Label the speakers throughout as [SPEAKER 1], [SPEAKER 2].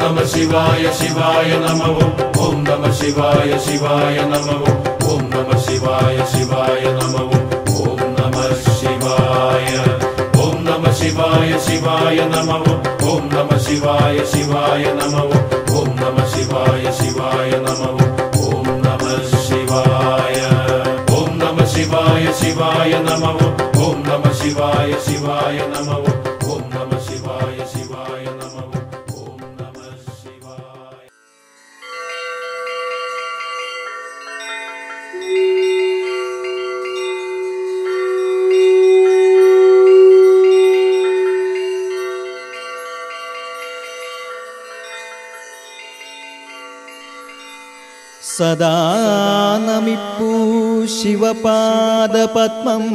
[SPEAKER 1] നമ ശിവായ ശിവായ നമവും ഓം നമ ശിവായ ശിവായ നമവും ഓം നമ ശിവായ ശിവായ നമവും ഓം നമ ശിവായ ഓം നമ ശിവായ ശിവായ നമവും ഓം നമ ശിവായ ശിവായ നമവും ഓം നമ ശിവായ ശിവായ നമവും ഓം നമ ശിവായ ഓം നമ ശിവായ ശിവായ നമവും ഓം നമ ശിവായ ശിവായ നമവും ഓം നമ ശിവായ ശിവായ നമവും ഓം നമ ശിവായ
[SPEAKER 2] സദാ നമിപ്പൂ ശിവപാദപത്മം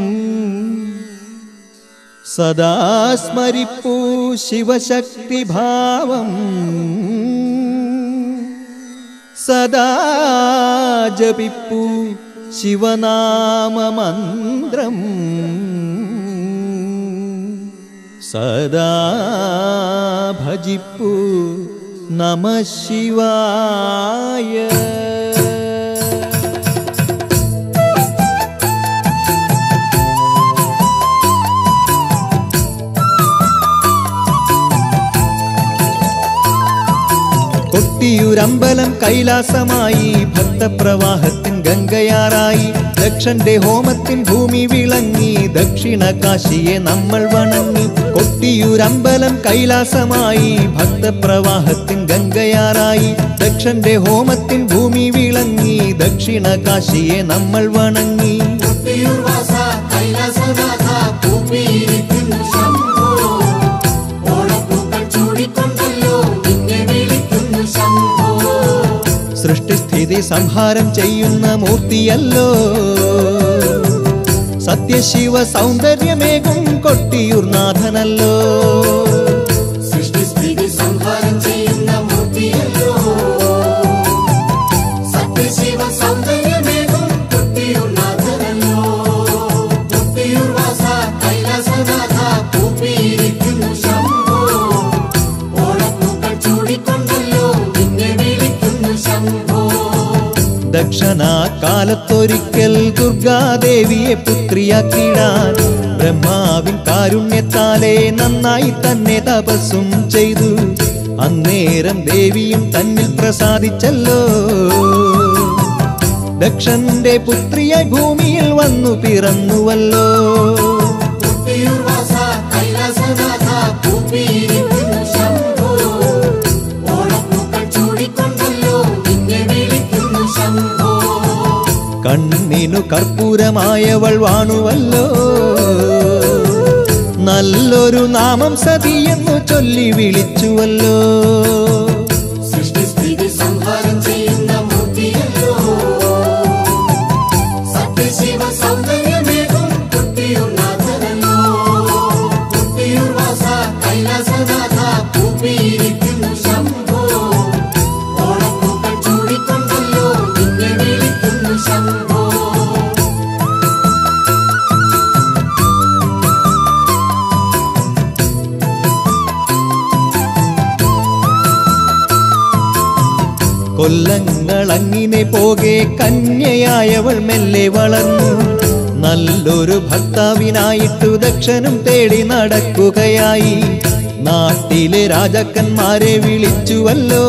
[SPEAKER 2] സദാ സ്മരിപ്പൂ ശിവശക്തിഭാവം സദാ ജപിപ്പൂ ശിവനാമമന്ത്രം സദാ ഭജിപ്പൂ നമ ശിവായ കൊട്ടിയൂരമ്പലം കൈലാസമായി ഭക്തപ്രവാഹത്തിൻ ഗംഗയാറായി ദക്ഷന്റെ ഹോമത്തിൻ ഭൂമി വിളങ്ങി ദക്ഷിണ കാശിയെ നമ്മൾ വണങ്ങി കൊട്ടിയൂരമ്പലം കൈലാസമായി ഭക്തപ്രവാഹത്തിൻ ഗംഗയാറായി ദക്ഷന്റെ ഹോമത്തിൻ ഭൂമി വിളങ്ങി ദക്ഷിണ കാശിയെ നമ്മൾ വണങ്ങി
[SPEAKER 3] കൊട്ടിയൂർവാസ കൈലാസനാഥ ഭൂമിയിരിക്കുന്നു ശംഭോ ഓണപ്പൂക്കൾ ചൂടിക്കൊണ്ടല്ലോ നിന്നെ വിളിക്കുന്നു ശംഭോ
[SPEAKER 2] സൃഷ്ടിസ്ഥിതി സംഹാരം ചെയ്യുന്ന മൂർത്തിയല്ലോ സത്യശിവ സൗന്ദര്യമേകും കൊട്ടിയൂർനാഥനല്ലോ
[SPEAKER 3] സൃഷ്ടിസ്ഥിതി സംഹാരം ചെയ്യുന്ന മൂർത്തിയല്ലോ സത്യശിവ സൗന്ദര്യമേകും കൊട്ടിയൂർനാഥനല്ലോ കൊട്ടിയൂർവാസ കൈലാസനാഥ ഭൂമിയിരിക്കുന്നു ശംഭോ ഓണപ്പൂക്കൾ ചൂടിക്കൊണ്ടല്ലോ നിന്നെ വിളിക്കുന്നു ശംഭോ
[SPEAKER 2] ദക്ഷണ കാലത്തൊരിക്കൽ ദുർഗാദേവിയെ പുത്രിയാക്കിടാൻ ബ്രഹ്മാവിൻ കാരുണ്യത്താലെ നന്നായി തന്നെ തപസ്സും ചെയ്തു അന്നേരം ദേവിയും തന്നിൽ പ്രസാദിച്ചല്ലോ ദക്ഷന്റെ പുത്രിയെ ഭൂമിയിൽ വന്നു പിറന്നുവല്ലോ
[SPEAKER 3] കൊട്ടിയൂർവാസ കൈലാസനാഥ ഭൂമിയിരിക്കുന്നു ശംഭോ ഓണപ്പൂക്കൾ ചൂടിക്കൊണ്ടല്ലോ നിന്നെ വിളിക്കുന്നു ശംഭോ
[SPEAKER 2] കണ്ണിനു കർപ്പൂരമായവൾ വാണുവല്ലോ നല്ലൊരു നാമം സതിയെന്നു ചൊല്ലി വിളിച്ചുവല്ലോ
[SPEAKER 3] സൃഷ്ടിസ്ഥിതി സംഹാരം ചെയ്യുന്ന മൂർത്തിയല്ലോ സത്യശിവ സൗന്ദര്യമേകും കൊട്ടിയൂർനാഥനല്ലോ കൊട്ടിയൂർവാസ കൈലാസനാഥ ഭൂമിയിരിക്കുന്നു ശംഭോ ഓണപ്പൂക്കൾ ചൂടിക്കൊണ്ടല്ലോ നിന്നെ വിളിക്കുന്നു ശംഭോ
[SPEAKER 2] കൊല്ലങ്ങൾ അങ്ങിനെ പോകെ കന്യയായവൾ മെല്ലെ വളർന്നു നല്ലൊരു ഭർത്താവിനായിട്ടു ദക്ഷനും തേടി നടക്കുകയായി നാട്ടിലെ രാജാക്കന്മാരെ വിളിച്ചുവല്ലോ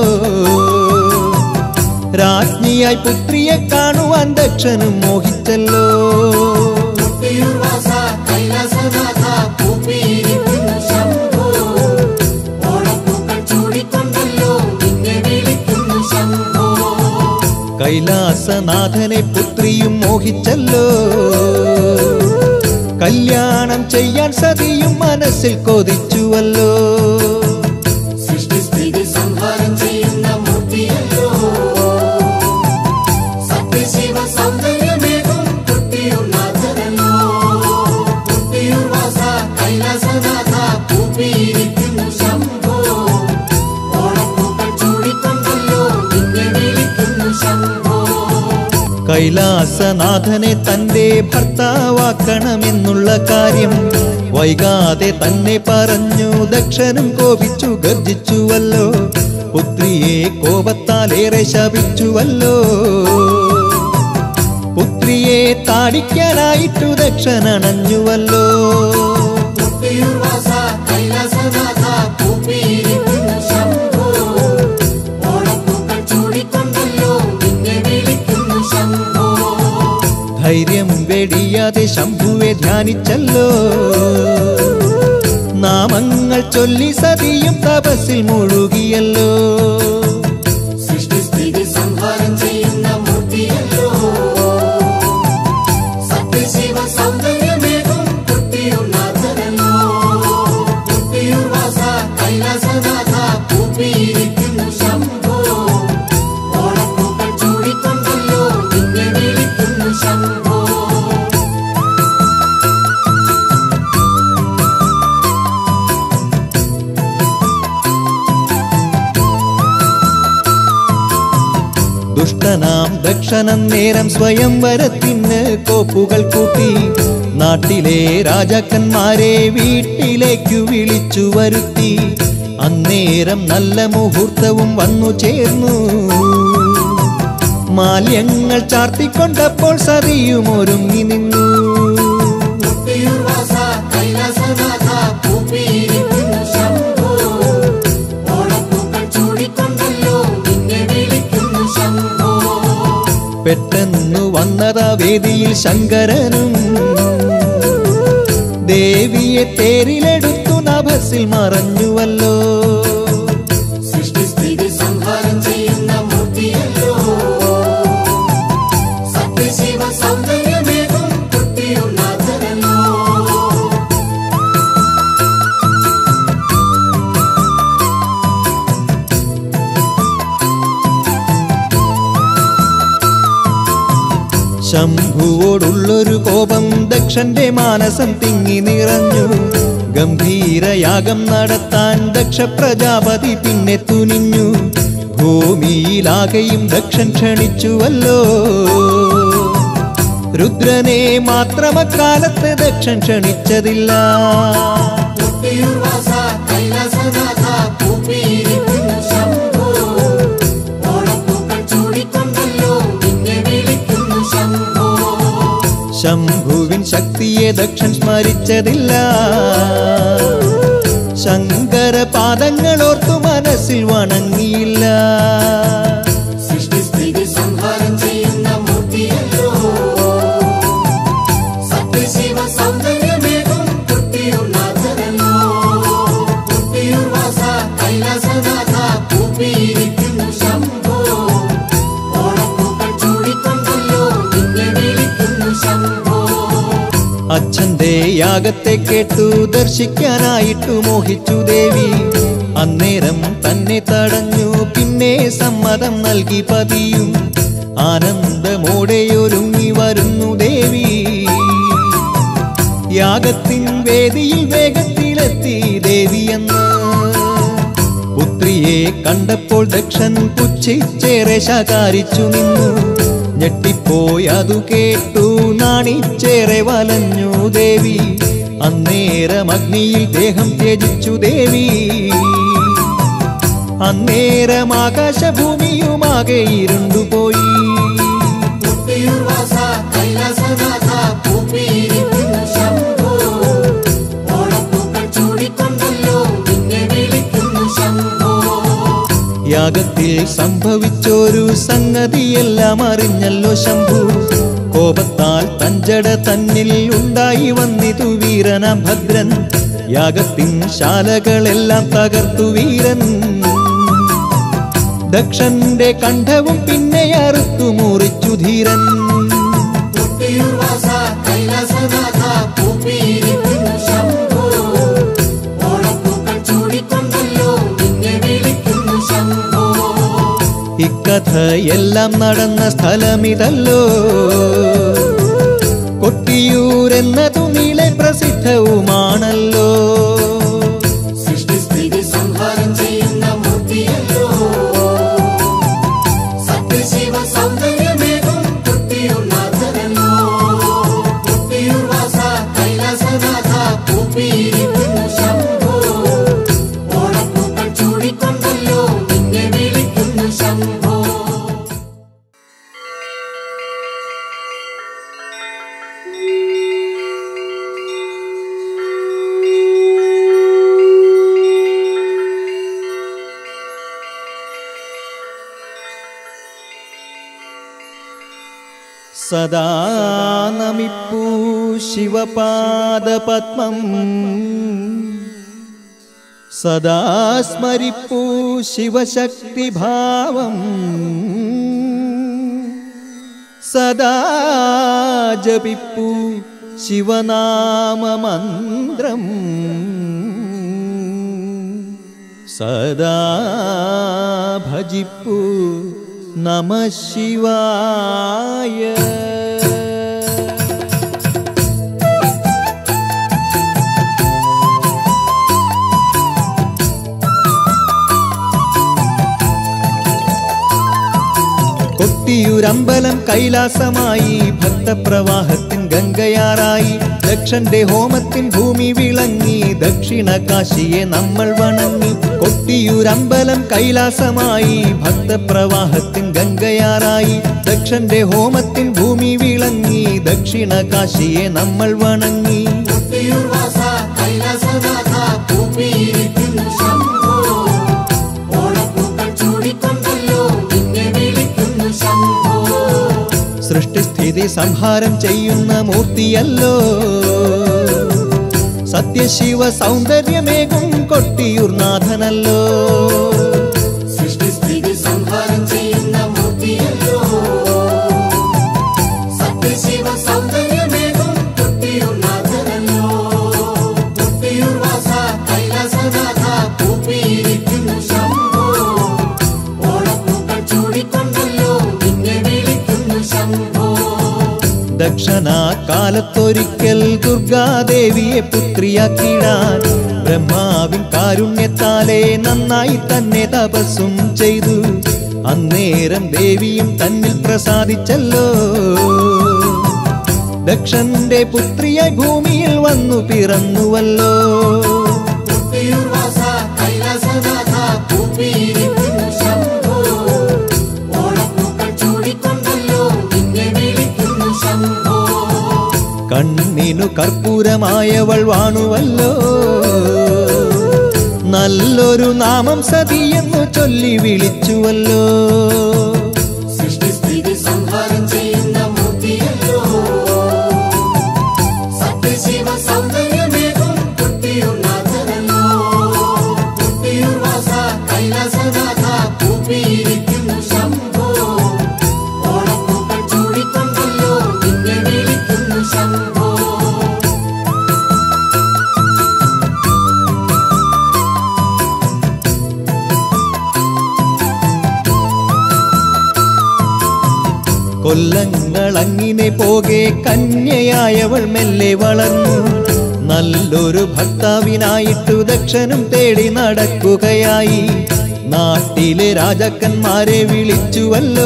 [SPEAKER 2] രാജ്ഞിയായി പുത്രിയെ കാണുവാൻ ദക്ഷനും മോഹിച്ചല്ലോ
[SPEAKER 3] കൊട്ടിയൂർവാസ കൈലാസനാഥ ഭൂമിയിരിക്കുന്നു ശംഭോ ഓണപ്പൂക്കൾ ചൂടിക്കൊണ്ടല്ലോ നിന്നെ വിളിക്കുന്നു ശംഭോ
[SPEAKER 2] കൈലാസനാഥനെ പുത്രിയും മോഹിച്ചല്ലോ കല്യാണം ചെയ്യാൻ സതിയും മനസ്സിൽ കൊതിച്ചുവല്ലോ
[SPEAKER 3] സൃഷ്ടിസ്ഥിതി സംഹാരം ചെയ്യുന്ന മൂർത്തിയല്ലോ സത്യശിവ സൗന്ദര്യമേകും കൊട്ടിയൂർനാഥനല്ലോ കൊട്ടിയൂർവാസ കൈലാസനാഥ ഭൂമിയിരിക്കുന്നു ശംഭോ ഓണപ്പൂക്കൾ ചൂടിക്കൊണ്ടല്ലോ നിന്നെ വിളിക്കുന്നു ശംഭോ
[SPEAKER 2] കൈലാസനാഥനെ തന്റെ ഭർത്താവാക്കണമെന്നുള്ള കാര്യം വൈകാതെ തന്നെ പറഞ്ഞു ദക്ഷനും കോപിച്ചു ഗർജിച്ചുവല്ലോ പുത്രിയെ കോപത്താലേറെ ശപിച്ചുവല്ലോ പുത്രിയെ താടിക്കാനായിട്ടു ദക്ഷനണഞ്ഞുവല്ലോ
[SPEAKER 3] കുട്ടിയുർവാസ കൈലാസനാഥ കൂപ്പിയിരിക്കുന്നു ശംഭോ ഓണപ്പൂക്കൾ ചൂടിക്കൊണ്ടല്ലോ നിന്നെ വിളിക്കുന്നു ശംഭോ
[SPEAKER 2] ധൈര്യം വെടിയാതെ ശംഭുവെ ധ്യാനിച്ചല്ലോ നാമങ്ങൾ ചൊല്ലി സതിയും തപസ്സിൽ മുഴുകിയല്ലോ
[SPEAKER 3] സൃഷ്ടിസ്ഥിതി സംഹാരം ചെയ്യുന്ന മൂർത്തിയല്ലോ സത്യശിവ സൗന്ദര്യമേകും കുട്ടിയുണ്ണാഥനല്ലോ കുട്ടിയുർവാസ കൈലാസനാഥ കൂപ്പിയിരിക്കുന്നു ശംഭോ ഓണപ്പൂക്കൾ ചൂടിക്കൊണ്ടല്ലോ നിന്നെ വിളിക്കുന്നു ശംഭോ
[SPEAKER 2] ദുഷ്ടനാം ദക്ഷണം നേരം സ്വയംവരത്തിന് കോപ്പുകൾ കൂട്ടി നാട്ടിലെ രാജാക്കന്മാരെ വീട്ടിലേക്കു വിളിച്ചു വരുത്തി അന്നേരം നല്ല മുഹൂർത്തവും വന്നു ചേർന്നു മാല്യങ്ങൾ ചാർത്തിക്കൊണ്ടപ്പോൾ സതിയും ഒരുങ്ങി നിന്നു
[SPEAKER 3] കുട്ടിയുർവാസ കൈലാസനാഥ കൂപ്പിയിരിക്കുന്നു ശംഭോ ഓണപ്പൂക്കൾ ചൂടിക്കൊണ്ടല്ലോ നിന്നെ വിളിക്കുന്നു ശംഭോ
[SPEAKER 2] പെട്ടെന്നു വന്നതാ വേദിയിൽ ശങ്കരനും ദേവിയെ തേരിലെടുത്തു നഭസിൽ മറഞ്ഞുവല്ലോ
[SPEAKER 3] സൃഷ്ടിസ്ഥിതി സംഹാരം ചെയ്യുന്ന മൂർത്തിയല്ലോ സത്യശിവ സൗന്ദര്യമേകും കുട്ടിയുണ്ണാഥനല്ലോ
[SPEAKER 2] ശംഭുവോടുള്ളൊരു കോപം ദക്ഷന്റെ മാനസം തിങ്ങി നിറഞ്ഞു ഗംഭീരയാഗം നടത്താൻ ദക്ഷ പ്രജാപതി പിന്നെ തുനിഞ്ഞു ഭൂമിയിലാകെയും ദക്ഷൻ ക്ഷണിച്ചുവല്ലോ രുദ്രനെ മാത്രമക്കാലത്ത് ദക്ഷൻ ക്ഷണിച്ചതില്ല
[SPEAKER 3] കുട്ടിയുർവാസ കൈലാസനാഥ കൂപ്പിയിരിക്കുന്നു ശംഭോ ഓണപ്പൂക്കൾ ചൂടിക്കൊണ്ടല്ലോ നിന്നെ വിളിക്കുന്നു ശംഭോ
[SPEAKER 2] ശംഭുവിൻ ശക്തിയെ ദക്ഷൻ സ്മരിച്ചതില്ല ശങ്കര പാദങ്ങളോർത്തു മനസ്സിൽ വണങ്ങിയില്ല
[SPEAKER 3] സൃഷ്ടിസ്ഥിതി സംഹാരം ചെയ്യുന്ന മൂർത്തിയല്ലോ സത്യശിവ സൗന്ദര്യമേകും കുട്ടിയുണ്ണാഥനല്ലോ കുട്ടിയുർവാസ കൈലാസനാഥ കൂപ്പിയിരിക്കുന്നു ശംഭോ ഓണപ്പൂക്കൾ ചൂടിക്കൊണ്ടല്ലോ നിന്നെ വിളിക്കുന്നു ശംഭോ
[SPEAKER 2] അച്ഛന്റെ യാഗത്തെ കേട്ടു ദർശിക്കാനായിട്ടു മോഹിച്ചു ദേവി അന്നേരം തന്നെ തടഞ്ഞു പിന്നെ സമ്മതം നൽകി പതിയും ആനന്ദമോടെ ഒരുങ്ങി വരുന്നു ദേവി യാഗത്തിൻ വേദിയിൽ വേഗത്തിലെത്തി ദേവിയെന്ന് പുത്രിയെ കണ്ടപ്പോൾ ദക്ഷൻ പുച്ഛിച്ചേറെ ശകാരിച്ചു നിന്നു ഞെട്ടിപ്പോയി അതു കേട്ടു നാണിച്ചേറെ വലഞ്ഞു ദേവി അന്നേരം അഗ്നിയിൽ ദേഹം ത്യജിച്ചു ദേവി അന്നേരം ആകാശഭൂമിയുമാകെ ഇരുണ്ടുപോയി
[SPEAKER 3] കുട്ടിയുർവാസ കൈലാസനാഥ കൂപ്പിയിരിക്കുന്നു ശംഭോ ഓണപ്പൂക്കൾ ചൂടിക്കൊണ്ടല്ലോ നിന്നെ വിളിക്കുന്നു ശംഭോ
[SPEAKER 2] യാഗത്തിൽ സംഭവിച്ചൊരു സംഗതിയെല്ലാം അറിഞ്ഞല്ലോ ശംഭു കോപത്താൽ തഞ്ചട തന്നിൽ ഉണ്ടായി വന്നിതു വീരനാം ഭദ്രൻ യാഗത്തിൻ ശാലകളെല്ലാം തകർത്തു വീരൻ ദക്ഷന്റെ കണ്ഠവും പിന്നെ അറുത്തു മുറിച്ചു ധീരൻ
[SPEAKER 3] കുട്ടിയുർവാസ കൈലാസനാഥ കൂപ്പിയിരിക്കുന്നു ശംഭോ ഓണപ്പൂക്കൾ ചൂടിക്കൊണ്ടല്ലോ നിന്നെ വിളിക്കുന്നു ശംഭോ
[SPEAKER 2] ഇക്കഥയെല്ലാം നടന്ന സ്ഥലമിതല്ലോ കൊട്ടിയൂരെന്നതു നീളെ പ്രസിദ്ധവുമാണല്ലോ
[SPEAKER 3] സൃഷ്ടിസ്ഥിതി സംഹാരം ചെയ്യുന്ന മൂർത്തിയല്ലോ സത്യശിവ സൗന്ദര്യമേകും കുട്ടിയുണ്ണാഥനല്ലോ കുട്ടിയുർവാസ കൈലാസനാഥ കൂപ്പി
[SPEAKER 2] സദാ നമിപ്പൂ ശിവപാദപത്മം സദാ സ്മരിപ്പൂ ശിവശക്തിഭാവം സദാ ജപിപ്പൂ ശിവനാമമന്ത്രം സദാ ഭജിപ്പൂ നമ ശിവായ കൊട്ടിയൂരമ്പലം കൈലാസമായി ഭക്തപ്രവാഹത്തിൻ ഗംഗയാറായി ദക്ഷന്റെ ഹോമത്തിൻ ഭൂമി വിളങ്ങി ദക്ഷിണ കാശിയെ നമ്മൾ വണങ്ങി കൊട്ടിയൂരമ്പലം കൈലാസമായി ഭക്തപ്രവാഹത്തിൻ ഗംഗയാറായി ദക്ഷന്റെ ഹോമത്തിൻ ഭൂമി വിളങ്ങി ദക്ഷിണ കാശിയെ നമ്മൾ വണങ്ങി
[SPEAKER 3] കൊട്ടിയൂർ വാസ കൈലാസനാഥ കൂപ്പിയിരിക്കുന്നു ശംഭോ ഓണപ്പൂക്കൾ ചൂടിക്കൊണ്ടല്ലോ നിന്നെ വിളിക്കുന്നു ശംഭോ
[SPEAKER 2] സൃഷ്ടിസ്ഥിതി സംഹാരം ചെയ്യുന്ന മൂർത്തിയല്ലോ സത്യശിവ സൗന്ദര്യമേകും കൊട്ടിയൂർനാഥനല്ലോ
[SPEAKER 3] സൃഷ്ടിസ്ഥിതി സംഹാരം ചെയ്യുന്ന മൂർത്തിയല്ലോ സത്യശിവ സൗന്ദര്യമേകും കൊട്ടിയൂർ നാഥനല്ലോ കൊട്ടിയൂർ വാസ കൈലാസനാഥ കൂപ്പിയിരിക്കുന്നു ശംഭോ ഓണപ്പൂക്കൾ ചൂടിക്കൊണ്ടല്ലോ നിന്നെ വിളിക്കുന്നു ശംഭോ
[SPEAKER 2] ദക്ഷണ കാലത്തൊരിക്കൽ ദുർഗാദേവിയെ പുത്രിയാക്കിടാൻ ബ്രഹ്മാവിൻ കാരുണ്യത്താലെ നന്നായി തന്നെ തപസ്സും ചെയ്തു അന്നേരം ദേവിയും തന്നിൽ പ്രസാദിച്ചല്ലോ ദക്ഷന്റെ പുത്രിയായി ഭൂമിയിൽ വന്നു പിറന്നുവല്ലോ
[SPEAKER 3] കൊട്ടിയൂർ വാസ കൈലാസനാഥ കൂപ്പിയിരിക്കുന്നു ശംഭോ ഓണപ്പൂക്കൾ ചൂടിക്കൊണ്ടല്ലോ നിന്നെ വിളിക്കുന്നു ശംഭോ
[SPEAKER 2] കണ്ണിനു കർപ്പൂരമായവൾ വാണുവല്ലോ നല്ലൊരു നാമം സതിയെന്നു ചൊല്ലി വിളിച്ചുവല്ലോ
[SPEAKER 3] സൃഷ്ടിസ്ഥിതി സംഹാരം ചെയ്യുന്ന മൂർത്തിയല്ലോ സത്യശിവ സൗന്ദര്യമേകും കൊട്ടിയൂർ നാഥനല്ലോ കൊട്ടിയൂർ വാസ കൈലാസനാഥ കൂപ്പിയിരിക്കുന്നു ശംഭോ ഓണപ്പൂക്കൾ ചൂടിക്കൊണ്ടല്ലോ നിന്നെ വിളിക്കുന്നു ശംഭോ
[SPEAKER 2] കൊല്ലങ്ങൾ അങ്ങിനെ പോകെ കന്യയായവൾ മെല്ലെ വളർന്നു നല്ലൊരു ഭർത്താവിനായിട്ടു ദക്ഷനും തേടി നടക്കുകയായി നാട്ടിലെ രാജാക്കന്മാരെ വിളിച്ചുവല്ലോ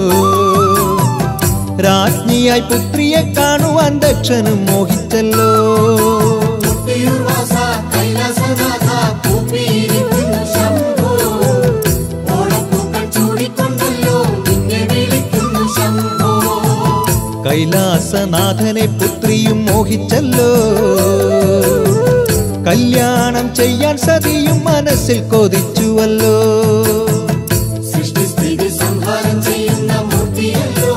[SPEAKER 2] രാജ്ഞിയായി പുത്രിയെ കാണുവാൻ ദക്ഷനും മോഹിച്ചല്ലോ
[SPEAKER 3] കൊട്ടിയൂർ വാസ കൈലാസനാഥ കൂപ്പിയിരിക്കുന്നു ശംഭോ ഓണപ്പൂക്കൾ ചൂടിക്കൊണ്ടല്ലോ നിന്നെ വിളിക്കുന്നു ശംഭോ
[SPEAKER 2] കൈലാസനാഥനെ പുത്രിയും മോഹിച്ചല്ലോ കല്യാണം ചെയ്യാൻ സതിയും മനസ്സിൽ കൊതിച്ചുവല്ലോ
[SPEAKER 3] സൃഷ്ടിസ്ഥിതി സംഹാരം ചെയ്യുന്ന മൂർത്തിയല്ലോ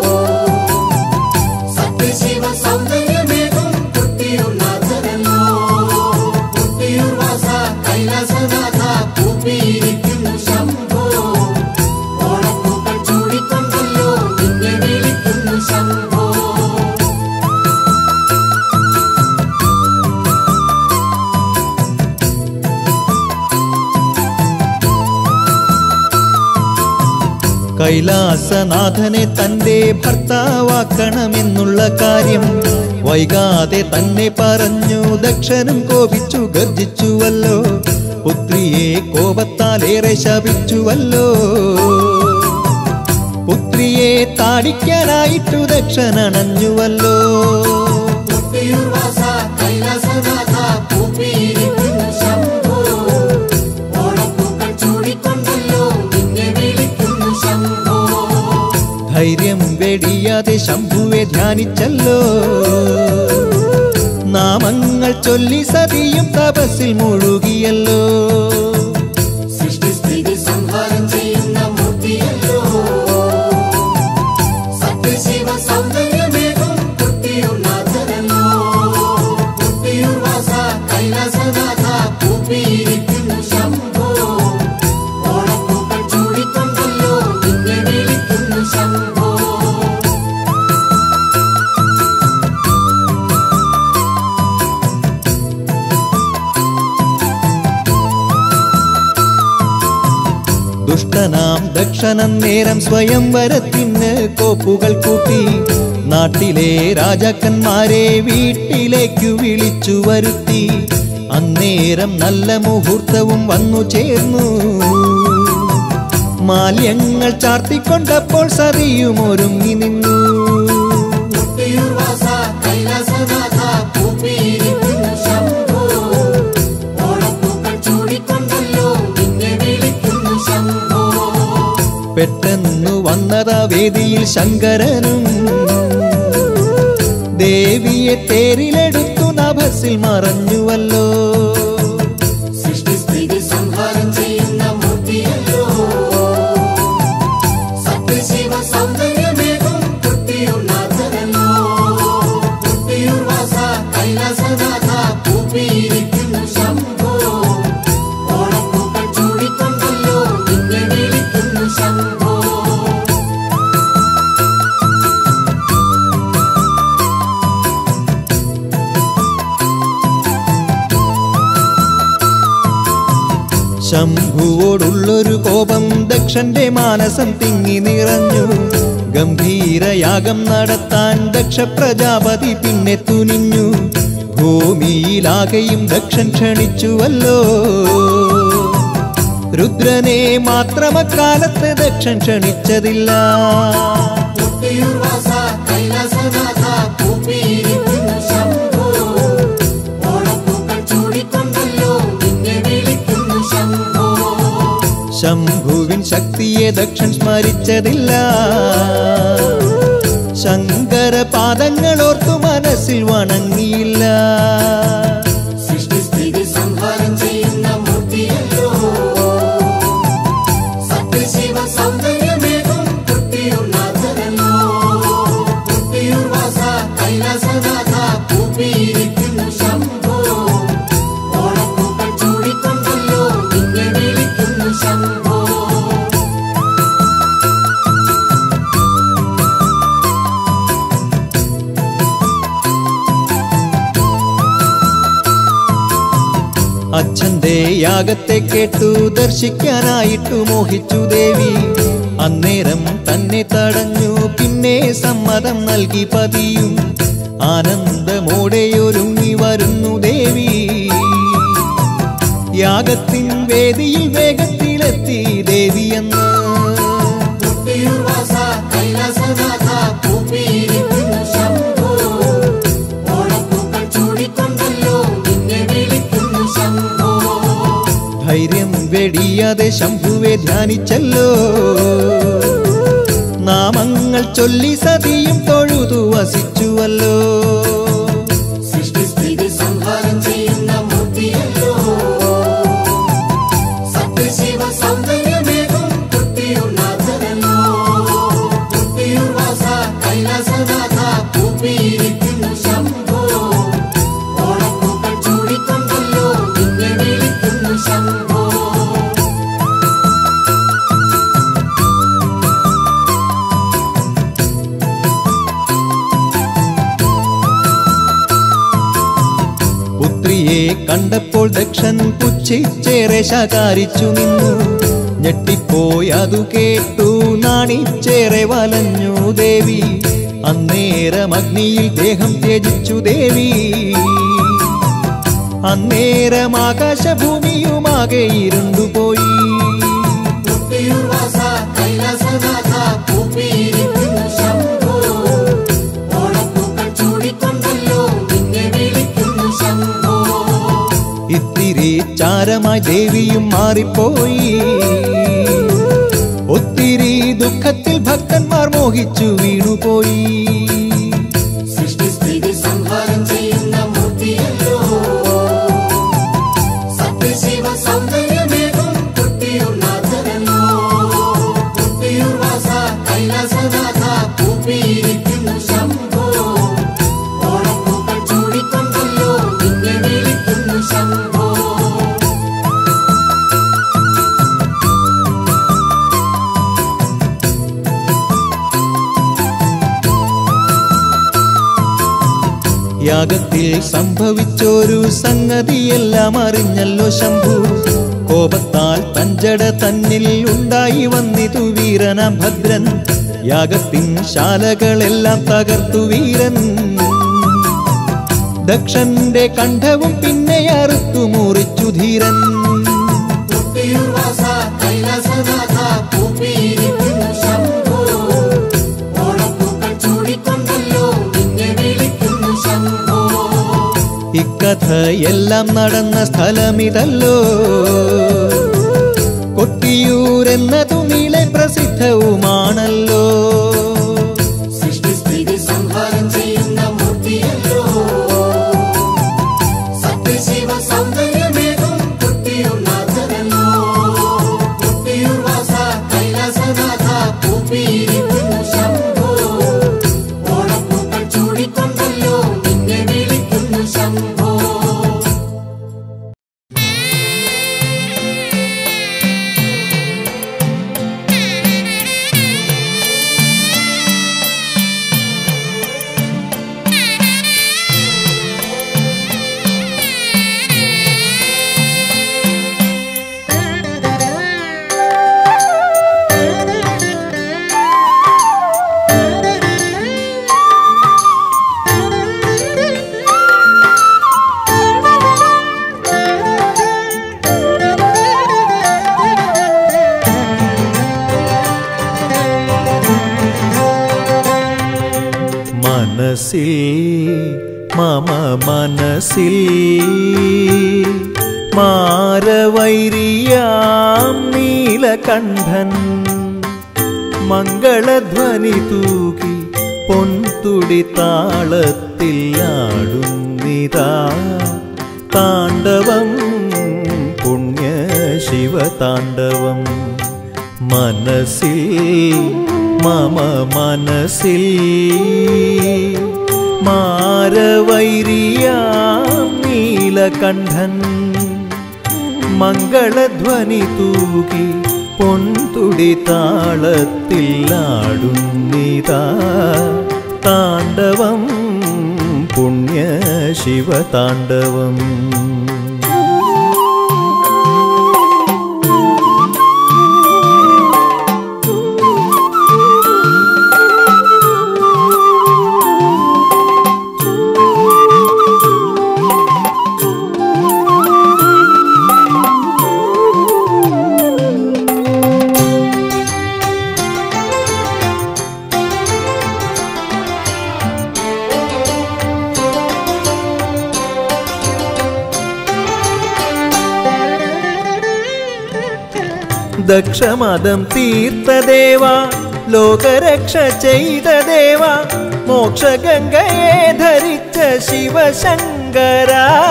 [SPEAKER 3] സത്യശിവ സൗന്ദര്യമേകും കൊട്ടിയൂർ നാഥനല്ലോ കൊട്ടിയൂർ വാസ കൈലാസനാഥ കൂപ്പിയിരിക്കുന്നു ശംഭോ ഓണപ്പൂക്കൾ ചൂടിക്കൊണ്ടല്ലോ നിന്നെ വിളിക്കുന്നു ശംഭോ
[SPEAKER 2] കൈലാസനാഥനെ തന്റെ ഭർത്താവാക്കണമെന്നുള്ള കാര്യം വൈകാതെ തന്നെ പറഞ്ഞു ദക്ഷനും കോപിച്ചു ഗർജിച്ചുവല്ലോ പുത്രിയെ കോപത്താലേറെ ശപിച്ചുവല്ലോ പുത്രിയെ താടിക്കാനായിട്ടു ദക്ഷനണഞ്ഞുവല്ലോ
[SPEAKER 3] കൊട്ടിയൂർ വാസ കൈലാസനാഥ കൂപ്പിയിരിക്കുന്നു ശംഭോ ഓണപ്പൂക്കൾ ചൂടിക്കൊണ്ടല്ലോ നിന്നെ വിളിക്കുന്നു ശംഭോ
[SPEAKER 2] ധൈര്യം വെടിയാതെ ശംഭുവെ ധ്യാനിച്ചല്ലോ നാമങ്ങൾ ചൊല്ലി സതിയും തപസ്സിൽ മുഴുകിയല്ലോ
[SPEAKER 3] സൃഷ്ടിസ്ഥിതി സംഹാരം ചെയ്യുന്ന മൂർത്തിയല്ലോ സത്യശിവ സൗന്ദര്യ
[SPEAKER 2] ദുഷ്ടനാം ദക്ഷണം നേരം സ്വയംവരത്തിന് കോപ്പുകൾ കൂട്ടി നാട്ടിലെ രാജാക്കന്മാരെ വീട്ടിലേക്കു വിളിച്ചു വരുത്തി അന്നേരം നല്ല മുഹൂർത്തവും വന്നു ചേർന്നു മാല്യങ്ങൾ ചാർത്തിക്കൊണ്ടപ്പോൾ സതിയും ഒരുങ്ങി നിന്നു
[SPEAKER 3] കൊട്ടിയൂർവാസ കൈലാസനാഥ കൂപ്പിയിരിക്കുന്നു ശംഭോ ഓണപ്പൂക്കൾ ചൂടിക്കൊണ്ടല്ലോ നിന്നെ വിളിക്കുന്നു ശംഭോ
[SPEAKER 2] പെട്ടെന്നു വന്നതാ വേദിയിൽ ശങ്കരനും ദേവിയെ തേരിലെടുത്തു നഭസിൽ മറഞ്ഞുവല്ലോ
[SPEAKER 3] സൃഷ്ടിസ്ഥിതി സംഹാരം ചെയ്യുന്ന മൂർത്തിയല്ലോ സത്യശിവ സൗന്ദര്യമേകും കൊട്ടിയൂർനാഥനല്ലോ കൊട്ടിയൂർവാസ കൈലാസനാഥ കൂപ്പിയിരിക്കുന്നു ശംഭോ ഓണപ്പൂക്കൾ ചൂടിക്കൊണ്ടല്ലോ നിന്നെ വിളിക്കുന്നു ശംഭോ
[SPEAKER 2] ശംഭുവോടുള്ളൊരു കോപം ദക്ഷന്റെ മാനസം തിങ്ങി നിറഞ്ഞു ഗംഭീരയാഗം നടത്താൻ ദക്ഷ പ്രജാപതി പിന്നെ തുനിഞ്ഞു ഭൂമിയിലാകെയും ദക്ഷൻ ക്ഷണിച്ചുവല്ലോ രുദ്രനെ മാത്രമക്കാലത്ത് ദക്ഷൻ ക്ഷണിച്ചതില്ല
[SPEAKER 3] കൊട്ടിയൂർവാസ കൈലാസനാഥ കൂപ്പിയിരിക്കുന്നു ശംഭോ ഓണപ്പൂക്കൾ ചൂടിക്കൊണ്ടല്ലോ നിന്നെ വിളിക്കുന്നു ശംഭോ
[SPEAKER 2] ശംഭുവിൻ ശക്തിയെ ദക്ഷൻ സ്മരിച്ചതില്ല ശങ്കര പാദങ്ങളോർത്തു മനസ്സിൽ വണങ്ങിയില്ല
[SPEAKER 3] സൃഷ്ടിസ്ഥിതി സംഹാരം ചെയ്യുന്ന മൂർത്തിയല്ലോ സത്യശിവ സൗന്ദര്യമേകും കൊട്ടിയൂർനാഥനല്ലോ കൊട്ടിയൂർവാസ കൈലാസനാഥ കൂപ്പിയിരിക്കുന്നു ശംഭോ ഓണപ്പൂക്കൾ ചൂടിക്കൊണ്ടല്ലോ നിന്നെ വിളിക്കുന്നു ശംഭോ
[SPEAKER 2] അച്ഛന്റെ യാഗത്തെ കേട്ടു ദർശിക്കാനായിട്ടു മോഹിച്ചു ദേവി അന്നേരം തന്നെ തടഞ്ഞു പിന്നെ സമ്മതം നൽകി പതിയും ആനന്ദമോടെ ഒരുങ്ങി വരുന്നു ദേവി യാഗത്തിൻ വേദിയിൽ വേഗത്തിലെത്തി ദേവിയെന്ന്
[SPEAKER 3] കൊട്ടിയൂർവാസ കൈലാസനാഥ കൂപ്പിയിരിക്കുന്നു ശംഭോ ഓണപ്പൂക്കൾ ചൂടിക്കൊണ്ടല്ലോ നിന്നെ വിളിക്കുന്നു ശംഭോ
[SPEAKER 2] ധൈര്യം വെടിയാതെ ശംഭുവെ ധ്യാനിച്ചല്ലോ നാമങ്ങൾ ചൊല്ലി സതിയും തൊഴുതു വസിച്ചുവല്ലോ
[SPEAKER 3] സൃഷ്ടിസ്ഥിതി സംഹാരം ചെയ്യുന്ന മൂർത്തിയല്ലോ സത്യശിവ സൗന്ദര്യമേകും കൊട്ടിയൂർനാഥനല്ലോ കൊട്ടിയൂർവാസ കൈലാസനാഥ കൂപ്പിയിരിക്കുന്നു ശംഭോ ഓണപ്പൂക്കൾ ചൂടിക്കൊണ്ടല്ലോ നിന്നെ വിളിക്കുന്നു ശംഭോ
[SPEAKER 2] പുത്രിയെ കണ്ടപ്പോൾ ദക്ഷൻ പുച്ഛിച്ചേറെ ശകാരിച്ചു നിന്നു ഞെട്ടിപ്പോയി അതു കേട്ടു നാണിച്ചേറെ വലഞ്ഞു ദേവി അന്നേരം അഗ്നിയിൽ ദേഹം ത്യജിച്ചു ദേവി അന്നേരം ആകാശഭൂമിയുമാകെ ഇരുണ്ടുപോയി
[SPEAKER 3] കൊട്ടിയൂർവാസ കൈലാസനാഥ കൂപ്പിയിരിക്കുന്നു ശംഭോ ഓണപ്പൂക്കൾ ചൂടിക്കൊണ്ടല്ലോ നിന്നെ വിളിക്കുന്നു ശംഭോ
[SPEAKER 2] ഇത്തിരി ചാരമായി ദേവിയും മാറിപ്പോയി ഒത്തിരി ദുഃഖത്തിൽ ഭക്തന്മാർ മോഹിച്ചു വീണുപോയി
[SPEAKER 3] സൃഷ്ടിസ്ഥിതി സംഹാരം ചെയ്യുന്ന മൂർത്തിയല്ലോ സത്യശിവ സൗന്ദര്യമേകും കൊട്ടിയൂർനാഥനല്ലോ കൊട്ടിയൂർവാസ കൈലാസനാഥ കൂപ്പിയിരിക്കുന്നു ശംഭോ ഓണപ്പൂക്കൾ ചൂടിക്കൊണ്ടല്ലോ നിന്നെ വിളിക്കുന്നു ശംഭോ
[SPEAKER 2] യാഗത്തിൽ സംഭവിച്ചൊരു സംഗതിയെല്ലാം അറിഞ്ഞല്ലോ ശംഭു കോപത്താൽ തഞ്ചട തന്നിൽ ഉണ്ടായി വന്നിതു വീരനാം ഭദ്രൻ യാഗത്തിൻ ശാലകളെല്ലാം തകർത്തു വീരൻ ദക്ഷന്റെ കണ്ഠവും പിന്നെ അറുത്തു മുറിച്ചു ധീരൻ
[SPEAKER 3] കൊട്ടിയൂർവാസ കൈലാസനാഥ കൂപ്പിയിരിക്കുന്നു ശംഭോ ഓണപ്പൂക്കൾ ചൂടിക്കൊണ്ടല്ലോ നിന്നെ വിളിക്കുന്നു ശംഭോ
[SPEAKER 2] ഇക്കഥയെല്ലാം നടന്ന സ്ഥലമിതല്ലോ കൊട്ടിയൂരെന്നതു നീളെ പ്രസിദ്ധവുമാണല്ലോ
[SPEAKER 3] സൃഷ്ടിസ്ഥിതി സംഹാരം ചെയ്യുന്ന മൂർത്തിയല്ലോ സത്യശിവ സൗന്ദര്യമേകും കൊട്ടിയൂർ നാഥനല്ലോ കൊട്ടിയൂർവാസ കൈലാസനാഥ കൂപ്പിയിരിക്കുന്നു ശംഭോ ഓണപ്പൂക്കൾ ചൂടിക്കൊണ്ടല്ലോ നിന്നെ വിളിക്കുന്നു ശംഭോ
[SPEAKER 2] മനസ്സിൽ മമ മനസ്സിൽ മാരവൈരിയാം നീലകണ്ഠൻ മംഗളധ്വനി തൂകി പൊൻതുടി താളത്തിൽ ആടുന്നിതാ താണ്ഡവം പുണ്യ ശിവതാണ്ഡവം മനസ്സിൽ മമ മനസ്സിൽ മാരവൈരിയാം നീലകണ്ഠൻ മംഗളധ്വനി തൂകി പൊൻതുടി താളത്തിൽ ആടുന്നിതാ താണ്ഡവം പുണ്യ ശിവതാണ്ഡവം ദക്ഷമതം തീർത്തദേവ ലോകരക്ഷ ചെയ്ത ദേവ മോക്ഷഗംഗയെ ധരിച്ച ശിവശങ്കര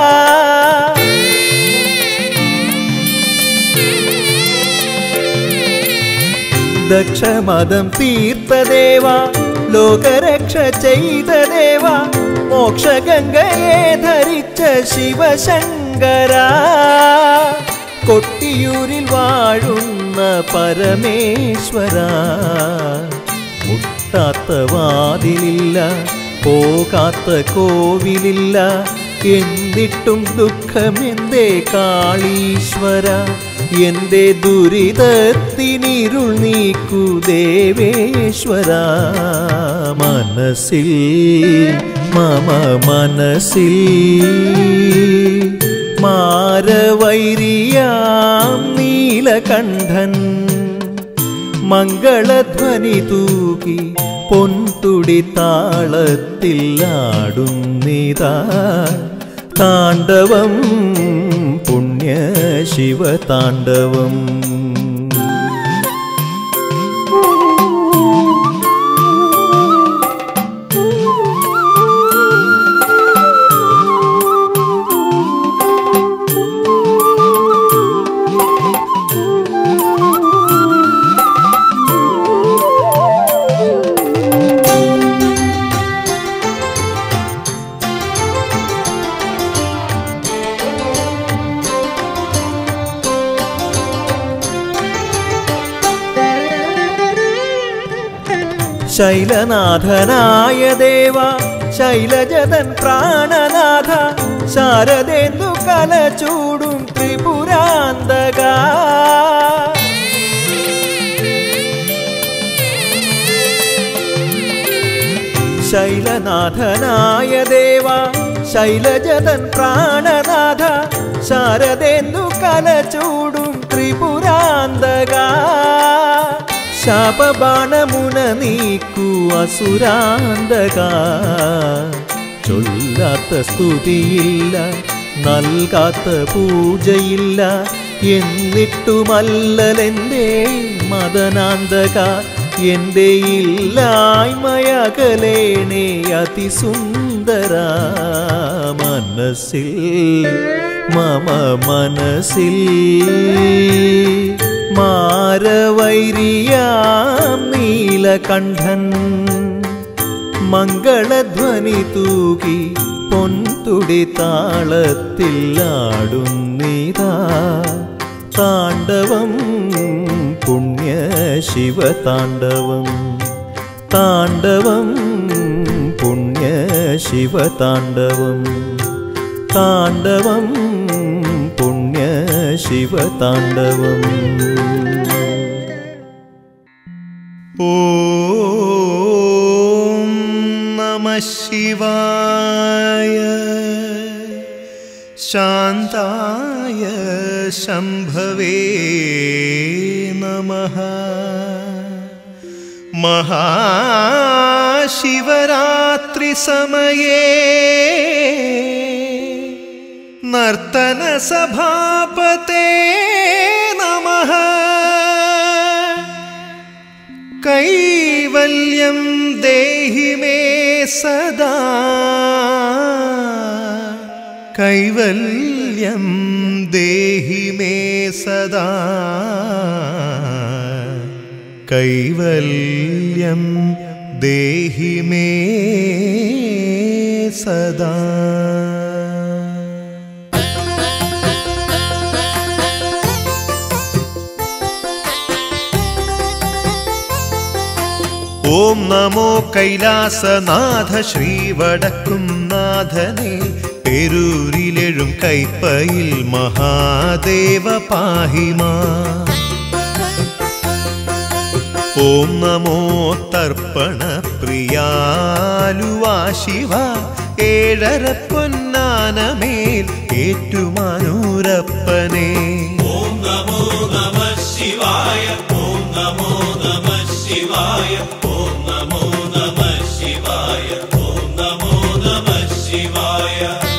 [SPEAKER 2] ദക്ഷമതം തീർത്തദേവ ലോകരക്ഷ ചെയ്ത ദേവ മോക്ഷഗംഗയെ ധരിച്ച ശിവശങ്കര കൊട്ടിയൂരിൽ വാഴുന്ന പരമേശ്വര മുട്ടാത്ത വാതിലില്ല പോകാത്ത കോവിലില്ല എന്നിട്ടും ദുഃഖമെന്തേ കാളീശ്വര എന്റെ ദുരിതത്തിനിരുൾ നീക്കു ദേവേശ്വര മനസ്സിൽ മമ മനസ്സിൽ മാരവൈരിയാം നീലകണ്ഠൻ മംഗളധ്വനി തൂകി പൊൻതുടി താളത്തിൽ ആടുന്നിതാ താണ്ഡവം പുണ്യ ശിവതാണ്ഡവം ശൈലനാഥനായ ദേവ ശൈലജതൻ പ്രാണനാഥ ശാരദേന്ദു കല ചൂടും ത്രിപുരാന്തക ശൈലനാഥനായ ദേവ ശൈലജതൻ പ്രാണനാഥ ശാരദേന്ദു കല ചൂടും ത്രിപുരാന്തക ശാപബാണമുന നീക്കൂ അസുരാന്തക ചൊല്ലാത്ത സ്തുതിയില്ല നൽകാത്ത പൂജയില്ല എന്നിട്ടുമല്ലലെൻ്റെ മദനാന്തക എൻ്റെ ഇല്ലായ്മയകലേണേ അതിസുന്ദര മനസ്സിൽ മമ മനസ്സിൽ മാരവൈരിയാം നീലകണ്ഠൻ മംഗളധ്വനി തൂകി പൊൻതുടി താളത്തിൽ ആടുന്നിതാ താണ്ഡവം പുണ്യ ശിവതാണ്ഡവം താണ്ഡവം പുണ്യ ശിവതാണ്ഡവം താണ്ഡവം പുണ്യ ശിവതാണ്ഡവം
[SPEAKER 4] ॐ नमः शिवाय शान्ताय शम्भवे नमः महाशिवरात्रिसमये नर्तनसभापते नमः कैवल्यं देहि मे सदा कैवल्यं देहि मे सदा कैवल्यं देहि मे सदा ഓം നമോ കൈലാസനാഥ ശ്രീവടക്കും നാഥനെ പെരൂരിലെഴും കൈപ്പയിൽ മഹാദേവ പാഹിമാ ഓം നമോ തർപ്പണ പ്രിയാലുവാ ശിവ ഏഴര പൊന്നാനമേൽ ഏറ്റുമാനൂരപ്പനെ
[SPEAKER 1] ഓം നമോ നമ ശിവായ ഓം നമോ നമ ശിവായ ഓം നമോ നമ ശിവായ ഓം നമോ നമ ശിവായ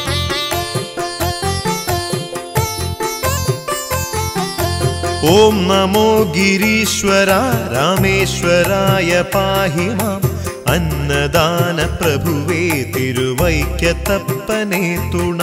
[SPEAKER 4] ഓം നമോ ഗിരീശ്വര രാമേശ്വരായ പാഹി മാം അന്നദാന പ്രഭുവേ തിരുവൈക്കത്തപ്പനെ തുണ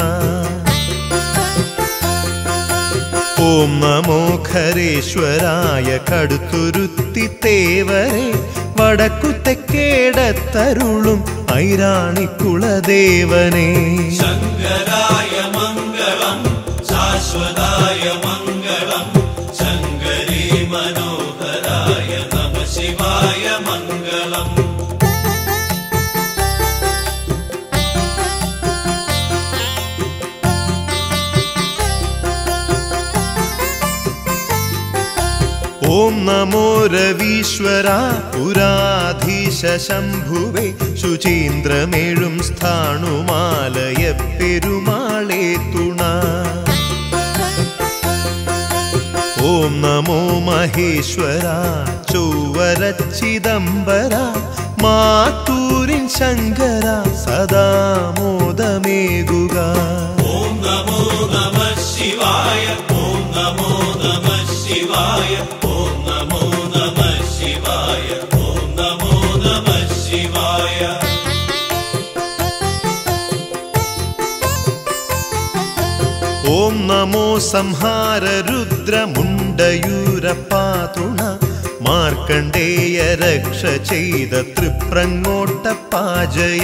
[SPEAKER 4] ഓം നമോ ഖരേശ്വരായ കടുത്തുരുത്തി തേവരെ വടക്കു തെക്കേടത്തരുളും ഐരാണിക്കുളദേവനെ
[SPEAKER 1] ശങ്കരായ മംഗളം ശാശ്വതായ മംഗളം ശങ്കരീ മനോഹരായ നമ ശിവായ മംഗളം
[SPEAKER 4] ഓം നമോ രവീശ്വര പുരാധീശ ശംഭുവേ ശുചീന്ദ്രമേഴും സ്ഥാണുമാലയ പെരുമാളെ തുണ ഓം നമോ മഹേശ്വര ചൊവ്വര ചിദംബര മാത്തൂരിൻ ശങ്കര സദാ മോദമേകുക
[SPEAKER 1] ഓം നമോ നമ ശിവായ ഓം നമോ നമ ശിവായ ഓം നമോ നമ ശിവായ ഓം നമോ നമ ശിവായ
[SPEAKER 4] ഓം നമോ സംഹാര രുദ്രമുണ്ടയൂരപ്പാതുണ മാർക്കണ്ഡേയ രക്ഷ ചെയ്ത തൃപ്രങ്ങോട്ട പാജയ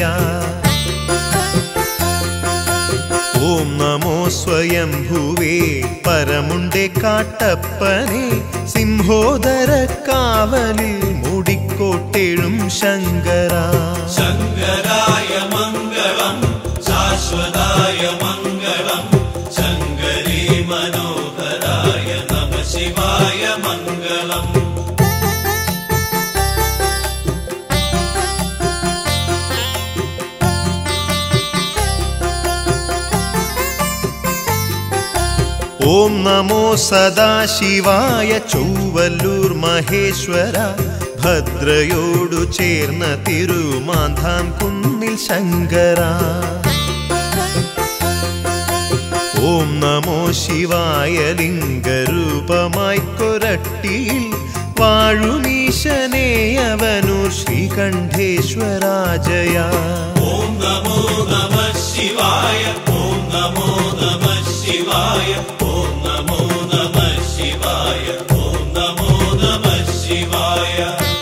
[SPEAKER 4] ഓം നമോ സ്വയംഭുവേ പരമുണ്ടെ കാട്ടപ്പനെ സിംഹോദര കാവലിൽ മുടിക്കോട്ടെഴും ശങ്കര
[SPEAKER 1] ശങ്കരായ മംഗളം ശാശ്വതായ മംഗളം ശങ്കരീ ശിവായ മംഗളം
[SPEAKER 4] ഓം നമോ സദാശിവായ ചൊവ്വല്ലൂർ മഹേശ്വര ഭദ്രയോടു ചേർന്ന തിരുമാന്താം കുന്നിൽ ശങ്കര ഓം നമോ ശിവായ ലിംഗരൂപമായി കൊരട്ടിയിൽ വാഴുമീശനേ അവനൂർ ശ്രീകണ്ഠേശ്വരാജയ
[SPEAKER 1] ഓം നമോ നമ ശിവായ ഓം നമോ നമ ശിവായ ഓം നമോ നമ ശിവായ ഓം നമോ നമ ശിവായ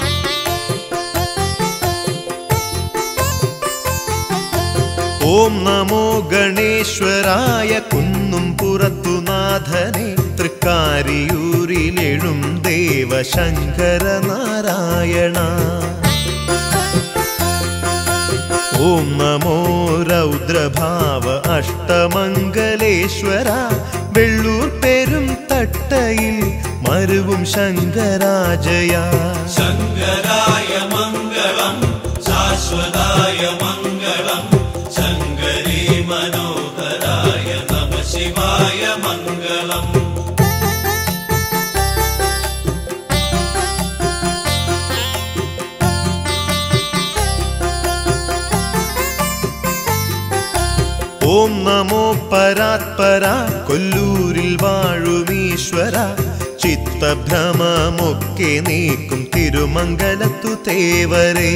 [SPEAKER 4] ഓം നമോ ഗണേശ്വരായ കുന്നും പുറത്തുനാഥനെ തൃക്കാരിയൂരിലെഴും ദേവശങ്കര നാരായണ ഓം നമോ രൗദ്രഭാവ അഷ്ടമംഗലേശ്വര വെള്ളൂർ പെരും തട്ടയിൽ മരുവും ശങ്കരാജയ
[SPEAKER 1] ശങ്കരായ മംഗളം ശാശ്വതായ മംഗളം ശങ്കരീ മനോഹരായ നമ ശിവായ മംഗളം
[SPEAKER 4] ഓം നമോ പരാത്പര കൊല്ലൂരിൽ വാഴുമീശ്വര ചിത്തഭ്രമമൊക്കെ നീക്കും തിരുമംഗലത്തു തേവരേ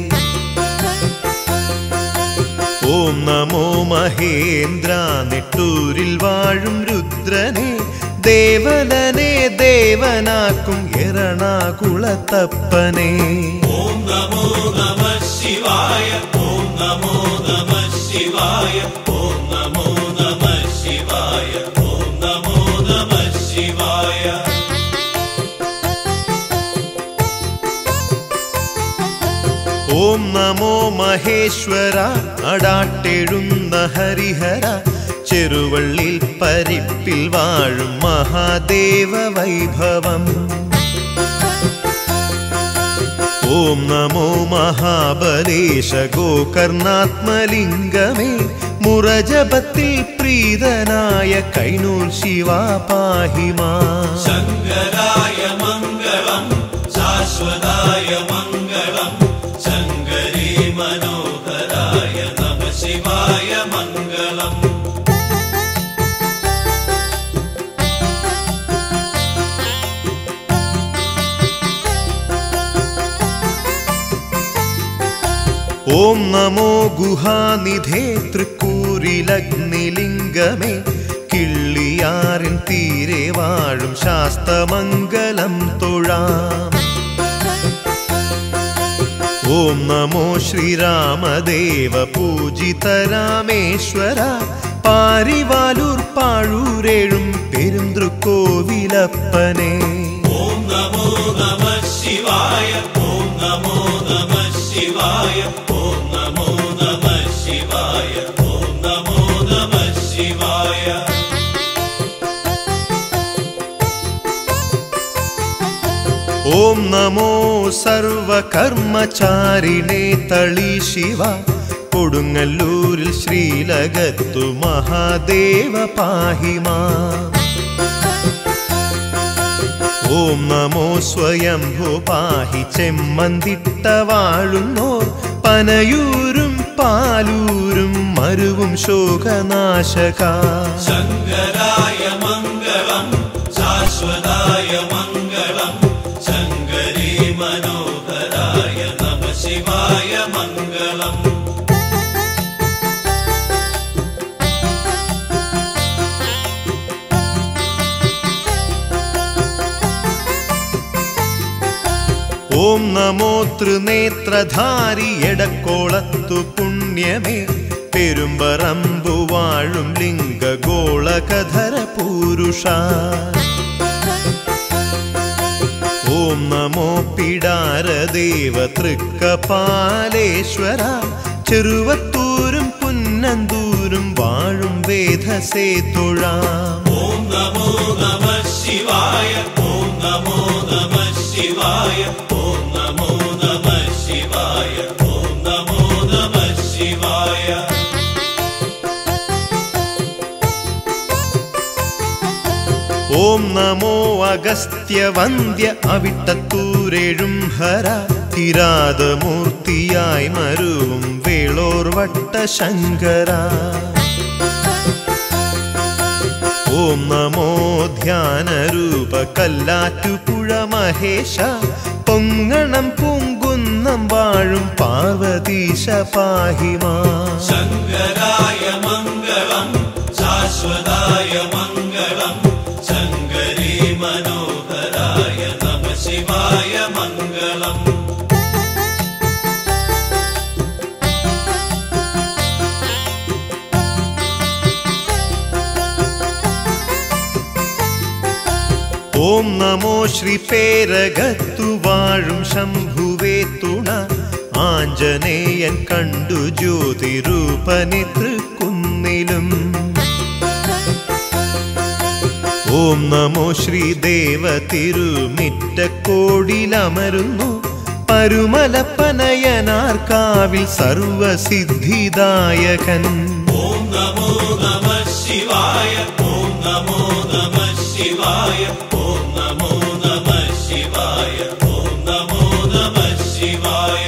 [SPEAKER 4] ഓം നമോ മഹേന്ദ്ര നെട്ടൂരിൽ വാഴും രുദ്രനെ ദേവലനെ ദേവനാക്കും എറണാകുളത്തപ്പനെ
[SPEAKER 1] ഓം നമോ നമ ശിവായ ഓം നമോ നമ ശിവായ ഓം നമോ നമ ശിവായ ഓം നമോ നമ ശിവായ
[SPEAKER 4] ഓം നമോ മഹേശ്വര അടാട്ടെഴുന്ന ഹരിഹര ചെറുവള്ളിൽ പരിപ്പിൽ വാഴും മഹാദേവ വൈഭവം ഓം നമോ മഹാബലേശ ഗോകർണാത്മലിംഗമേ മുറജപത്തിൽ പ്രീതനായ കൈനൂർ ശിവ പാഹിമാ
[SPEAKER 1] ശങ്കരായ മംഗളം ശാശ്വതായ മംഗളം ശങ്കരീ മനോഹരായ നമ ശിവായ മംഗളം
[SPEAKER 4] ഓം നമോ ഗുഹാനിധേ തൃക്കൂരിലഗ്നിലിംഗമേ കിള്ളിയാറിൻ തീരെ വാഴും ശാസ്തമംഗലം തൊഴാം ഓം നമോ ശ്രീരാമദേവ പൂജിത രാമേശ്വര പാരിവാലൂർ പാഴൂരേഴും പെരുന്തൃക്കോവിലപ്പനെ
[SPEAKER 1] ഓം നമോ നമ ശിവായ ഓം നമോ നമ ശിവായ ഓം നമോ നമ ശിവായ ഓം നമോ നമ ശിവായ
[SPEAKER 4] ഓം നമോ സർവകർമ്മചാരിണേ തളി ശിവ കൊടുങ്ങല്ലൂരിൽ ശ്രീലകത്തു മഹാദേവ പാഹിമാ ഓം നമോ സ്വയംഭു പാഹി ചെമ്മന്തിട്ട വാഴുന്നോർ പനയൂരും പാലൂരും മരുവും ശോകനാശക
[SPEAKER 1] ശങ്കരായ മംഗളം ശാശ്വതായ മംഗളം ശങ്കരീ മനോഹരായ നമ ശിവായ മംഗളം
[SPEAKER 4] ഓം നമോ തൃനേത്രധാരി എടക്കോളത്തു പുണ്യമേ പെരുമ്പറമ്പു വാഴും ലിംഗഗോളകധര പൂരുഷ ഓം നമോ പിടാരദേവ തൃക്കപാലേശ്വര ചെറുവത്തൂരും പുന്നന്തൂരും വാഴും വേദസേ തൊഴാം
[SPEAKER 1] ഓം നമോ നമ ശിവായ ശിവായ ഓം നമോ നമ ശിവായ ഓം നമോ നമ ശിവായ
[SPEAKER 4] ഓം നമോ അഗസ്ത്യവന്ദ്യ അവിട്ടത്തൂരെഴും ഹര കിരാതമൂർത്തിയായി മരുവും വേളോർ വട്ട ശങ്കര ഓം നമോ ധ്യാനരൂപ കല്ലാറ്റുപുഴ മഹേശ പൊങ്ങണം പൂങ്കുന്നം വാഴും പാർവതീശ പാഹിമാ
[SPEAKER 1] ശങ്കരായ മംഗളം ശാശ്വതായ മംഗളം ശങ്കരീ മനോഹരായ നമ ശിവായ മംഗളം
[SPEAKER 4] ഓം നമോ ശ്രീ പേരകത്തു വാഴും ശംഭുവേ തുണ ആഞ്ജനേയൻ കണ്ടു ജ്യോതിരൂപനെ തൃക്കുന്നിലും ഓം നമോ ശ്രീദേവ തിരുമിറ്റക്കോടിലമരുന്നു പരുമലപ്പനയനാർക്കാവിൽ സർവസിദ്ധിദായകൻ
[SPEAKER 1] ഓം നമോ നമ ശിവായ ഓം നമോ നമ ശിവായ ഓം നമോ നമ ശിവായ ഓം നമോ നമ ശിവായ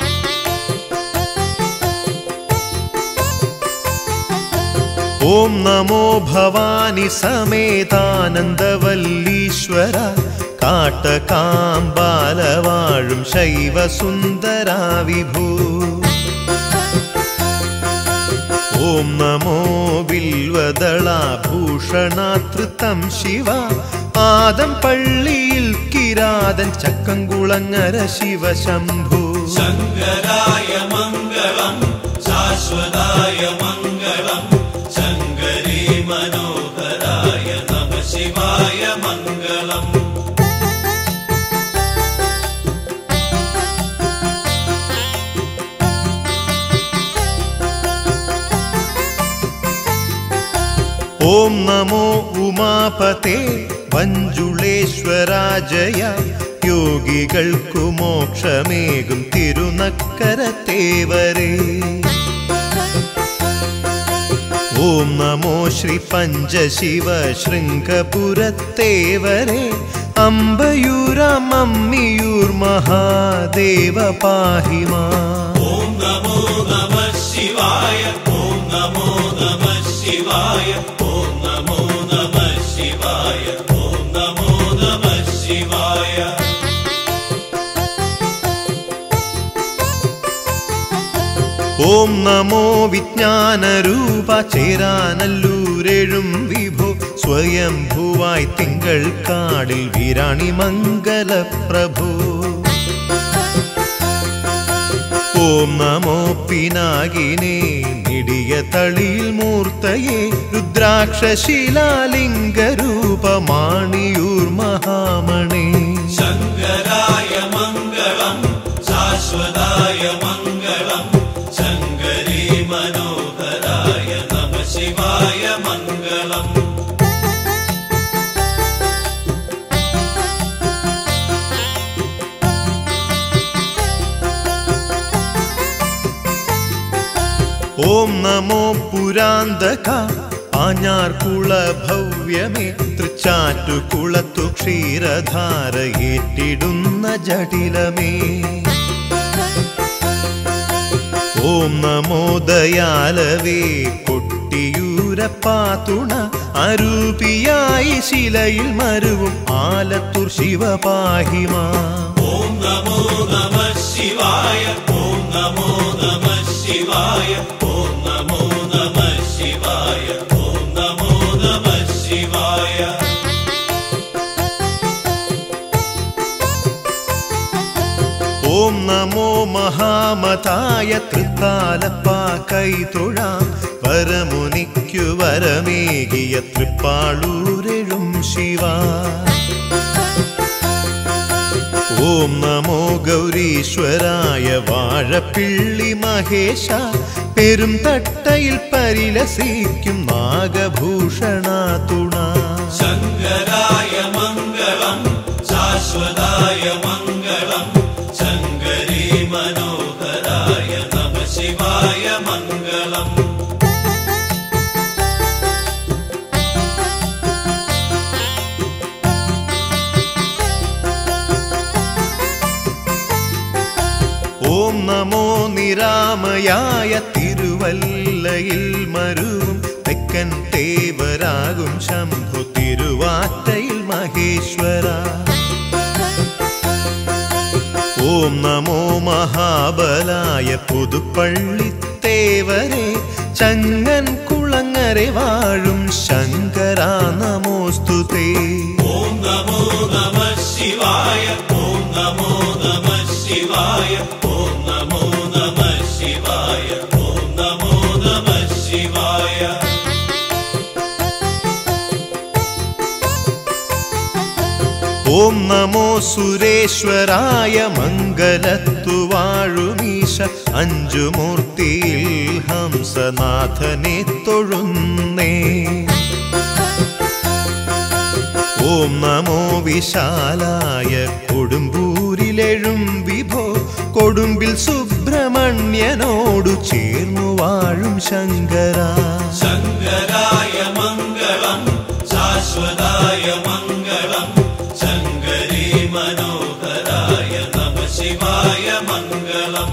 [SPEAKER 4] ഓം നമോ ഭവാനി സമേതാനന്ദവല്ലീശ്വര കാട്ടകാമ്പാലവാഴും ശൈവസുന്ദരാ വിഭൂ ഓം നമോ ബിൽവദളാഭൂഷണാതൃത്തം ശിവ ആദം പള്ളിയിൽ കിരാതൻ ചക്കംകുളങ്ങര ശിവശംഭു
[SPEAKER 1] ശങ്കരായ മംഗളം ശാശ്വതായ മംഗളം ശങ്കരീ മനോഹരായ നമ ശിവായ മംഗളം
[SPEAKER 4] ഓം നമോ ഉമാപതേ വഞ്ചുളേശ്വരാജയ യോഗികൾക്കു മോക്ഷമേകും തിരുനക്കര തേവരേ ഓം നമോ ശ്രീ പഞ്ചശിവ ശൃംഗപുരത്തേവരേ അമ്പയൂരാം അമ്മിയൂർ മഹാദേവ പാഹിമാ
[SPEAKER 1] ഓം നമോ നമ ശിവായ ഓം നമോ നമ ശിവായ ഓം നമോ നമ ശിവായ ഓം നമോ നമ ശിവായ
[SPEAKER 4] ഓം നമോ വിജ്ഞാനരൂപ ചേരാനല്ലൂരെഴും വിഭോ സ്വയംഭുവായി തിങ്കൾ കാടിൽ വിരാണി മംഗല പ്രഭു ഓം നമോ പിനാകിനെ നിടിയ തളിയിൽ മൂർത്തയെ രുദ്രാക്ഷശിലാലിംഗരൂപമാണിയൂർ മഹാമണി
[SPEAKER 1] ശങ്കരായ മംഗളം ശാശ്വതായ മംഗളം ശങ്കരീ മനോഹരായ നമ ശിവായ മംഗളം
[SPEAKER 4] ഓം നമോ പുരാന്തക ആഞ്ഞാർകുള ഭവ്യമേ തൃച്ചാറ്റുകുളത്തു ക്ഷീരധാര ഏറ്റിടുന്ന ജടിലമേ ഓം നമോ ദയാലവേ കൊട്ടിയൂരപ്പാത്തുണ അരൂപിയായി ശിലയിൽ മരുവും ആലത്തൂർ ശിവപാഹിമാ
[SPEAKER 1] ഓം നമോ നമ ശിവായ ഓം നമോ നമ ശിവായ ഓം നമോ നമ ശിവായ ഓം നമോ നമ ശിവായ
[SPEAKER 4] ഓം നമോ മഹാമതായ തൃത്താലപ്പ കൈതൊഴാം വരമുനിക്കു വരമേകിയ തൃപ്പാളൂരെഴും ശിവ ഓം നമോ ഗൗരീശ്വരായ വാഴപ്പിള്ളി മഹേശ പെരും തട്ടയിൽ പരിലസിക്കും നാഗഭൂഷണ തുണ
[SPEAKER 1] ശങ്കരായ മംഗളം ശാശ്വതായ
[SPEAKER 4] തിരുവല്ലയിൽ മരുവും തെക്കൻ തേവരാകും ശംഭു തിരുവാറ്റയിൽ മഹേശ്വര ഓം നമോ മഹാബലായ പുതുപ്പള്ളിത്തേവരെ ചങ്ങൻ കുളങ്ങരെ വാഴും ശങ്കര നമോസ്തുതേ
[SPEAKER 1] ഓം നമോ നമ ശിവായ ഓം നമോ നമ ശിവായ ഓം നമോ നമ ശിവായ ഓം നമോ നമ ശിവായ
[SPEAKER 4] ഓം നമോ സുരേശ്വരായ മംഗലത്തു വാഴുമീശ അഞ്ചുമൂർത്തിയിൽ ഹംസനാഥനെ തൊഴുന്നേ ഓം നമോ വിശാലായ കൊടുമ്പൂരിലെഴും വിഭോ കൊടുമ്പിൽ സുബ്രഹ്മണ്യനോടു ചേർന്നു വാഴും ശങ്കര
[SPEAKER 1] ശങ്കരായ മംഗളം ശാശ്വതായ മംഗളം ശങ്കരേ മനോഹരായ നമ ശിവായ മംഗളം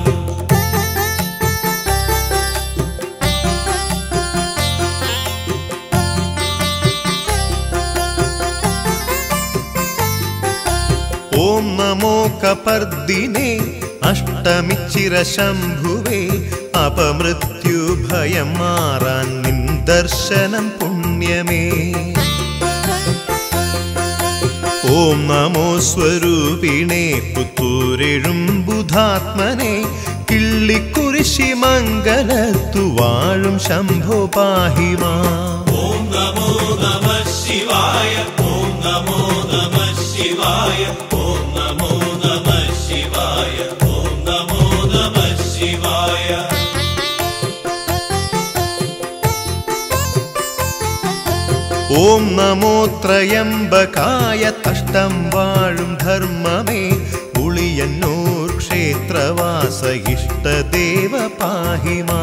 [SPEAKER 4] ഓം നമോ കപർദിനെ അഷ്ടമിച്ചിര ശംഭുവേ അപമൃത്യു ഭയം മാറാൻ നിൻ ദർശനം പുണ്യമേ ഓം നമോ സ്വരൂപിണേ പുത്തൂരെഴും ബുധാത്മനെ കിള്ളിക്കുരിശി മംഗലത്തു വാഴും ശംഭോ പാഹിമാ
[SPEAKER 1] ഓം നമോ നമ ശിവായ ഓം നമോ നമ ശിവായ ഓം നമോ നമ ശിവായ ഓം നമോ നമ ശിവായ
[SPEAKER 4] ഓം നമോ ത്രയംബകായ തഷ്ടം വാഴും ധർമ്മമേ ഉളിയന്നൂർ ക്ഷേത്രവാസ ഇഷ്ടദേവ പാഹിമാ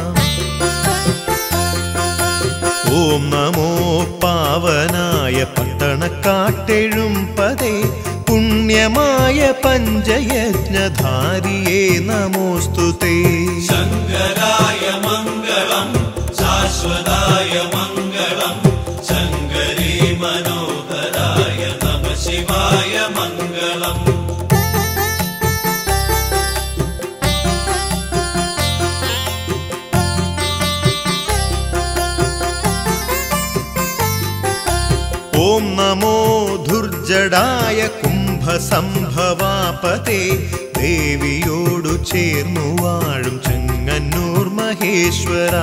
[SPEAKER 4] ഓം നമോ പാവനായ പട്ടണക്കാട്ടെഴും പതേ പുണ്യമായ പഞ്ചയജ്ഞധാരിയേ നമോസ്തുതേ
[SPEAKER 1] ശങ്കരായ മംഗളം ശാശ്വതായ മംഗളം ശങ്കരേ മനോഹരായ നമ ശിവായ മംഗളം
[SPEAKER 4] ഓം നമോ ദുർജടായ കുംഭസംഭവാപതേ ദേവിയോടു ചേർന്നു വാഴും ചെങ്ങന്നൂർ മഹേശ്വര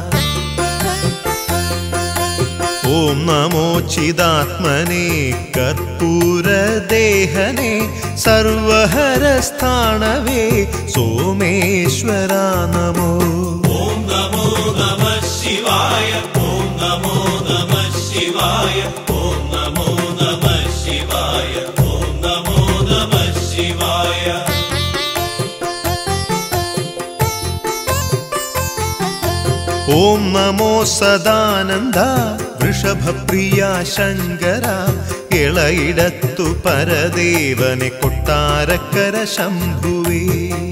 [SPEAKER 4] ഓം നമോ ചിദാത്മനെ കർപ്പൂരദേഹനെ സർവഹരസ്ഥാണവേ സോമേശ്വര നമോ
[SPEAKER 1] ഓം നമോ നമ ശിവായ ഓം നമോ നമ ശിവായ ഓം നമോ നമ ശിവായ ഓം നമോ നമ ശിവായ
[SPEAKER 4] ഓം നമോ സദാനന്ദ വൃഷഭപ്രിയ ശങ്കര ഇളയിടത്തു പരദേവനെ കൊട്ടാരക്കര ശംഭുവേ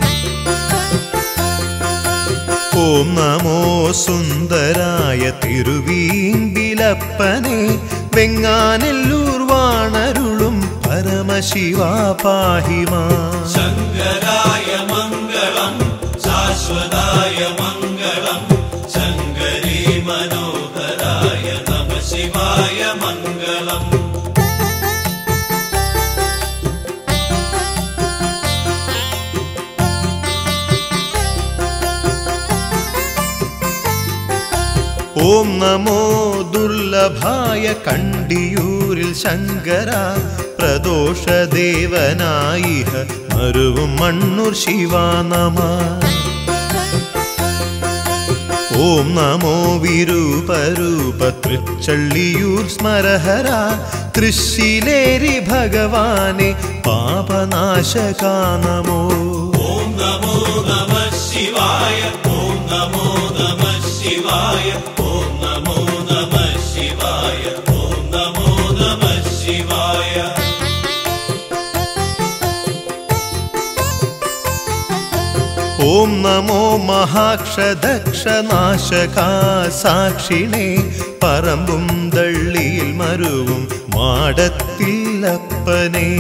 [SPEAKER 4] ഓം നമോ സുന്ദരായ തിരുവീമ്പിലപ്പനെ വെങ്ങാനെല്ലൂർ വാണരുളും പരമശിവാ പാഹിമാ
[SPEAKER 1] ശങ്കരായ മംഗളം ശാശ്വതായ മംഗളം ശങ്കരേ മനോഹരായ നമ ശിവായ മംഗളം
[SPEAKER 4] ഓം നമോ ദുർലഭായ കണ്ടിയൂരിൽ ശങ്കര പ്രദോഷദേവനായിഹ മരുവും മണ്ണൂർ ശിവാ നമ ഓം നമോ വിരൂപരൂപ തൃച്ചള്ളിയൂർ സ്മരഹര തൃശ്ശിലേരി ഭഗവാനെ പാപനാശകാ നമോ
[SPEAKER 1] ഓം നമോ നമ ശിവായ ഓം നമോ നമ ശിവായ ഓം നമോ നമ ശിവായ ഓം നമോ നമ ശിവായ
[SPEAKER 4] ഓം നമോ നമോ മഹാക്ഷദക്ഷനാശകാ സാക്ഷിണേ പറമ്പും ദള്ളിയിൽ മരുവും മാടത്തില്ലപ്പനേ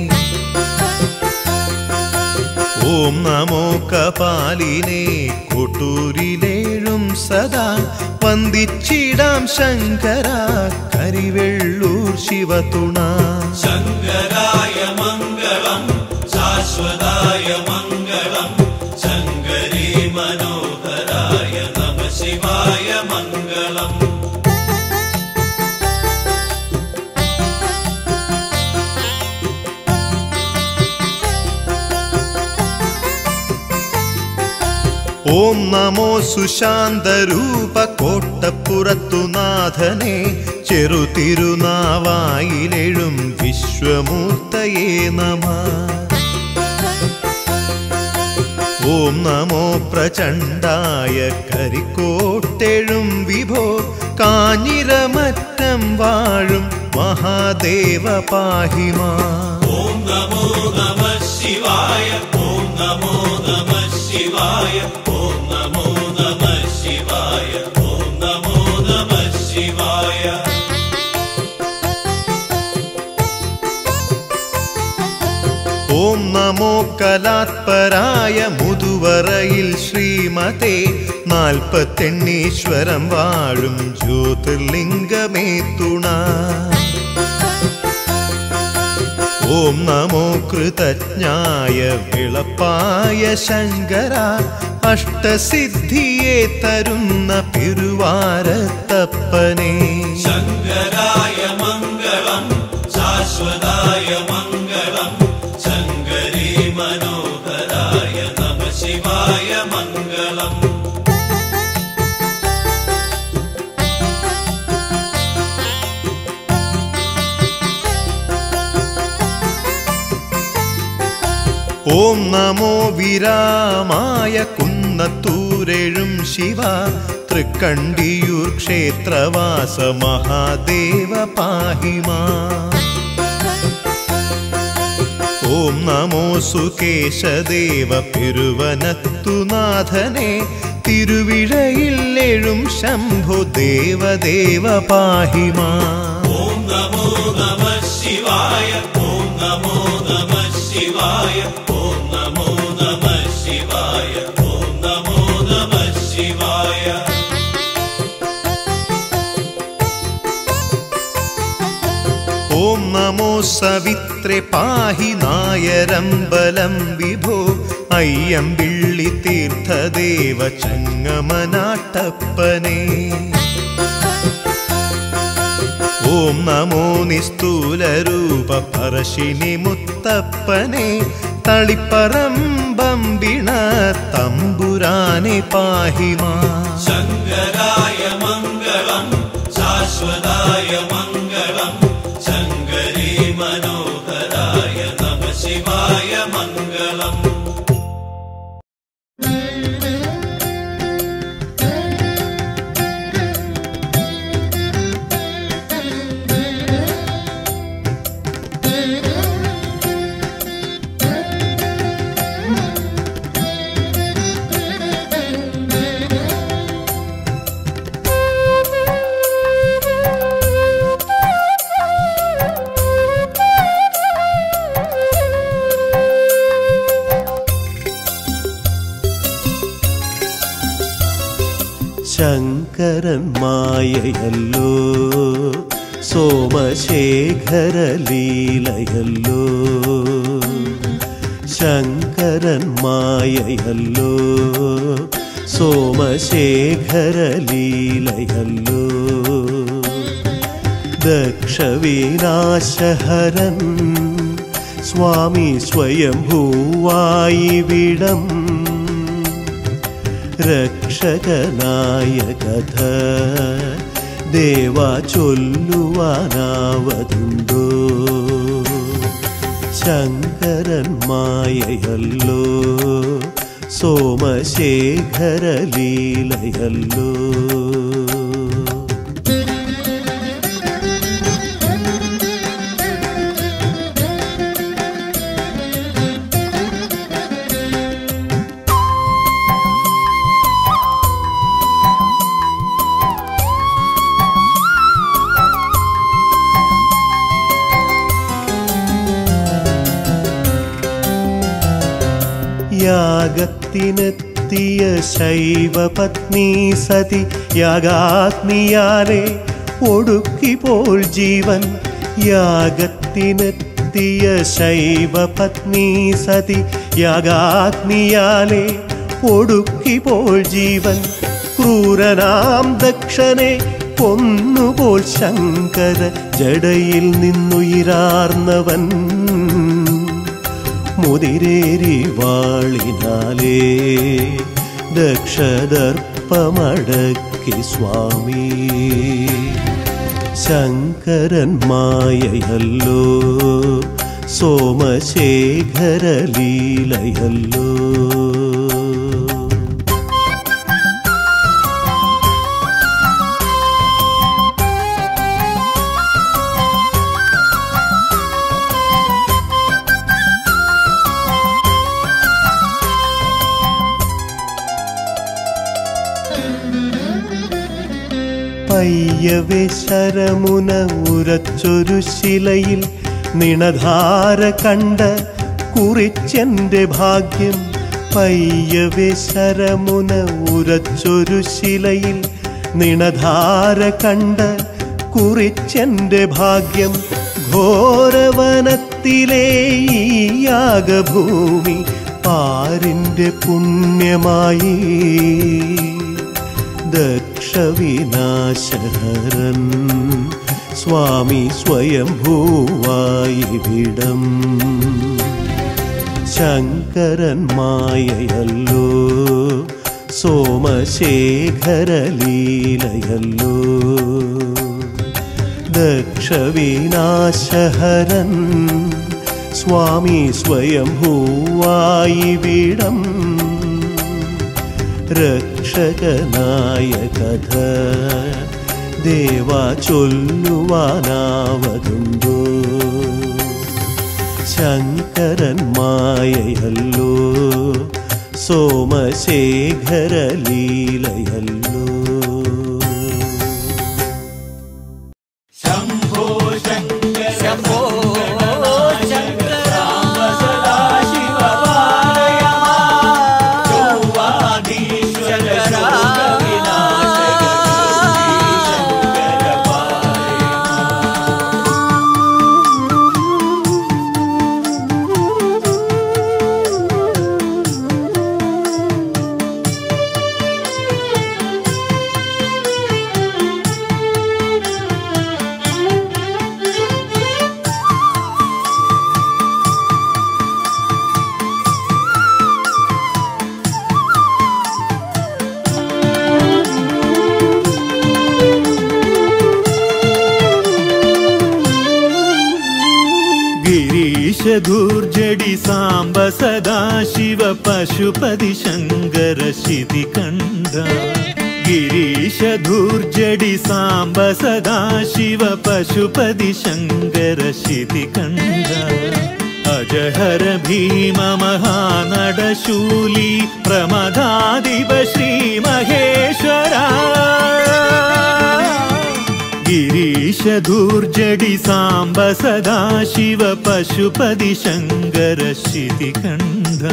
[SPEAKER 4] ഓം നമോ കപാലിനെ കൊട്ടൂരിലേഴും സദാ വന്ദിച്ചിടാം ശങ്കര കരിവെള്ളൂർ ശിവതുണ
[SPEAKER 1] ശങ്കരായ മംഗളം ശാശ്വതായ മംഗളം ശങ്കരേ മനോഹരായ നമ ശിവായ മംഗളം
[SPEAKER 4] ഓം നമോ സുശാന്തരൂപ കോട്ടപ്പുറത്തു നാഥനെ ചെറുതിരുനാവായിലെഴും വിശ്വമൂർത്തയേ നമ ഓം നമോ പ്രചണ്ഡായ കരിക്കോട്ടെഴും വിഭോ കാഞ്ഞിരമറ്റം വാഴും മഹാദേവ പാഹിമാ
[SPEAKER 1] ഓം നമോ നമ ശിവായ ഓം നമോ നമ ശിവായ ഓം നമോ നമ ശിവായ ഓം നമോ നമ ശിവായ
[SPEAKER 4] ഓം നമോ കലാത്പരായ മുതുവറയിൽ ശ്രീമതേ നാൽപ്പത്തെണ്ണീശ്വരം വാഴും ജ്യോതിർലിംഗമേ തുണ ഓം നമോ കൃതജ്ഞായ വിളപ്പായ ശങ്കര അഷ്ടസിദ്ധിയെ തരുന്ന പെരുവാരത്തപ്പനേ
[SPEAKER 1] ശങ്കരായ മംഗളം ശാശ്വതായ മംഗളം ശങ്കരേ മനോഹരായ നമ ശിവായ മംഗളം
[SPEAKER 4] ഓം നമോ വിരാമായ കുന്നത്തൂരെഴും ശിവ തൃക്കണ്ടിയൂർ ക്ഷേത്രവാസ മഹാദേവ പാഹിമാ ഓം നമോ സുകേശദേവ പെരുവനത്തുനാഥനെ തിരുവിഴയിൽ എഴും ശംഭു ദേവദേവ പാഹിമാ
[SPEAKER 1] ഓം നമോ നമ ശിവായ ഓം നമോ നമ ശിവായ ഓം നമോ നമ ശിവായ ഓം നമോ നമ ശിവായ
[SPEAKER 4] ഓം നമോ സവിത്രേ പാഹി നായരമ്പലം വിഭോ അയ്യമ്പിള്ളി തീർത്ഥദേവ ചങ്ങമനാട്ടപ്പനേ ഓം നമോ നിസ്തൂലരൂപ പരശിനി മുത്തപ്പനെ തളിപ്പറമ്പമ്പിണ തമ്പുരാനെ പാഹിമാ
[SPEAKER 1] ശങ്കരായ മംഗളം ശാശ്വതായ മംഗളം ശങ്കരേ മനോഹരായ നമ ശിവായ മംഗളം
[SPEAKER 5] ശങ്കരൻ മായയല്ലോ സോമശേഖര ലീലയല്ലോ ശങ്കരൻ മായയല്ലോ സോമശേഖര ലീലയല്ലോ ദക്ഷവിനാശഹരൻ സ്വാമി സ്വയംഭൂവായി വിടം രക്ഷകനായ കഥ ദേവാ ചൊല്ലുവാനാവതുണ്ടോ ശങ്കരൻ മായയല്ലോ സോമശേഖര ലീലയല്ലോ യാഗത്തിനെത്തിയ ശൈവപത്നി സതി യാഗാഗ്നിയാലെ ഒടുക്കിപ്പോൾ ജീവൻ യാഗത്തിനെത്തിയ ശൈവപത്നി സതി യാഗാഗ്നിയാലെ ഒടുക്കിപ്പോൾ ജീവൻ ക്രൂരനാം ദക്ഷനെ കൊന്നുപോൽ ശങ്കര ജടയിൽ നിന്നുയിരാർന്നവൻ മുതിരേരി വാളിനാലേ ദക്ഷദർപ്പമടക്കി സ്വാമി ശങ്കരൻ മായയല്ലോ സോമശേഖര ലീലയല്ലോ പയ്യവേ ശരമുന ഉരച്ചൊരു ശിലയിൽ നിണധാര കണ്ട കുറിച്ചെന്റെ ഭാഗ്യം പയ്യവേ ശരമുന ഉരച്ചൊരു ശിലയിൽ നിണധാര കണ്ട കുറിച്ചെന്റെ ഭാഗ്യം ഘോരവനത്തിലെ ഈ യാഗഭൂമി പാരിന്റെ പുണ്യമായി ദക്ഷവിനാശഹരൻ സ്വാമി സ്വയംഭൂവായി വിടം ശങ്കരൻ മായയല്ലോ സോമശേഖര ലീലയല്ലോ ദക്ഷവിനാശഹരൻ സ്വാമി സ്വയംഭൂവായി വിടം രക്ഷകനായ കഥ ദേവാ ചൊല്ലുവാനാവതുണ്ടോ ശങ്കരൻ മായയല്ലോ സോമശേഖര ലീലയല്ലോ
[SPEAKER 1] ശംഭോ ശങ്കര
[SPEAKER 6] ശംഭോ ശങ്കര
[SPEAKER 1] ചൊവ്വാധീശ്വര ശോകവിനാശക ശങ്കര പാലയ
[SPEAKER 4] गिरीशधूर्जडि साम्ब सदाशिव पशुपति शङ्कर शितिकण्ठ गिरीशधूर्जडि साम्ब सदाशिव पशुपति शङ्कर शितिकण्ठ अजहर भीम महानडशूली प्रमदादिव श्रीमहेश्वरा गिरीशधूर्जडि साम्ब सदाशिव पशुपति शङ्कर शितिकण्ठ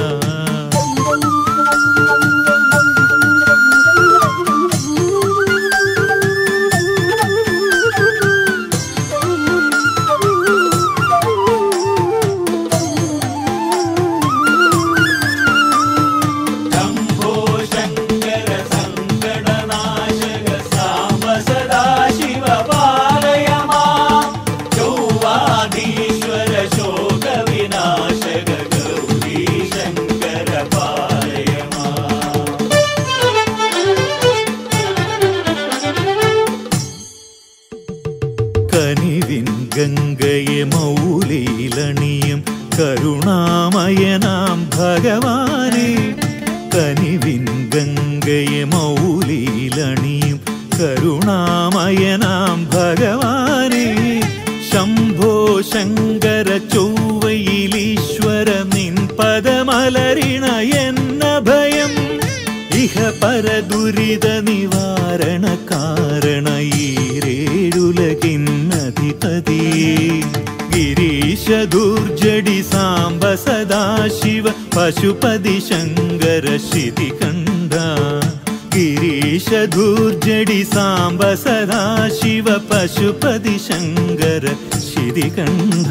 [SPEAKER 1] ശംഭോ ശങ്കര സങ്കടനാശക സാംബ സദാശിവ പാലയ മാം ചൊവ്വാധീശ്വര ശോക വിനാശക ഗൗരീ ശങ്കര പാലയ മാം
[SPEAKER 4] കനിവിൻ ഗംഗയെ മൗലിയിലണിയും കരുണാമയനാം ഭഗവാനെ കനിവിൻ ഗംഗയെ മൗലിയിലണിയും കരുണാമയനാം ഭഗവാനെ ശംഭോ ശങ്കര ചൊവ്വയിലീശ്വര നിൻ പദമലരിണ എന്ന ഭയം ഇഹ പര ദുരിത നിവാരണ കാരണ ഈരേഴുലകിന്നധിപതി ഗിരീശ ദുർജടി സാംബ സദാശിവ പശുപതി ശങ്കര ശിതി കണ്ട ഗിരീശ ദുർജടി സാംബ സദാശിവ പശുപതി ശങ്കര ശിതി കണ്ട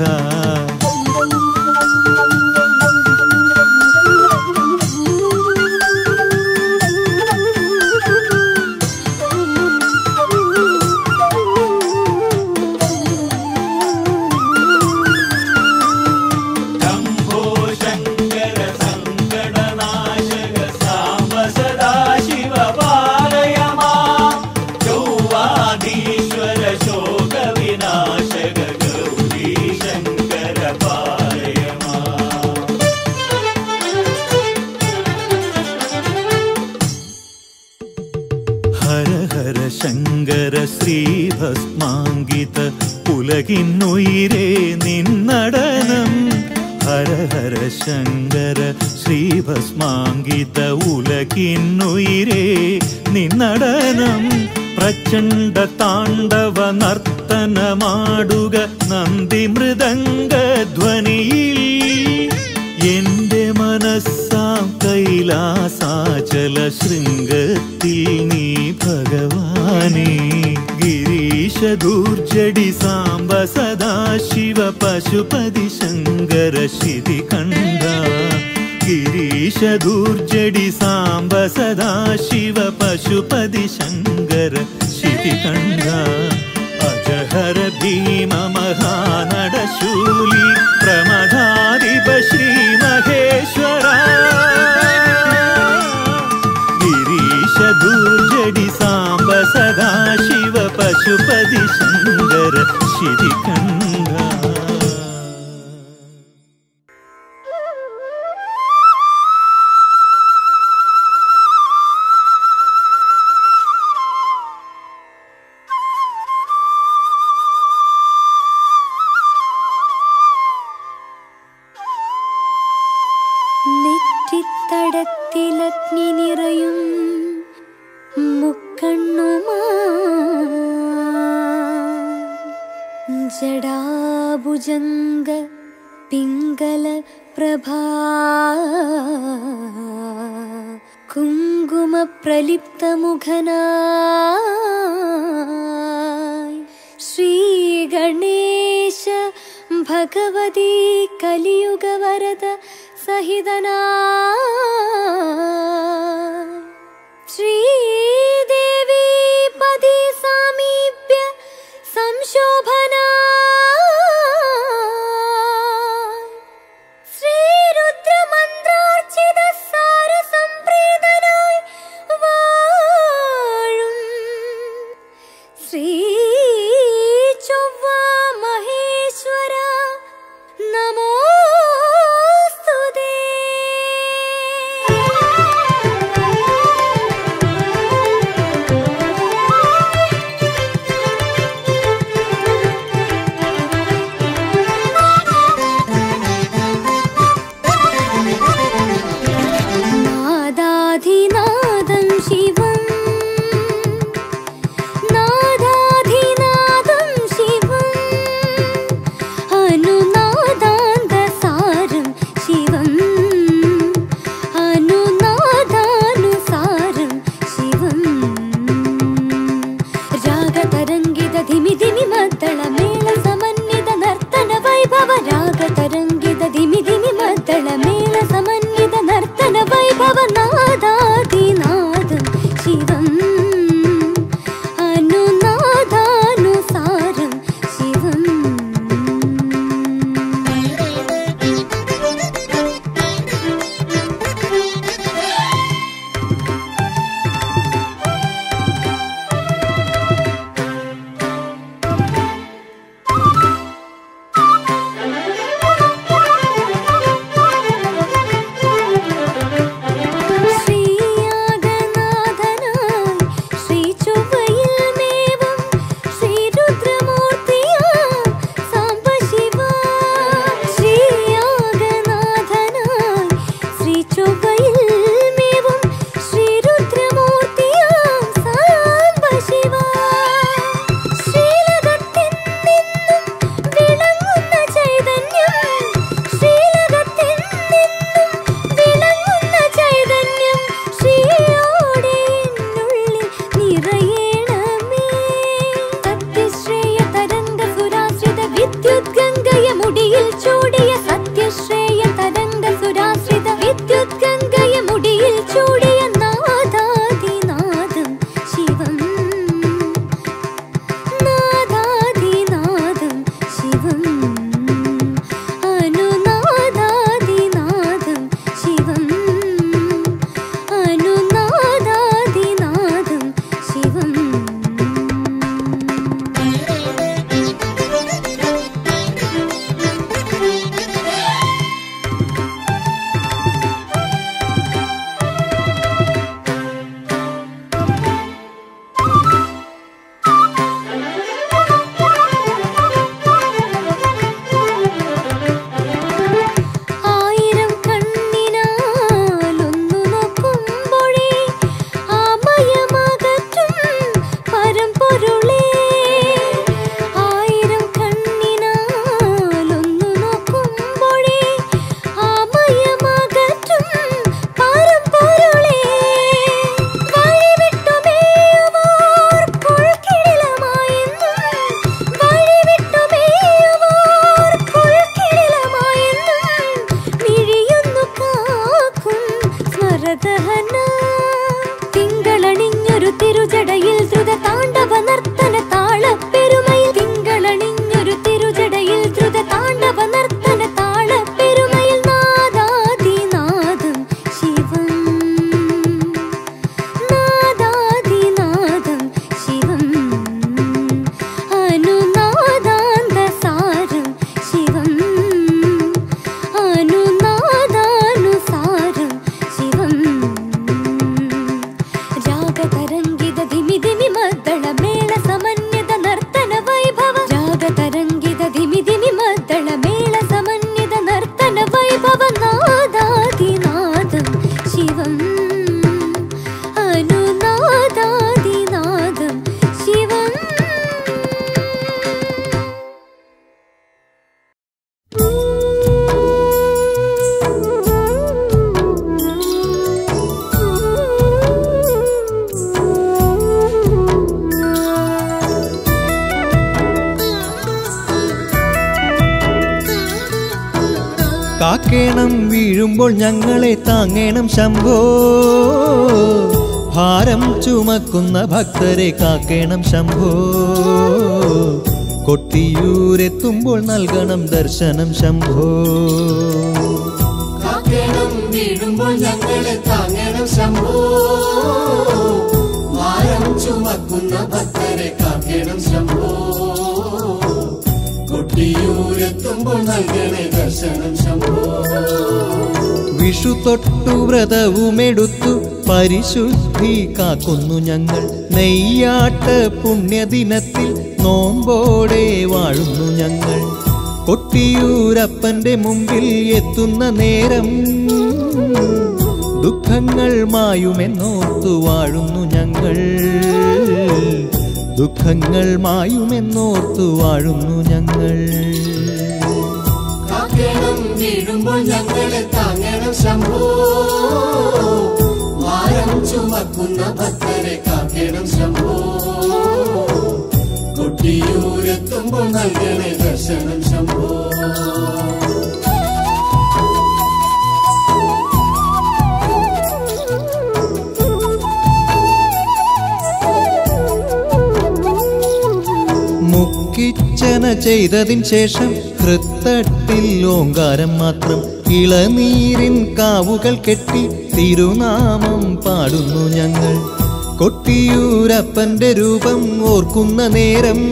[SPEAKER 4] ശംഭോ ശങ്കര സങ്കടനാശക സാംബ സദാശിവ പാലയമാ ചൊവ്വാധീശ്വര ശോക വിനാശക ഗൗരീ ശങ്കര പാലയമാ ഹര ഹര ശങ്കര ശ്രീഭസ്മാങ്കിത ഉലകിന്നുയിരേ നിന്നടനം ഹര ഹര ശങ്കര ശ്രീഭസ്മാങ്കിത ഉലകിന്നുയിരേ നിന്നടനം പ്രചണ്ഡ താണ്ഡവ നർത്തനമാടുക നന്ദി മൃദംഗ ധ്വനിയിൽ എന്റെ മനസ്സാം കൈലാസാചല ശൃംഗത്തിൽ നീ ഭഗവാനേ ഗിരീശ ദൂർജടി സാംബ സദാശിവ പശുപതി ശങ്കര ശിതി കണ്ട ഗിരീശ ദൂർജടി സാംബ സദാശിവ പശുപതി ശങ്കര ശിതി കണ്ട അജഹര ഭീമ മഹാനടശൂലി പ്രമദാധിപ ശ്രീ മഹേശ്വര ഗിരീശ ദുർജടി സാംബ സദാശിവ പശുപതി ശങ്കര ശിരി കണ്ട
[SPEAKER 7] നെറ്റിത്തടത്തിലഗ്നി നിറയും മുക്കണ്ണുമാ ജടാഭുജംഗ പിംഗല പ്രഭാ കുങ്കുമ പ്രലിപ്തമുഖനായി ശ്രീ ഗണേശ ഭഗവതി കലിയുഗവരദ സഹിതനാ ശ്രീദേവി പതി സാമീപ്യ സംശോഭന ശ്രീരുദ്രമന്ത്രാർച്ചിത സാര സംപ്രീതനായി വാഴും ശ്രീ ചൊവ്വ മഹേശ്വര നമോസ്തുതേ
[SPEAKER 2] കാക്കേണം വീഴുമ്പോൾ ഞങ്ങളെ താങ്ങേണം ശംഭോ ഭാരം ചുമക്കുന്ന ഭക്തരെ കാക്കേണം ശംഭോ കൊട്ടിയൂരെത്തുമ്പോൾ നൽകണം ദർശനം ശംഭോ
[SPEAKER 3] കാക്കേണം വീഴുമ്പോൾ ഞങ്ങളെ താങ്ങണം ശംഭോ ഭാരം ചുമക്കുന്ന ഭക്തരെ കാക്കേണം ശംഭോ കൊട്ടിയൂരെത്തുമ്പോൾ നൽകണേ ദർശനം ശംഭോ
[SPEAKER 2] വിഷു തൊട്ടു വ്രതവുമെടുത്തു പരിശുദ്ധി കാക്കുന്നു ഞങ്ങൾ നെയ്യാട്ട് പുണ്യദിനത്തിൽ നോമ്പോടെ വാഴുന്നു ഞങ്ങൾ കൊട്ടിയൂരപ്പന്റെ മുമ്പിൽ എത്തുന്ന നേരം ദുഃഖങ്ങൾ മായുമെന്നോർത്തു വാഴുന്നു ഞങ്ങൾ ദുഃഖങ്ങൾ മായുമെന്നോർത്തു വാഴുന്നു ഞങ്ങൾ
[SPEAKER 3] കാക്കേണം വീഴുമ്പോൾ ഞങ്ങളെ താങ്ങണം ശംഭോ ഭാരം ചുമക്കുന്ന ഭക്തരെ കാക്കേണം ശംഭോ കൊട്ടിയൂരെത്തുമ്പോൾ നൽകണേ ദർശനം ശംഭോ
[SPEAKER 2] മുക്കിച്ചന ചെയ്തതിന് ശേഷം ഹൃത്തട്ടിൽ ഓങ്കാരം മാത്രം ഇളനീരിൻ കാവുകൾ കെട്ടി തിരുനാമം പാടുന്നു ഞങ്ങൾ കൊട്ടിയൂരപ്പന്റെ രൂപം ഓർക്കുന്ന നേരം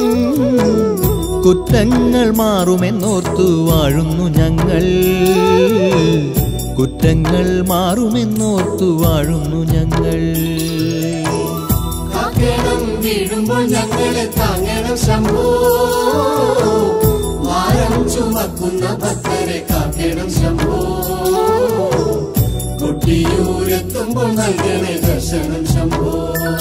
[SPEAKER 2] കുറ്റങ്ങൾ മാറുമെന്നോർത്തു വാഴുന്നു ഞങ്ങൾ കുറ്റങ്ങൾ മാറുമെന്നോർത്തു വാഴുന്നു ഞങ്ങൾ
[SPEAKER 3] കാക്കേണം വീഴുമ്പോൾ ഞങ്ങളെ താങ്ങണം ശംഭോ ഭാരം ചുമക്കുന്ന ഭക്തരെ കാക്കേണം ശംഭോ കൊട്ടിയൂരെത്തുമ്പോൾ നൽകണേ ദർശനം ശംഭോ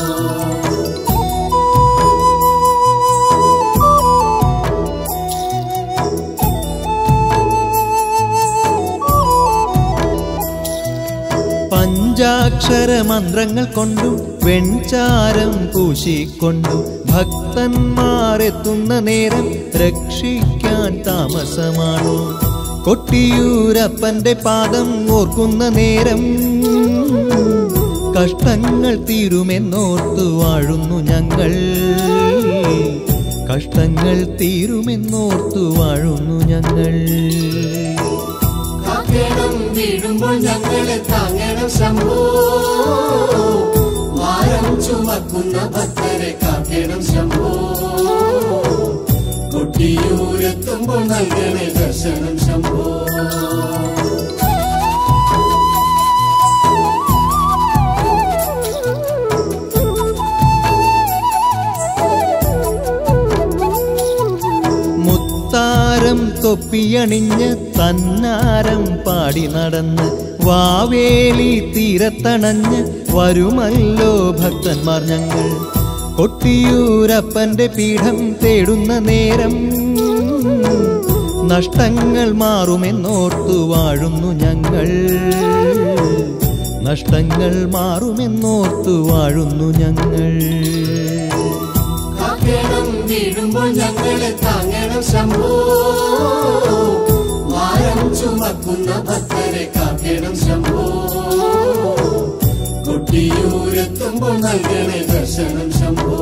[SPEAKER 2] പഞ്ചാക്ഷര മന്ത്രങ്ങൾ കൊണ്ടും വെൺചാരം പൂശിക്കൊണ്ടും ഭക്തന്മാരെത്തുന്ന നേരം രക്ഷിക്കാൻ താമസമാണോ കൊട്ടിയൂരപ്പന്റെ പാദം ഓർക്കുന്ന നേരം കഷ്ടങ്ങൾ തീരുമെന്നോർത്തു വാഴുന്നു ഞങ്ങൾ കഷ്ടങ്ങൾ തീരുമെന്നോർത്തു വാഴുന്നു ഞങ്ങൾ
[SPEAKER 3] കാക്കേണം വീഴുമ്പോൾ ഞങ്ങളെ താങ്ങണം ശംഭോ ഭാരം ചുമക്കുന്ന ഭക്തരെ കാക്കേണം ശംഭോ കൊട്ടിയൂരെത്തുമ്പോൾ നൽകണേ ദർശനം ശംഭോ
[SPEAKER 2] മുത്താരം തൊപ്പിയണിഞ്ഞ് തന്നാരം പാടി നടന്ന് വാവേലി തീരത്തണഞ്ഞ് വരുമല്ലോ ഭക്തന്മാർ ഞങ്ങൾ കൊട്ടിയൂരപ്പന്റെ പീഠം തേടുന്ന നേരം നഷ്ടങ്ങൾ മാറുമെന്നോർത്തു വാഴുന്നു ഞങ്ങൾ നഷ്ടങ്ങൾ മാറുമെന്നോർത്തു വാഴുന്നു ഞങ്ങൾ
[SPEAKER 3] കാക്കേണം വീഴുമ്പോൾ ഞങ്ങളെ താങ്ങണം ശംഭോ ഭാരം ചുമക്കുന്ന ഭക്തരെ കാക്കേണം ശംഭോ കൊട്ടിയൂരെത്തുമ്പോൾ നൽകണേ ദർശനം ശംഭോ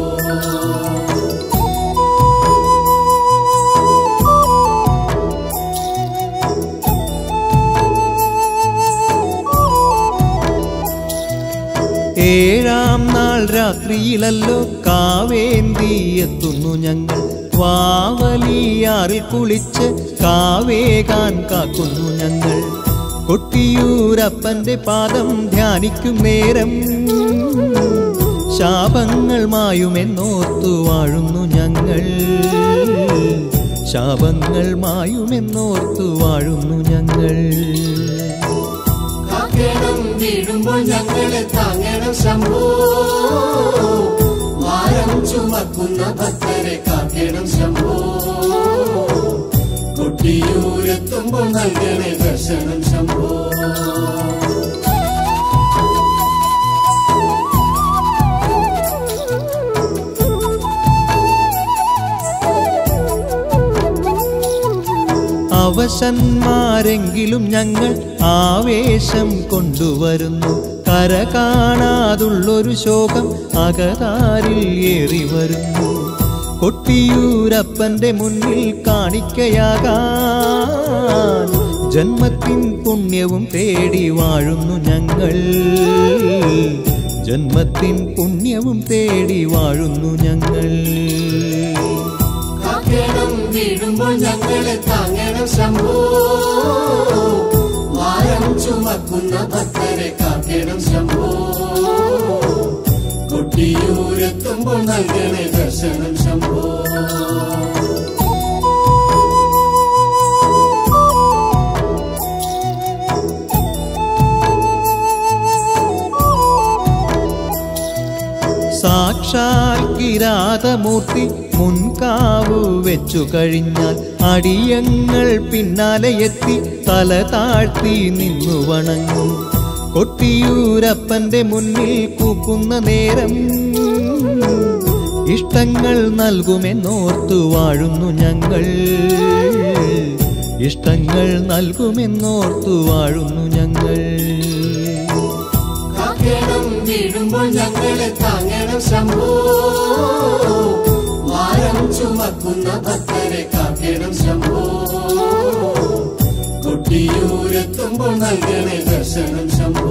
[SPEAKER 2] ഏഴാം നാൾ രാത്രിയിലല്ലോ കാവേന്തി എത്തുന്നു ഞങ്ങൾ വാവലിയാറിൽ കുളിച്ച് കാവേകാൻ കാക്കുന്നു ഞങ്ങൾ കൊട്ടിയൂരപ്പന്റെ പാദം ധ്യാനിക്കും നേരം ശാപങ്ങൾ മായുമെന്നോർത്തു വാഴുന്നു ഞങ്ങൾ ശാപങ്ങൾ മായുമെന്നോർത്തു വാഴുന്നു ഞങ്ങൾ
[SPEAKER 3] കാക്കേണം വീഴുമ്പോൾ ഞങ്ങളെ താങ്ങണം ശംഭോ ഭാരം ചുമക്കുന്ന ഭക്തരെ കാക്കേണം ശംഭോ കൊട്ടിയൂരെത്തുമ്പോൾ നൽകണേ ദർശനം ശംഭോ
[SPEAKER 2] അവശന്മാരെങ്കിലും ഞങ്ങൾ ആവേശം കൊണ്ടുവരുന്നു കര കാണാതുള്ളൊരു ശോകം അകതാരിൽ ഏറി വരുന്നു കൊട്ടിയൂരപ്പന്റെ മുന്നിൽ കാണിക്കയാകാൻ ജന്മത്തിൻ പുണ്യവും തേടി വാഴുന്നു ഞങ്ങൾ ജന്മത്തിൻ പുണ്യവും തേടി വാഴുന്നു ഞങ്ങൾ
[SPEAKER 3] കാക്കേണം വീഴുമ്പോൾ ഞങ്ങളെ താങ്ങണം ശംഭോ ഭാരം ചുമക്കുന്ന ഭക്തരെ കാക്കേണം ശംഭോ കൊട്ടിയൂരെത്തുമ്പോൾ നൽകണേ ദർശനം ശംഭോ
[SPEAKER 2] സാക്ഷാൽ കിരാതമൂർത്തി മുൻകാവു വെച്ചു കഴിഞ്ഞാൽ അടിയങ്ങൾ പിന്നാലെ എത്തി തല താഴ്ത്തി നിന്നു വണങ്ങും കൊട്ടിയൂരപ്പന്റെ മുന്നിൽ കൂപ്പുന്ന നേരം ഇഷ്ടങ്ങൾ നൽകുമെന്നോർത്തു വാഴുന്നു ഞങ്ങൾ ഇഷ്ടങ്ങൾ നൽകുമെന്നോർത്തു വാഴുന്നു ഞങ്ങൾ
[SPEAKER 3] കാക്കേണം വീഴുമ്പോൾ ഞങ്ങളെ താങ്ങണം ശംഭോ ഭാരം ചുമക്കുന്ന ഭക്തരെ കാക്കേണം ശംഭോ കൊട്ടിയൂരെത്തുമ്പോൾ നൽകണേ ദർശനം ശംഭോ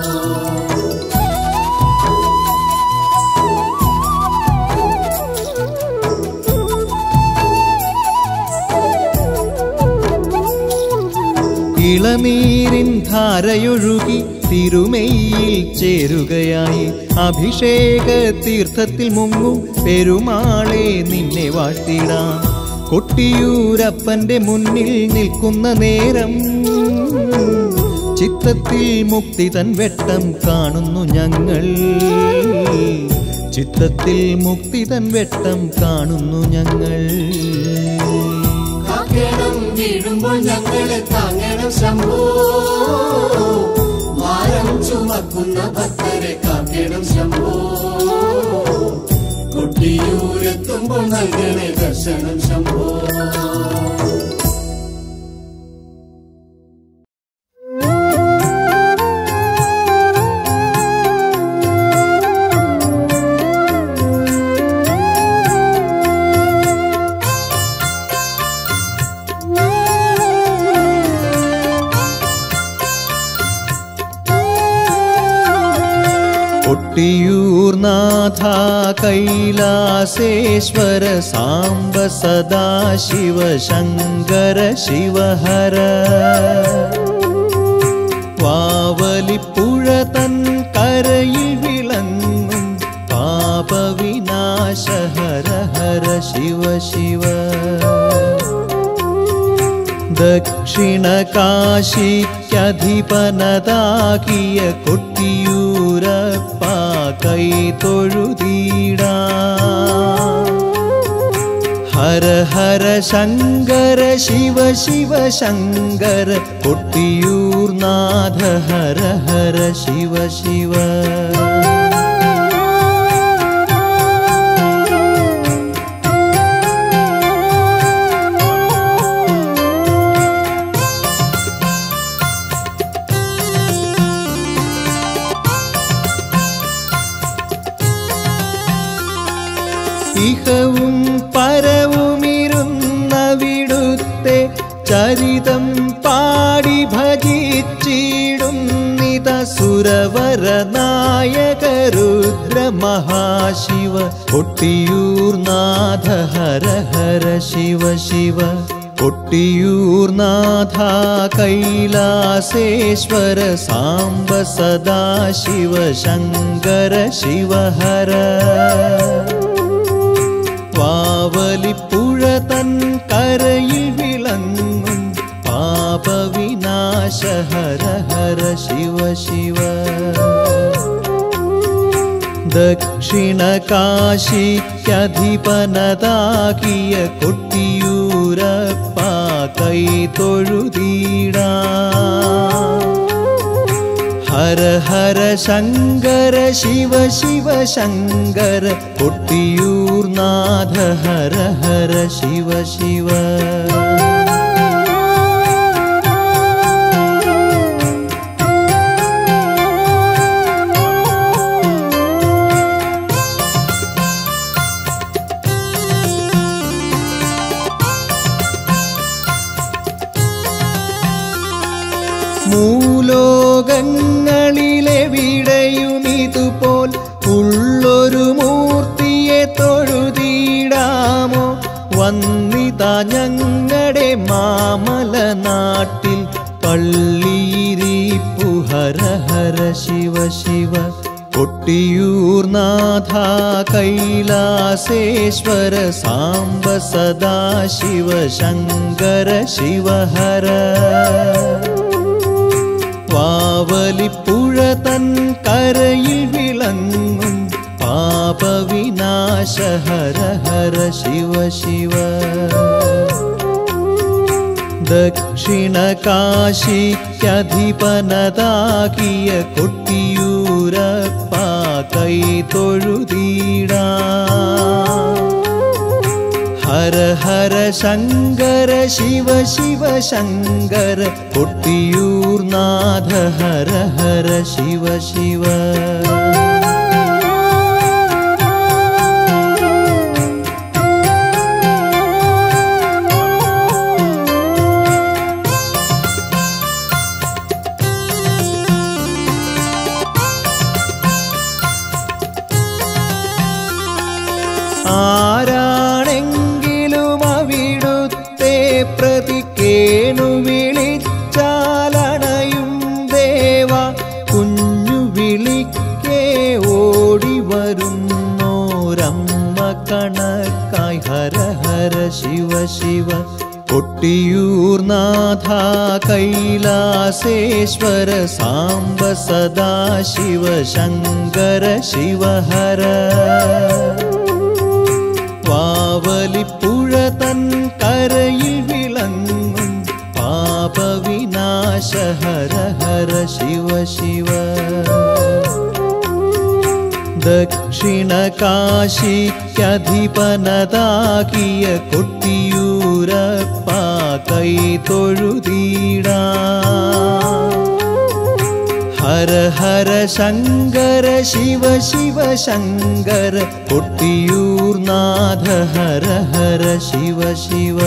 [SPEAKER 2] ഇളനീരിൻ ധാരയൊഴുകി തിരുമെയ്യിൽ ചേരുകയായി അഭിഷേക തീർത്ഥത്തിൽ മുങ്ങും പെരുമാളെ നിന്നെ വാഴ്ത്തിടാം കൊട്ടിയൂരപ്പന്റെ മുന്നിൽ നിൽക്കുന്ന നേരം ചിത്തത്തിൽ മുക്തി തൻ വെട്ടം കാണുന്നു ഞങ്ങൾ ചിത്തത്തിൽ മുക്തി തൻ വെട്ടം കാണുന്നു ഞങ്ങൾ
[SPEAKER 3] കാക്കേണം വീഴുമ്പോൾ ഞങ്ങളെ താങ്ങണം ശംഭോ ഭാരം ചുമക്കുന്ന ഭക്തരെ കാക്കേണം ശംഭോ കൊട്ടിയൂരെത്തുമ്പോൾ നൽകണേ ദർശനം ശംഭോ
[SPEAKER 2] കൊട്ടിയൂർനാഥ കൈലാസേശ്വര സാംബ സദാശിവ ശങ്കര ശിവഹര വാവലിപ്പുഴ തൻ കരയിൽ വിളങ്ങും പാപവിനാശ ഹര ഹര ശിവ ശിവ ദക്ഷിണ കാശിക്കധിപനതാകിയ കൊട്ടിയൂരപ്പ കൈ തൊഴുതീടാ ഹര ഹര ശങ്കര ശിവ ശിവ ശങ്കര കൊട്ടിയൂർനാഥ ഹര ഹര ശിവ ശിവ ഇഹവും പരവുമിരുന്ന വിടുത്തെ ചരിതം പാടി ഭജിച്ചിടുന്നിത സുരവര നായക രുദ്ര മഹാശിവ കൊട്ടിയൂർനാഥ ഹര ഹര ശിവ ശിവ കൊട്ടിയൂർനാഥ കൈലാസേശ്വര സാംബ സദാശിവ ശങ്കര ശിവഹര വാവലിപ്പുഴ തൻ കരയിൽ വിളങ്ങും പാപവിനാശ ഹര ഹര ശിവ ശിവ ദക്ഷിണ കാശിക്കധിപനതാകിയ കൊട്ടിയൂരപ്പ കൈ തൊഴുതീടാ ഹര ഹര ശങ്കര ശിവ ശിവ ശങ്കര കൊട്ടിയൂർനാഥ ഹര ഹര ശിവ ശിവ ലോകങ്ങളിലെവിടെയും ഇതുപോൽ ഉള്ളൊരു മൂർത്തിയെ തൊഴുതിടാമോ വന്നിതാ ഞങ്ങളുടെ മാമല നാട്ടിൽ പള്ളിയിരിപ്പു ഹര ഹര ശിവ ശിവ കൊട്ടിയൂർ നാഥ കൈലാസേശ്വര സാംബ സദാശിവ ശങ്കര ശിവഹര വാവലിപ്പുഴ തൻ കരയിൽ വിളങ്ങും പാപവിനാശ ഹര ഹര ശിവ ശിവ ദക്ഷിണ കാശിക്കധിപനതാകിയ കൊട്ടിയൂരപ്പ കൈ തൊഴുതീടാ ഹര ഹര ശങ്കര ശിവ ശിവ ശങ്കര കൊട്ടിയൂർ നാഥ ഹര ഹര ശിവ ശിവ ആരാണെങ്കിലും അവിടുത്തെ പ്രതിക്കേണു വിളിച്ചാലണയും ദേവ കുഞ്ഞു വിളിക്കേ ഓടി വരുന്നോരമ്മ കണക്കായി ഹര ഹര ശിവ ശിവ കൊട്ടിയൂർ നാഥ കൈലാസേശ്വര സാംബ സദാശിവ ശങ്കര ശിവഹര വാവലിപ്പുഴ തൻ കരയിൽ വിളങ്ങും പാപവിനാശ ഹര ഹര ശിവ ശിവ ദക്ഷിണ കാശിക്കധിപനതാകിയ കൊട്ടിയൂരപ്പ കൈ തൊഴുതീടാ ഹര ഹര ശങ്കര ശിവ ശിവ ശങ്കര കൊട്ടിയൂർ നാഥ ഹര ഹര ശിവ ശിവ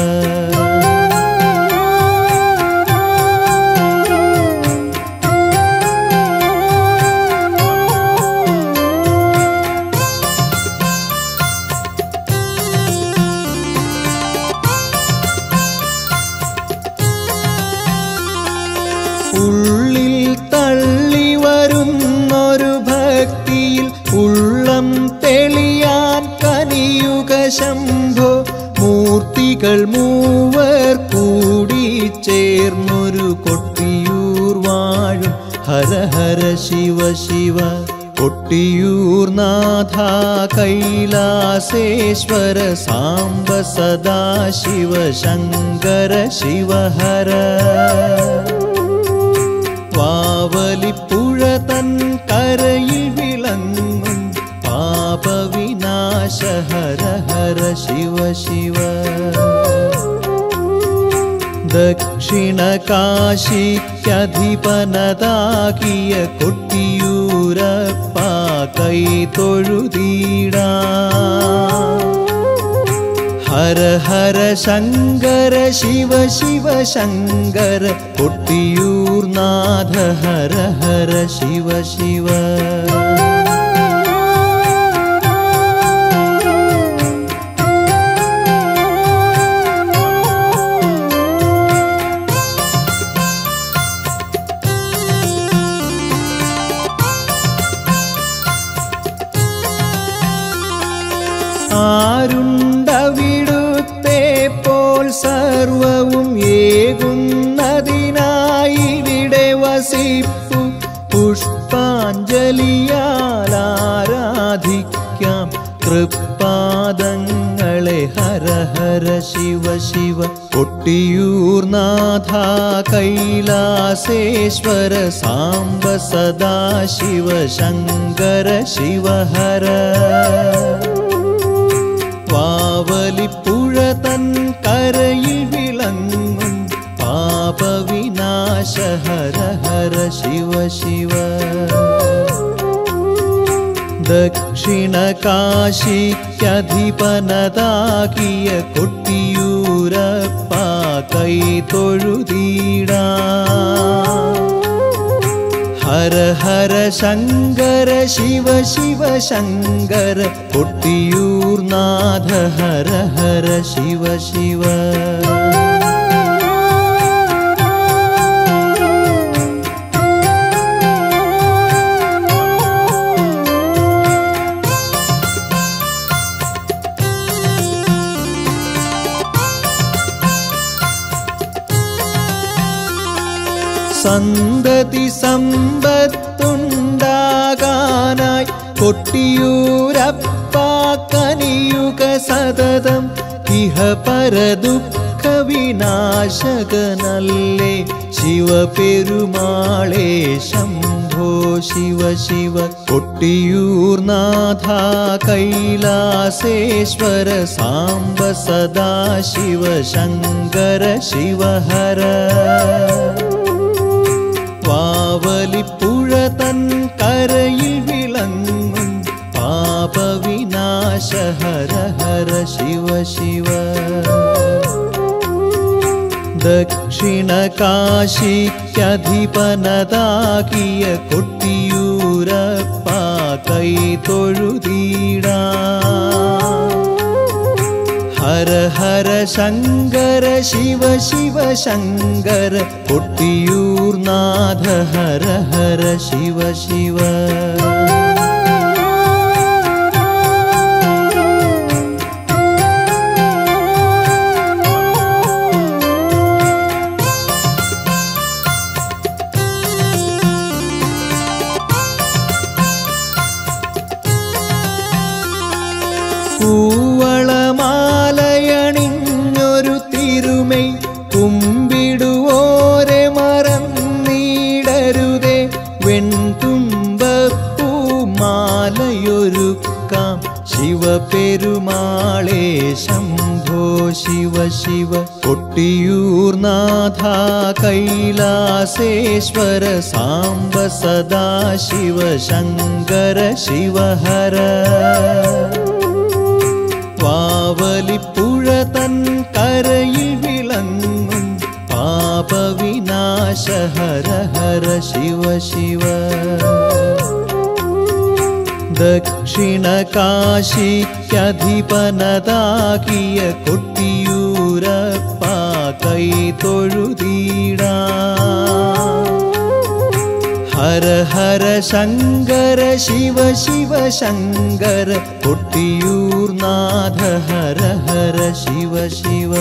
[SPEAKER 2] ഉള്ളിൽ തള്ളി വരുന്നൊരു ഭക്തിയിൽ ഉള്ളം തെളിയാൻ കനിയുക ശംഭോ മൂർത്തികൾ മൂവർ കൂടി ചേർന്നൊരു കൊട്ടിയൂർ വാഴും ഹര ഹര ശിവ ശിവ കൊട്ടിയൂർ നാഥ കൈലാസേശ്വര സാംബ സദാശിവ ശങ്കര ശിവഹര വാവലിപ്പുഴ തൻ കരയിൽ വിളങ്ങും പാപവിനാശ ഹര ഹര ശിവ ശിവ ദക്ഷിണ കാശിക്കധിപനതാകിയ കൊട്ടിയൂരപ്പ കൈ തൊഴുതീടാ ഹര ഹര ശങ്കര ശിവ ശിവ ശങ്കര കൊട്ടിയൂർ നാഥ ഹര ഹര ശിവ ശിവ ആരുണ്ടവിടുത്തെ പോൽ സർവവും ഏകുന്നതിനായി ഇവിടെ വസിപ്പു പുഷ്പാഞ്ജലിയാൽ ആരാധിക്കാം തൃപ്പാദങ്ങളെ ഹര ഹര ശിവ ശിവ കൊട്ടിയൂർ നാഥ കൈലാസേശ്വര സാംബ സദാശിവ ശങ്കര ശിവഹര വാവലിപ്പുഴ തൻ കരയിൽ വിളങ്ങും പാപവിനാശ ഹര ഹര ശിവ ശിവ ദക്ഷിണ കാശിക്കധിപനതാകിയ കൊട്ടിയൂരപ്പ കൈ തൊഴുതീടാ ഹര ഹര ശങ്കര ശിവ ശിവ ശങ്കര കൊട്ടിയൂർ നാഥ ഹര ഹര ശിവ ശിവ സന്തതി സമ്പത്തുണ്ടാകാനായി കൊട്ടിയൂരപ്പ കനിയുക സതതം ഇഹ പരദുഃഖ വിനാശകനല്ലേ ശിവപെരുമാളേ ശംഭോ ശിവ ശിവ കൊട്ടിയൂർ നാഥ കൈലാസേശ്വര സാംബ സദാ ശിവ ശങ്കര ശിവഹര വാവലിപ്പുഴ തൻ കരയിൽ വിളങ്ങും പാപവിനാശ ഹര ഹര ശിവ ശിവ ദക്ഷിണ കാശിക്കധിപനതാകിയ കൊട്ടിയൂരപ്പ കൈ തൊഴുതീടാ ഹര ഹര ശങ്കര ശിവ ശിവ ശങ്കര കൊട്ടിയൂർ നാഥ ഹര ഹര ശിവ ശിവ പൂവളമാലയണിഞ്ഞൊരു തിരുമൈ കുമ്പിടുവോരെ മറന്നീടരുതേ വെൺതുമ്പപ്പൂമാലയൊരുക്കാം ശിവപെരുമാളേ ശംഭോ ശിവ ശിവ കൊട്ടിയൂർ നാഥ കൈലാസേശ്വര സാംബ സദാ ശിവ ശങ്കര ശിവഹര വാവലിപ്പുഴ തൻ കരയിൽ വിളങ്ങും പാപവിനാശ ഹര ഹര ശിവ ശിവ ദക്ഷിണ കാശിക്കധിപനതാകിയ കൊട്ടിയൂരപ്പ കൈ തൊഴുതീടാ ഹര ഹര ശങ്കര ശിവ ശിവ ശങ്കര കൊട്ടിയൂർ നാഥ ഹര ഹര ശിവ ശിവ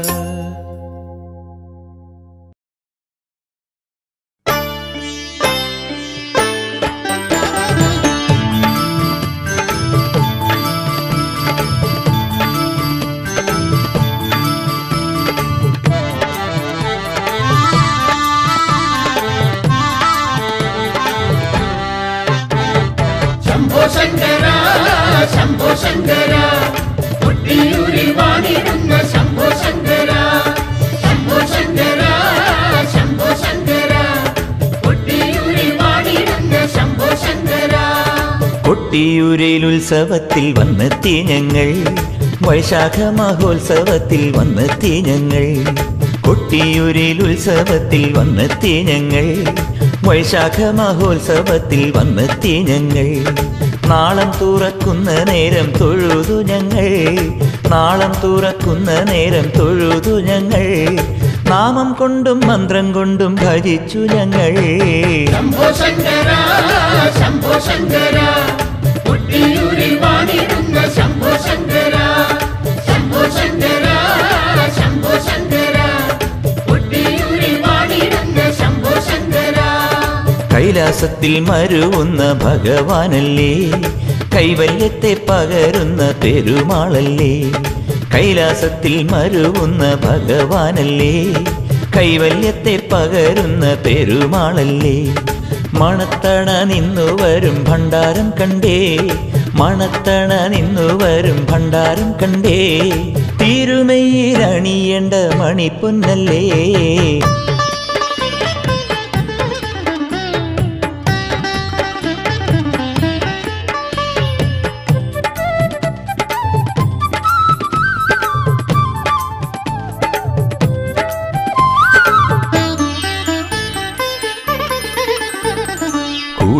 [SPEAKER 3] ശംഭോ ശങ്കര ശംഭോ ശങ്കര കൊട്ടിയൂരിൽ വാണിടുന്ന ശംഭോ ശങ്കര ശംഭോ ശങ്കര ശംഭോ ശങ്കര കൊട്ടിയൂരിൽ വാണിടുന്ന ശംഭോ ശങ്കര
[SPEAKER 8] കൊട്ടിയൂരിൽ ഉത്സവത്തിൽ വന്നെത്തി ഞങ്ങൾ വൈശാഖ മഹോത്സവത്തിൽ വന്നെത്തി ഞങ്ങൾ കൊട്ടിയൂരിൽ ഉത്സവത്തിൽ വന്നെത്തി ഞങ്ങൾ വൈശാഖ മഹോത്സവത്തിൽ വന്നെത്തി ഞങ്ങൾ നാളം തുറക്കുന്ന നേരം തൊഴുതു ഞങ്ങൾ നാളം തുറക്കുന്ന നേരം തൊഴുതു ഞങ്ങൾ നാമം കൊണ്ടും മന്ത്രം കൊണ്ടും ഭജിച്ചു ഞങ്ങൾ
[SPEAKER 3] ശംഭോ ശങ്കര ശംഭോ ശങ്കര കൊട്ടിയൂരിൽ വാണിടുന്ന ശംഭോ ശങ്കര ശംഭോ ശങ്കര ശംഭോ ശങ്കര കൊട്ടിയൂരിൽ വാണിടുന്ന ശംഭോ ശങ്കര
[SPEAKER 8] കൈലാസത്തിൽ മരുവുന്ന ഭഗവാനല്ലേ കൈവല്യത്തെ പകരുന്ന പെരുമാളല്ലേ കൈലാസത്തിൽ മരുവുന്ന ഭഗവാനല്ലേ കൈവല്യത്തെ പകരുന്ന പെരുമാളല്ലേ മണത്തണ നിന്നു വരും ഭണ്ഡാരം കണ്ടേ മണത്തണ നിന്നു വരും ഭണ്ഡാരം കണ്ടേ തിരുമയിലണിയേണ്ട മണിപ്പൊന്നല്ലേ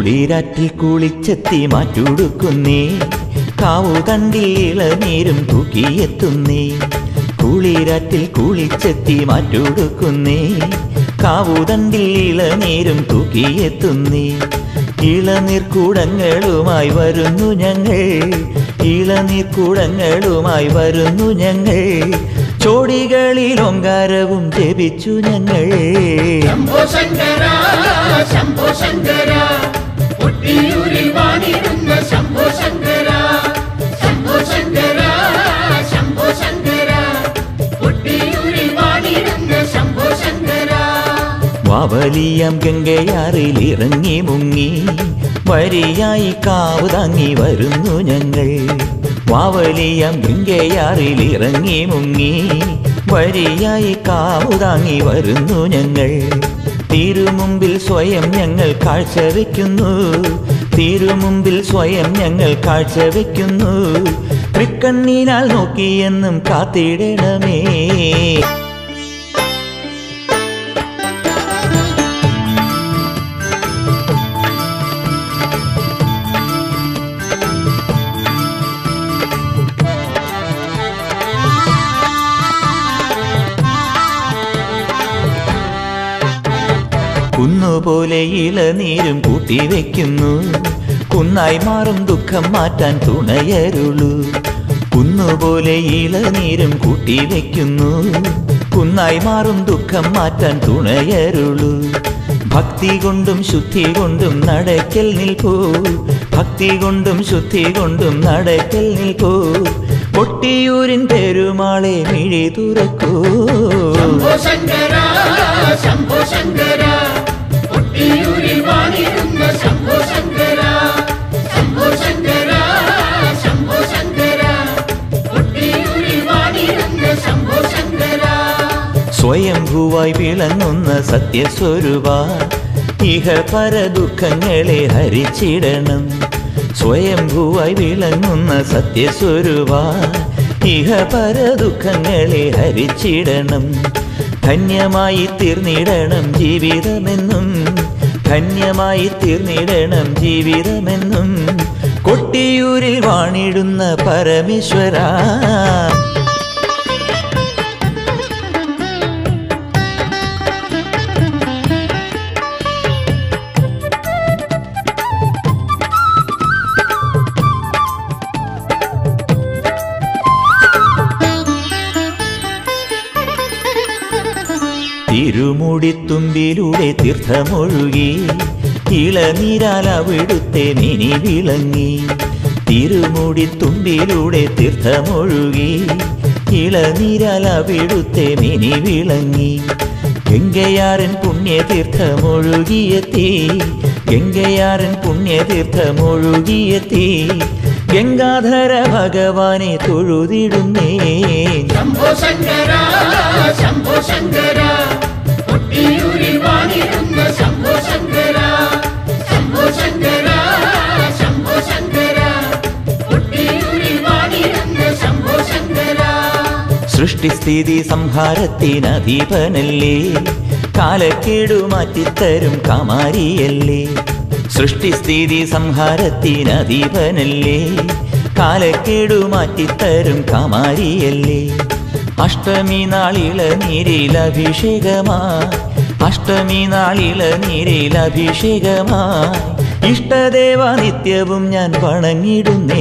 [SPEAKER 8] കുളിരാറ്റിൽ കുളിച്ചെത്തി മാറ്റുടുക്കുന്നേ കാവു തണ്ടിൽ ഇളനീരും തൂക്കിയെത്തുന്നേ കുളിരാറ്റിൽ കുളിച്ചെത്തി മാറ്റുടുക്കുന്നേ കാവു തണ്ടിൽ ഇളനീരും തൂക്കിയെത്തുന്നേ ഇളനീർക്കൂടങ്ങളുമായി വരുന്നു ഞങ്ങൾ ഇളനീർക്കൂടങ്ങളുമായി വരുന്നു ഞങ്ങൾ ചോടികളിൽ ഒങ്കാരവും ജപിച്ചു ഞങ്ങൾ
[SPEAKER 3] ശംഭോ ശങ്കര ശംഭോ ശങ്കര ഒട്ടിയൂരിൽ വാണിരുന്ന ശംഭോ ശങ്കര ശംഭോ ശങ്കര ശംഭോ ശങ്കര ഒട്ടിയൂരിൽ വാണിരുന്ന ശംഭോ ശങ്കര
[SPEAKER 8] വാവലിയം ഗംഗയാറിൽ ഇറങ്ങി മുങ്ങി വരിയായി കാവ് താങ്ങി വരുന്നു ഞങ്ങൾ വാവലിയം ഗംഗയാറിൽ ഇറങ്ങി മുങ്ങി വരിയായി കാവ് താങ്ങി വരുന്നു ഞങ്ങൾ തിരുമുമ്പിൽ സ്വയം ഞങ്ങൾ കാഴ്ചവെക്കുന്നു തിരുമുമ്പിൽ സ്വയം ഞങ്ങൾ കാഴ്ചവെക്കുന്നു തൃക്കണ്ണീനാൽ നോക്കിയെന്നും കാത്തിടണമേ കുന്നുപോലെ ഇളനീരും കൂട്ടിവെക്കുന്നു കുന്നായി മാറും ദുഃഖം മാറ്റാൻ തുണയരുളൂ കുന്നുപോലെ ഇളനീരും കൂട്ടിവെക്കുന്നു കുന്നായി മാറും ദുഃഖം മാറ്റാൻ തുണയരുളൂ ഭക്തി കൊണ്ടും ശുദ്ധി കൊണ്ടും നടക്കൽ നിൽക്കൂ ഭക്തി കൊണ്ടും ശുദ്ധി കൊണ്ടും നടക്കൽ നിൽക്കൂ കൊട്ടിയൂരിൻ പെരുമാളെ മിഴി തുറക്കൂ
[SPEAKER 3] ശംഭോ ശങ്കര ശംഭോ ശങ്കര ഒട്ടിയൂരിൽ വാണിരുന്ന ശംഭോ ശങ്കര ശംഭോ ശങ്കര ശംഭോ ശങ്കര ഒട്ടിയൂരിൽ വാണിരുന്ന ശംഭോ ശങ്കര
[SPEAKER 8] സ്വയംഭൂവായി വിളങ്ങുന്ന സത്യസ്വരൂപ ഇഹ പര ദുഃഖങ്ങളെ ഹരിച്ചിടണം സ്വയംഭൂവായി വിളങ്ങുന്ന സത്യസ്വരൂപ ഇഹ പര ദുഃഖങ്ങളെ ഹരിച്ചിടണം ധന്യമായി തീർന്നിടണം ജീവിതമെന്നും ധന്യമായി തീർന്നിടണം ജീവിതമെന്നും കൊട്ടിയൂരിൽ വാണിടുന്ന പരമേശ്വര തിരുമുടിത്തുമ്പിലൂടെ തീർത്ഥമൊഴുകി ഇളനീരാൽ അവിടുത്തെ മിനി വിളങ്ങി തിരുമുടിത്തുമ്പിലൂടെ തീർത്ഥമൊഴുകി ഇളനീരാൽ അവിടുത്തെ മിനി വിളങ്ങി ഗംഗയാരൻ പുണ്യതീർത്ഥമൊഴുകിയെത്തി ഗംഗയാരൻ പുണ്യതീർത്ഥമൊഴുകിയെത്തി ഗംഗാധര ഭഗവാനെ തൊഴുതിടുന്നേ
[SPEAKER 3] ശംഭോ ശങ്കര ശംഭോ ശങ്കര ഒട്ടിയൂരിൽ വാണിരുന്ന ശംഭോ ശങ്കര ശംഭോ ശങ്കര ശംഭോ ശങ്കര ഒട്ടിയൂരിൽ വാണിരുന്ന ശംഭോ ശങ്കര
[SPEAKER 8] സൃഷ്ടിസ്ഥിതി സംഹാരത്തിനധീപനല്ലേ കാലക്കേടു മാറ്റിത്തരും കാമാരിയല്ലേ സൃഷ്ടിസ്ഥിതി സംഹാരത്തിനധീപനല്ലേ കാലക്കേടു മാറ്റിത്തരും കാമാരിയല്ലേ അഷ്ടമി നാളിള നീരിൽ അഭിഷേകമായി അഷ്ടമി നാളിള നീരിൽ അഭിഷേകമായി ഇഷ്ടദേവ നിത്യവും ഞാൻ വണങ്ങിടുന്നേ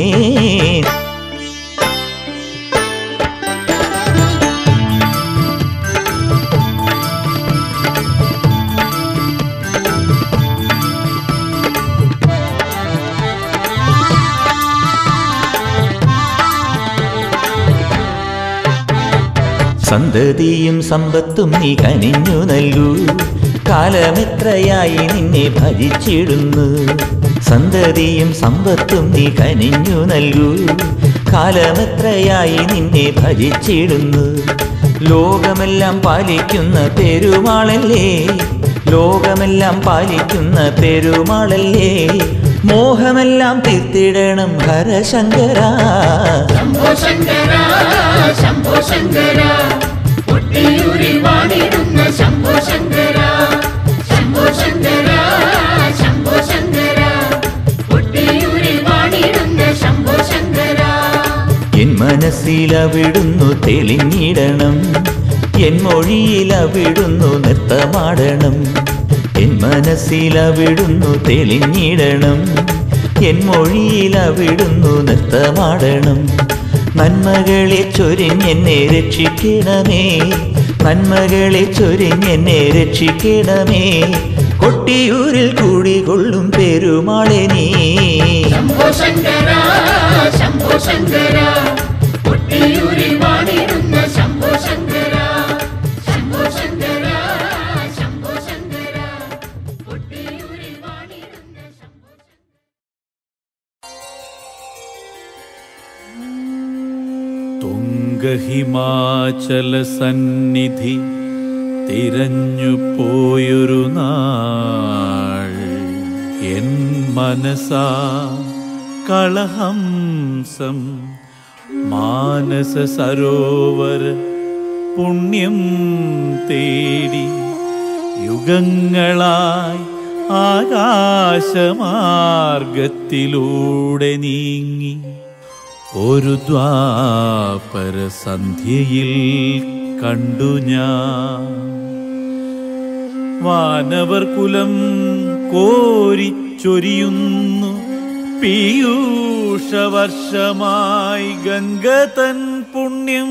[SPEAKER 8] സന്തതിയും സമ്പത്തും നീ കനിഞ്ഞു നൽകൂ കാലമെത്രയായി നിന്നെ ഭജിച്ചിടുന്നു സന്തതിയും സമ്പത്തും നീ കനിഞ്ഞു നൽകൂ കാലമെത്രയായി നിന്നെ ഭജിച്ചിടുന്നു ലോകമെല്ലാം പാലിക്കുന്ന പെരുമാളല്ലേ ലോകമെല്ലാം പാലിക്കുന്ന പെരുമാളല്ലേ മോഹമെല്ലാം തീർത്തിടണം ഹരശങ്കര
[SPEAKER 3] ശംഭോ ശങ്കര ശംഭോ ശങ്കര ഒട്ടിയൂരിൽ വാണിരുന്ന ശംഭോ ശങ്കര ശംഭോ ശങ്കര ശംഭോ ശങ്കര
[SPEAKER 8] മനസ്സിൽ അവിടുന്നു തെളിഞ്ഞിടണം എൻ മൊഴിയിൽ അവിടുന്നു നൃത്തമാടണം എൻ മനസ്സിൽ അവിടുന്നു തെളിഞ്ഞിടണം എൻ മൊഴിയിൽ അവിടുന്നു നൃത്തമാടണം നന്മകളെ ചൊരിഞ്ഞെന്നെ രക്ഷിക്കണമേ നന്മകളെ ചൊരിഞ്ഞെന്നെ രക്ഷിക്കണമേ കൊട്ടിയൂരിൽ കൂടികൊള്ളും പെരുമാളെ നീ
[SPEAKER 3] ശംഭോ ശങ്കര ശംഭോ ശങ്കര കൊട്ടിയൂരിൽ വാണിടുന്ന ശംഭോ ശങ്കര ശംഭോ ശങ്കര ശംഭോ ശങ്കര കൊട്ടിയൂരിൽ വാണിടുന്ന ശംഭോ
[SPEAKER 4] തുംഗഹിമാചല സന്നിധി തിരഞ്ഞു പോയൊരു നാൾ എൻ മനസാ കളഹംസം മാനസ സരോവര പുണ്യം തേടി യുഗങ്ങളായി ആകാശമാർഗത്തിലൂടെ നീങ്ങി ഒരു ദ്വാപര സന്ധ്യയിൽ കണ്ടു ഞാൻ വാനവർ കുലം കോരിച്ചൊരിയുന്നു പീയൂഷവർഷമായി ഗംഗതൻ പുണ്യം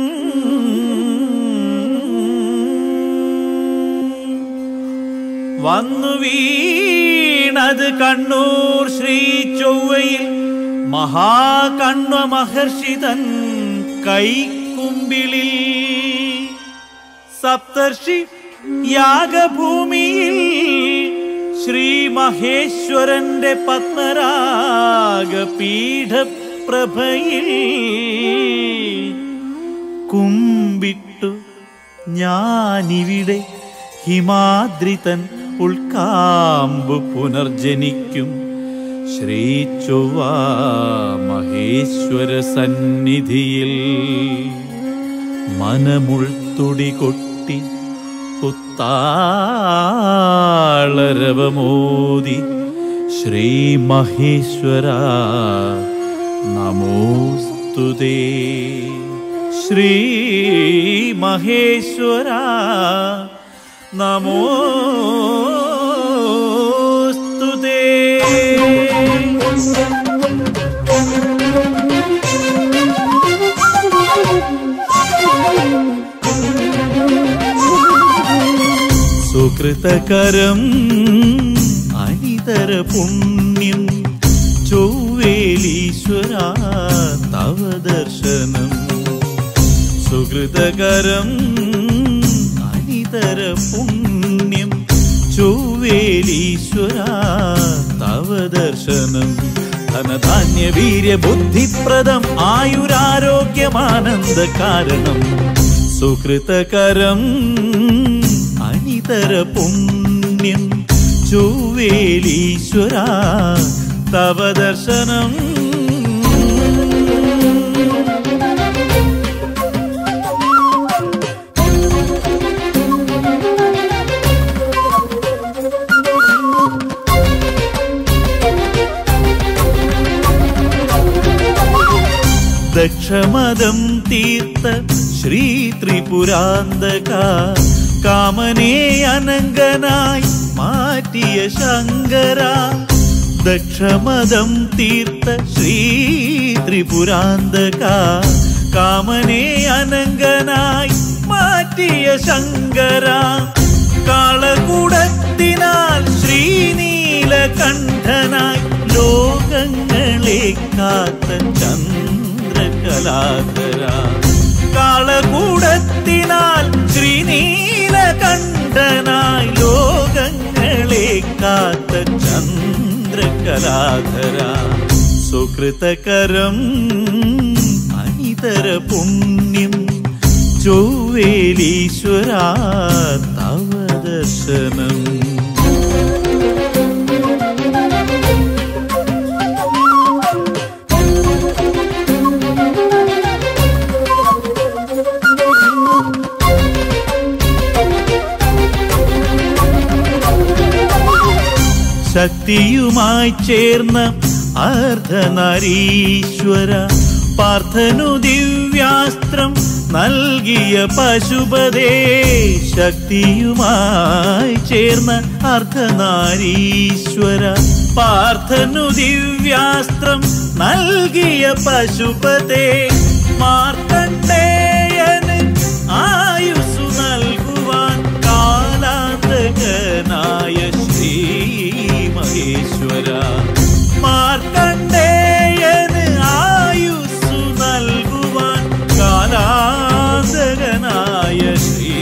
[SPEAKER 4] വന്നു വീണത് കണ്ണൂർ ശ്രീ ചൊവ്വയിൽ മഹാകണ്വ മഹർഷിതൻ കൈക്കുമ്പിളിൽ സപ്തർഷി യാഗഭൂമിയിൽ ശ്രീ മഹേശ്വരന്റെ പത്മരാഗ പീഠപ്രഭയിൽ കുമ്പിട്ടു ഞാനിവിടെ ഹിമാദ്രിതൻ ഉൾക്കാമ്പു പുനർജനിക്കും ശ്രീ ചൊവ്വ മഹേശ്വര സന്നിധിയിൽ മനമുൾത്തുടി കൊട്ടി പുത്താളരവമോദി ശ്രീ മഹേശ്വര നമോസ്തുതേ ശ്രീ മഹേശ്വര നമോസ്തുതേ സുകൃതകരം അനിതര പുണ്യം ചൊവ്വേലീശ്വര തവ ദർശനം സുകൃതകരം അനിതര പുണ്യം ചൊവ്വേലീശ്വര തവ ദർശനം ധനധാന്യ വീര്യ ബുദ്ധിപ്രദം ആയുരാരോഗ്യമാനന്ദ കാരണം സുകൃതകരം അനിതര പുണ്യം ചൊവ്വേലീശ്വര തവ ദർശനം ദക്ഷമദം തീർത്ത ശ്രീ ത്രിപുരാന്തക കാമനെ അനങ്കനായി മാറ്റിയ ശങ്കര ദക്ഷമദം തീർത്ത ശ്രീ ത്രിപുരാന്തക കാമനെ അനങ്കനായി മാറ്റിയ ശങ്കര കാളകൂടത്തിനാൽ ശ്രീനീലകണ്ഠനായി ലോകങ്ങളെ കാത്ത ചന്ദ്രകലാധര കാളകൂടത്തിനാൽ ശ്രീനീലകണ്ഠനായി ലോകങ്ങളെ കാത്ത ചന്ദ്രകലാധര സുകൃതകരം അനിതര പുണ്യം ചൊവ്വേലീശ്വര തവ ദർശനം ശക്തിയുമായി ചേർന്ന അർദ്ധനരീശ്വര പാർത്ഥനു ദിവ്യാസ്ത്രം നൽകിയ പശുപതേ ശക്തിയുമായി ചേർന്ന അർദ്ധനാരീശ്വര പാർത്ഥനു ദിവ്യാസ്ത്രം നൽകിയ പശുപതേ മാർക്കണ്ഡേയന് ആയുസ്സു നൽകുവാൻ കാലാന്തകനായ ശ്രീ മഹേശ്വര മാർക്കണ്ഡേയന് ആയുസ്സു നൽകുവാൻ കാലാന്തകനായ ശ്രീ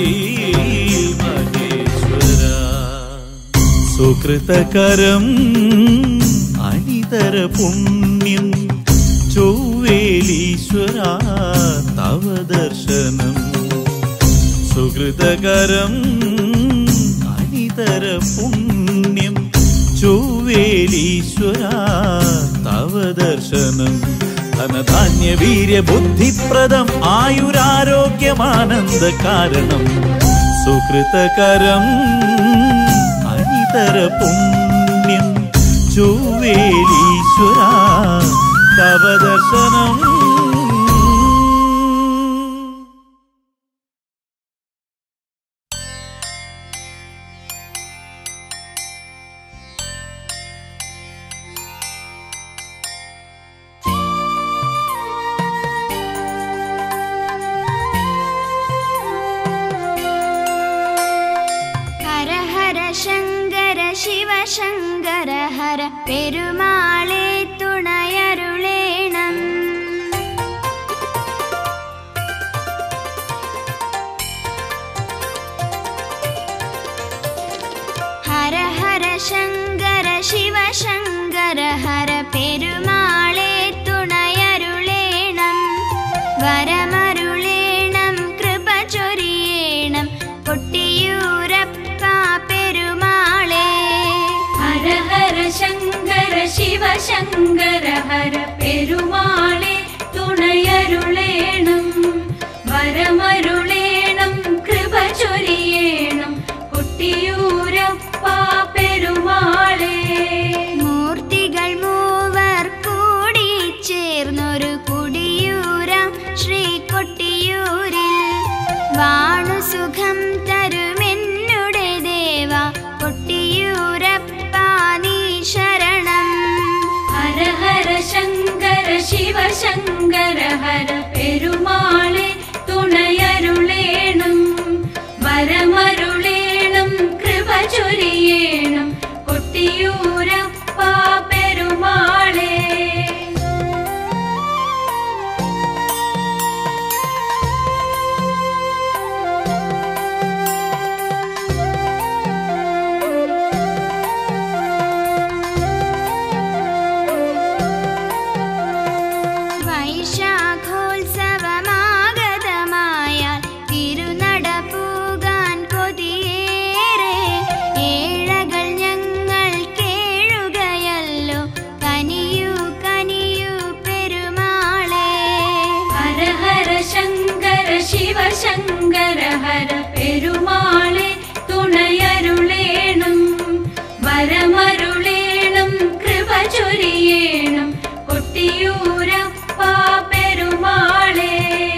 [SPEAKER 4] മഹേശ്വര സുകൃതകരം അനിതര പുണ്യം ചൊവ്വേലീശ്വര തവ ദർശനം സുഹൃതകരം അനിതര പുണ്യം ചൊവ്വേലീശ്വര തവ ദർശനം ധനധാന്യ വീര്യ ബുദ്ധിപ്രദം ആയുരാരോഗ്യമാനന്ദ കാരണം സുഹൃതകരം അനിതര പുണ്യം ചൊവ്വേലീശ്വര തവ ദർശനം
[SPEAKER 7] ഹര ഹര ശങ്കര ശിവ ശങ്കര ഹര പെരുമാളെ തുണയരുളേണം ഹര ഹര ശങ്കര ശിവ ശങ്കര ഹര പെരുമാളെ തുണയരുളേണം വരമരുളേണം കൃപ ചൊരിയേണം കൊട്ടിയൂരപ്പ പെരുമാളെ
[SPEAKER 9] ഹര ഹര ശങ്കര ശിവ ശങ്കര ഹര പെരുമാളെ തുണയരുളേണം വരമരുളേണം കൃപ ചൊരിയേണം കുട്ടിയൂരപ്പ പെരുമാളെ
[SPEAKER 7] മൂർത്തികൾ മൂവർ കൂടി ചേർന്നൊരു കുടിയൂരാം ശ്രീ കൊട്ടിയൂരിൽ വാണു സുഖം തരുമെന്നുടെ ദേവ കൊട്ടിയൂരപ്പ നീ ശരണം
[SPEAKER 9] ഹര ഹര ശങ്കര ശിവ ശങ്കര ഹര പെരുമാളെ തുണയരുളേണം വരമരുളേണം കൃപ ചൊരിയേണം കൊട്ടിയൂരപ്പ പെരുമാളെ
[SPEAKER 7] വൈശാഖോത്സവമാഗതമായാൽ തിരുനട പൂകാൻ കൊതിയേറെ ഏഴകൾ ഞങ്ങൾ കേഴുകയല്ലോ കനിയൂ കനിയൂ പെരുമാളെ
[SPEAKER 9] ഹര ഹര ശങ്കര ശിവ ശങ്കര ഹര പെരുമാളെ തുണയരുളേണം വരമരുളേണം കൃപ ചൊരിയേണം കൊട്ടിയൂരപ്പ പെരുമാളെ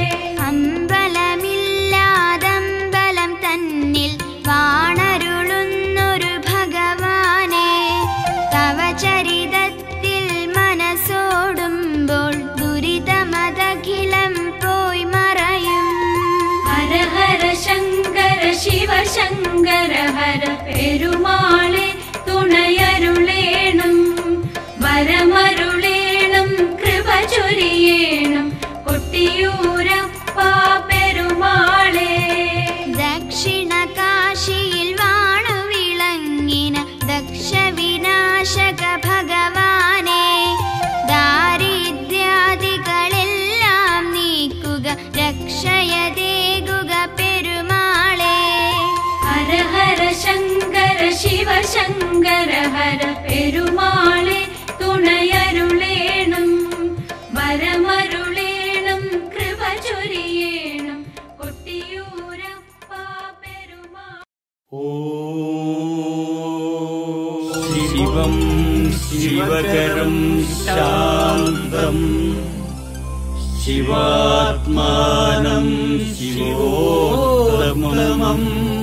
[SPEAKER 7] അമ്പലമില്ലാതമ്പലം തന്നിൽ വാണരുളുന്നൊരു ഭഗവാനെ തവ ചരിതത്തിൽ മനസ്സോടുമ്പോൾ ദുരിതമതഖിലം പോയി മറയും
[SPEAKER 9] ഹര ഹര ശങ്കര ശിവ ശങ്കര ഹര പെരുമാളെ തുണയരുളേണം വരമരുളേണം കൃപ ചൊരിയേണം കൊട്ടിയൂരപ്പ പെരുമാളെ
[SPEAKER 7] ദക്ഷിണ കാശിയിൽ വാണു വിളങ്ങിന ദക്ഷവിനാശക ഭഗവാനെ ദാരിദ്ര്യാദികളെല്ലാം നീക്കുക രക്ഷയതേകുക പെരുമാളെ
[SPEAKER 9] ഹര ഹര ശങ്കര ശിവ ശങ്കര ഹര പെരുമാളെ തുണയരുളേണം വരമരുളേണം കൃപ ചൊരിയേണം കൊട്ടിയൂരപ്പ പെരുമാ
[SPEAKER 10] ശിവം ശിവകരം ശാന്തം ശിവാത്മാനം ശിവോത്തമം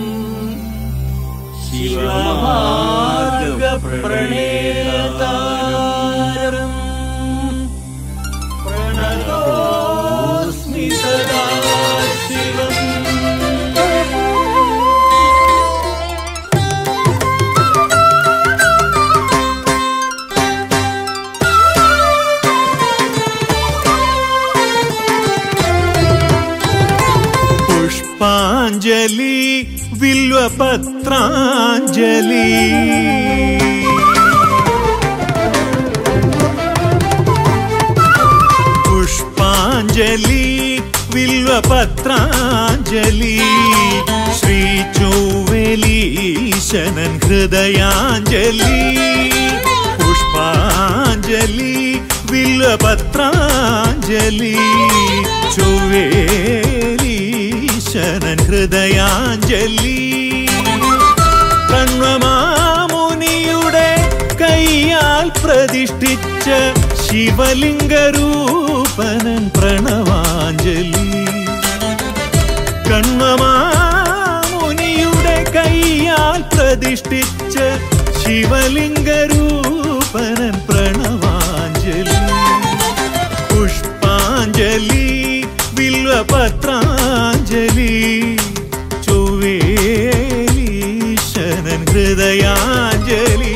[SPEAKER 10] ശിവമാർഗപ്രണേതാരം പ്രണതോസ്മി സദാ ശിവം
[SPEAKER 4] പുഷ്പാഞ്ജലി വില്വപത്രാഞ്ജലി പുഷ്പാഞ്ജലി വില്വപത്രാഞ്ജലി ശ്രീ ചൊവ്വലീശനൻ ഹൃദയാഞ്ജലി പുഷ്പാഞ്ജലി വില്വപത്രാഞ്ജലി ചൊവ്വേലീശനൻ ഹൃദയാഞ്ജലി കണ്വമാമുനിയുടെ കൈയാൽ പ്രതിഷ്ഠിച്ച ശിവലിംഗരൂപനൻ പ്രണവാഞ്ജലി കണ്വമാമുനിയുടെ കൈയാൽ പ്രതിഷ്ഠിച്ച ശിവലിംഗരൂപനൻ പ്രണവാഞ്ജലി പുഷ്പാഞ്ജലി വില്വപത്രാഞ്ജലി ചൊവ്വേലീശനൻ ഹൃദയാഞ്ജലി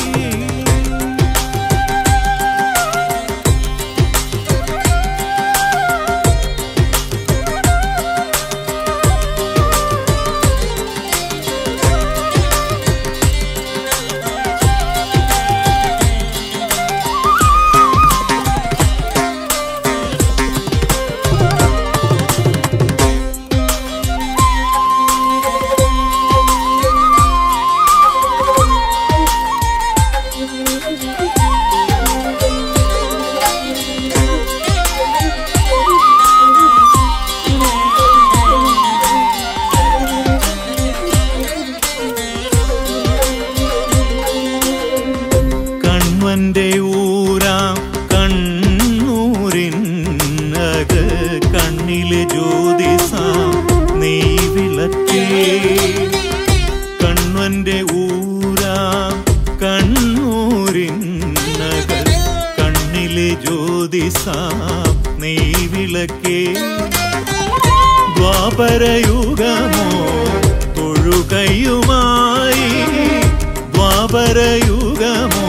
[SPEAKER 4] കൺവന്റെ ഊരാം കണ്ണൂരിൻ അക കണ്ണിലെ ജ്യോതിസാം നീ വിളക്കേ കൺവന്റെ ഊരാം കണ്ണൂരിൻ അക കണ്ണിലെ ജ്യോതിസാം നീ വിളക്കേ ദ്വാപരയുഗമോ തൊഴുകയുമായി ദ്വാപരയുഗമോ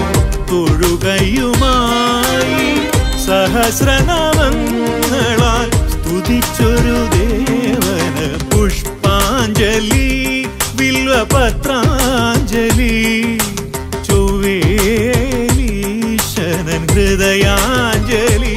[SPEAKER 4] തൊഴുകയുമായി സഹസ്രനാമങ്ങളാൽ സ്തുതിച്ചൊരു ദേവന് പുഷ്പാഞ്ജലി വില്വപത്രാഞ്ജലി ചൊവ്വേലീശനൻ ഹൃദയാഞ്ജലി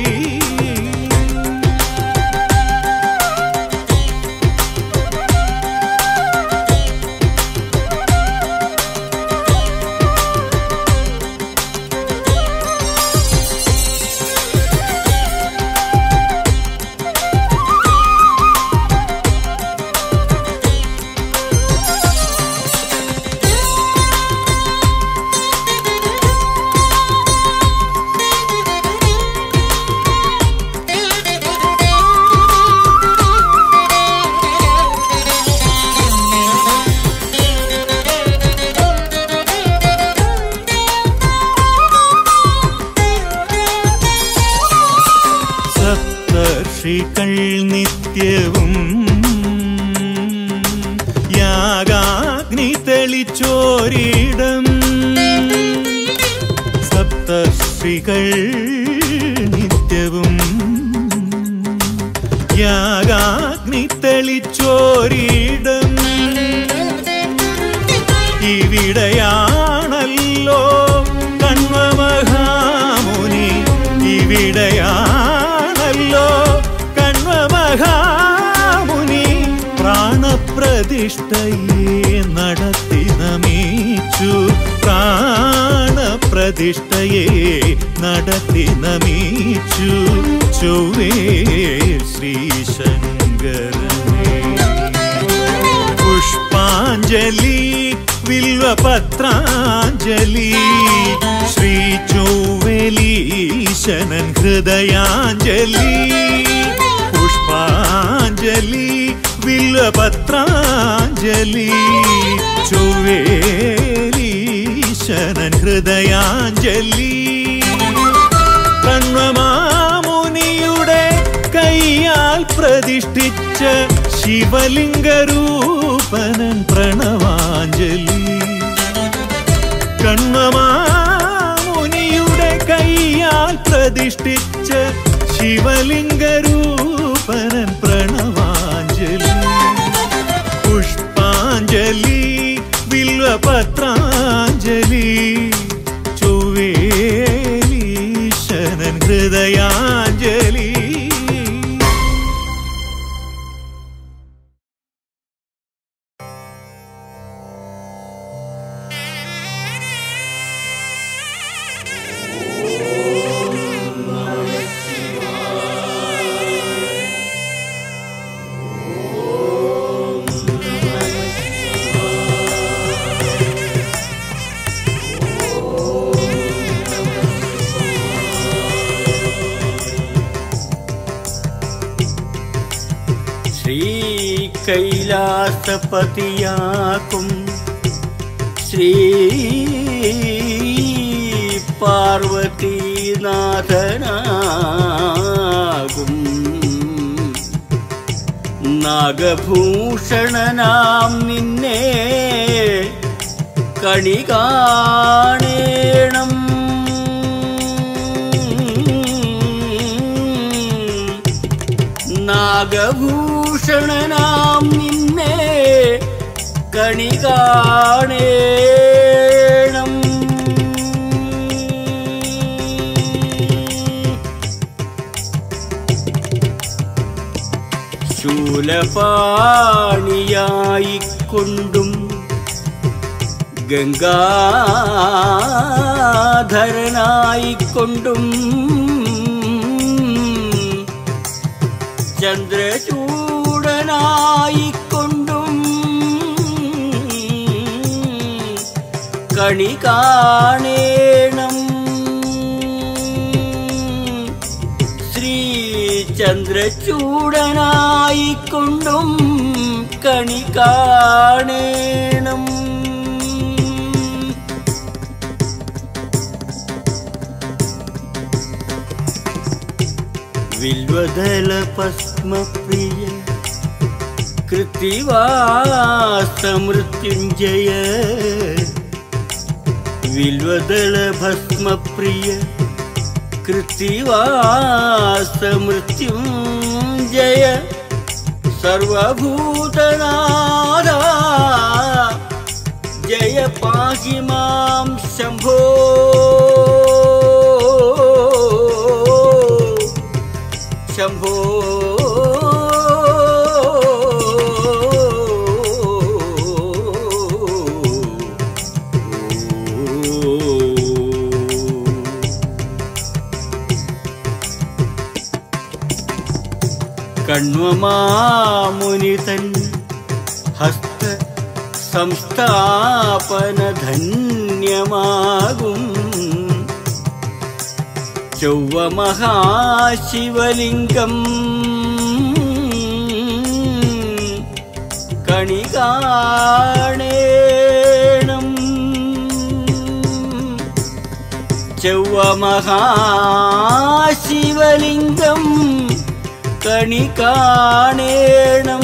[SPEAKER 4] സപ്തർഷികൾ നിത്യവും യാഗാഗ്നി തെളിച്ചോരിടം സപ്തർഷികൾ നിത്യവും യാഗാഗ്നി തെളിച്ചോരിടം ഇവിടെയാണല്ലോ കണ്വമഹാമുനി ഇവിടെയാണല്ലോ കണ്വമഹാമുനി പ്രാണപ്രതിഷ്ഠയെ നടത്തി നമിച്ചു പ്രാണപ്രതിഷ്ഠയെ നടത്തി നമിച്ചു ചൊവ്വേ ശ്രീശങ്കരനേ പുഷ്പാഞ്ജലി വില്വപത്രാഞ്ജലി ശ്രീ ചൊവ്വലീ ചൊവ്വേലീശനൻ ഹൃദയാഞ്ജലി പുഷ്പാഞ്ജലി വില്ലപത്രാഞ്ജലി ചൊവ്വേലീശനൻ ഹൃദയാഞ്ജലി പ്രണമാമുനിയുടെ കൈയാൽ പ്രതിഷ്ഠിച്ച ശിവലിംഗരൂപനൻ പ്രണവാഞ്ജലി കണ്വമാമുനിയുടെ കൈയാൽ പ്രതിഷ്ഠിച്ച ശിവലിംഗരൂപനൻ പ്രണവാഞ്ജലി പുഷ്പാഞ്ജലി വിൽവപത്രാഞ്ജലി ചൊവ്വേലീശനൻ ഹൃദയാഞ്ജലി
[SPEAKER 10] ശ്രീ കൈലാസപതിയാക്കും ശ്രീ പാർവതീനാഥനാകും നാഗഭൂഷണനാം നിന്നെ കണി കാണേണം നാഗഭൂഷണനാം നിന്നെ കണി കാണേണം ശൂലപാണിയായിക്കൊണ്ടും ഗംഗാധരനായിക്കൊണ്ടും ചന്ദ്രചൂടനായിക്കൊണ്ടും കണി കാണേണം ശ്രീ ചന്ദ്രചൂടനായിക്കൊണ്ടും കണി കാണേണം വിൽവദല പത്മപ്രിയ കൃത്തിവാസമൃത്യുഞ്ജയ വിൽവദള ഭസ്മപ്രിയ കൃത്തിവാസമൃത്യുഞ്ജയ സർവഭൂതനാഥ ജയ പാഹി മാം ശംഭോ ശംഭോ കണ്വമാമുനിതൻ ഹസ്ത സംസ്ഥാപന ധന്യമാകും ചൊവ്വ മഹാശിവലിംഗം കണി കാണേണം ചൊവ്വ മഹാശിവലിംഗം കണി കാണേണം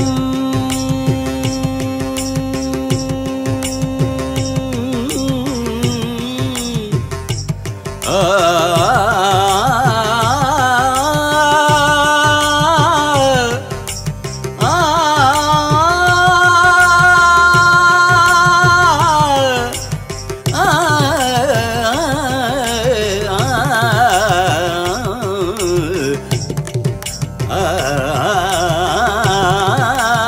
[SPEAKER 10] ആ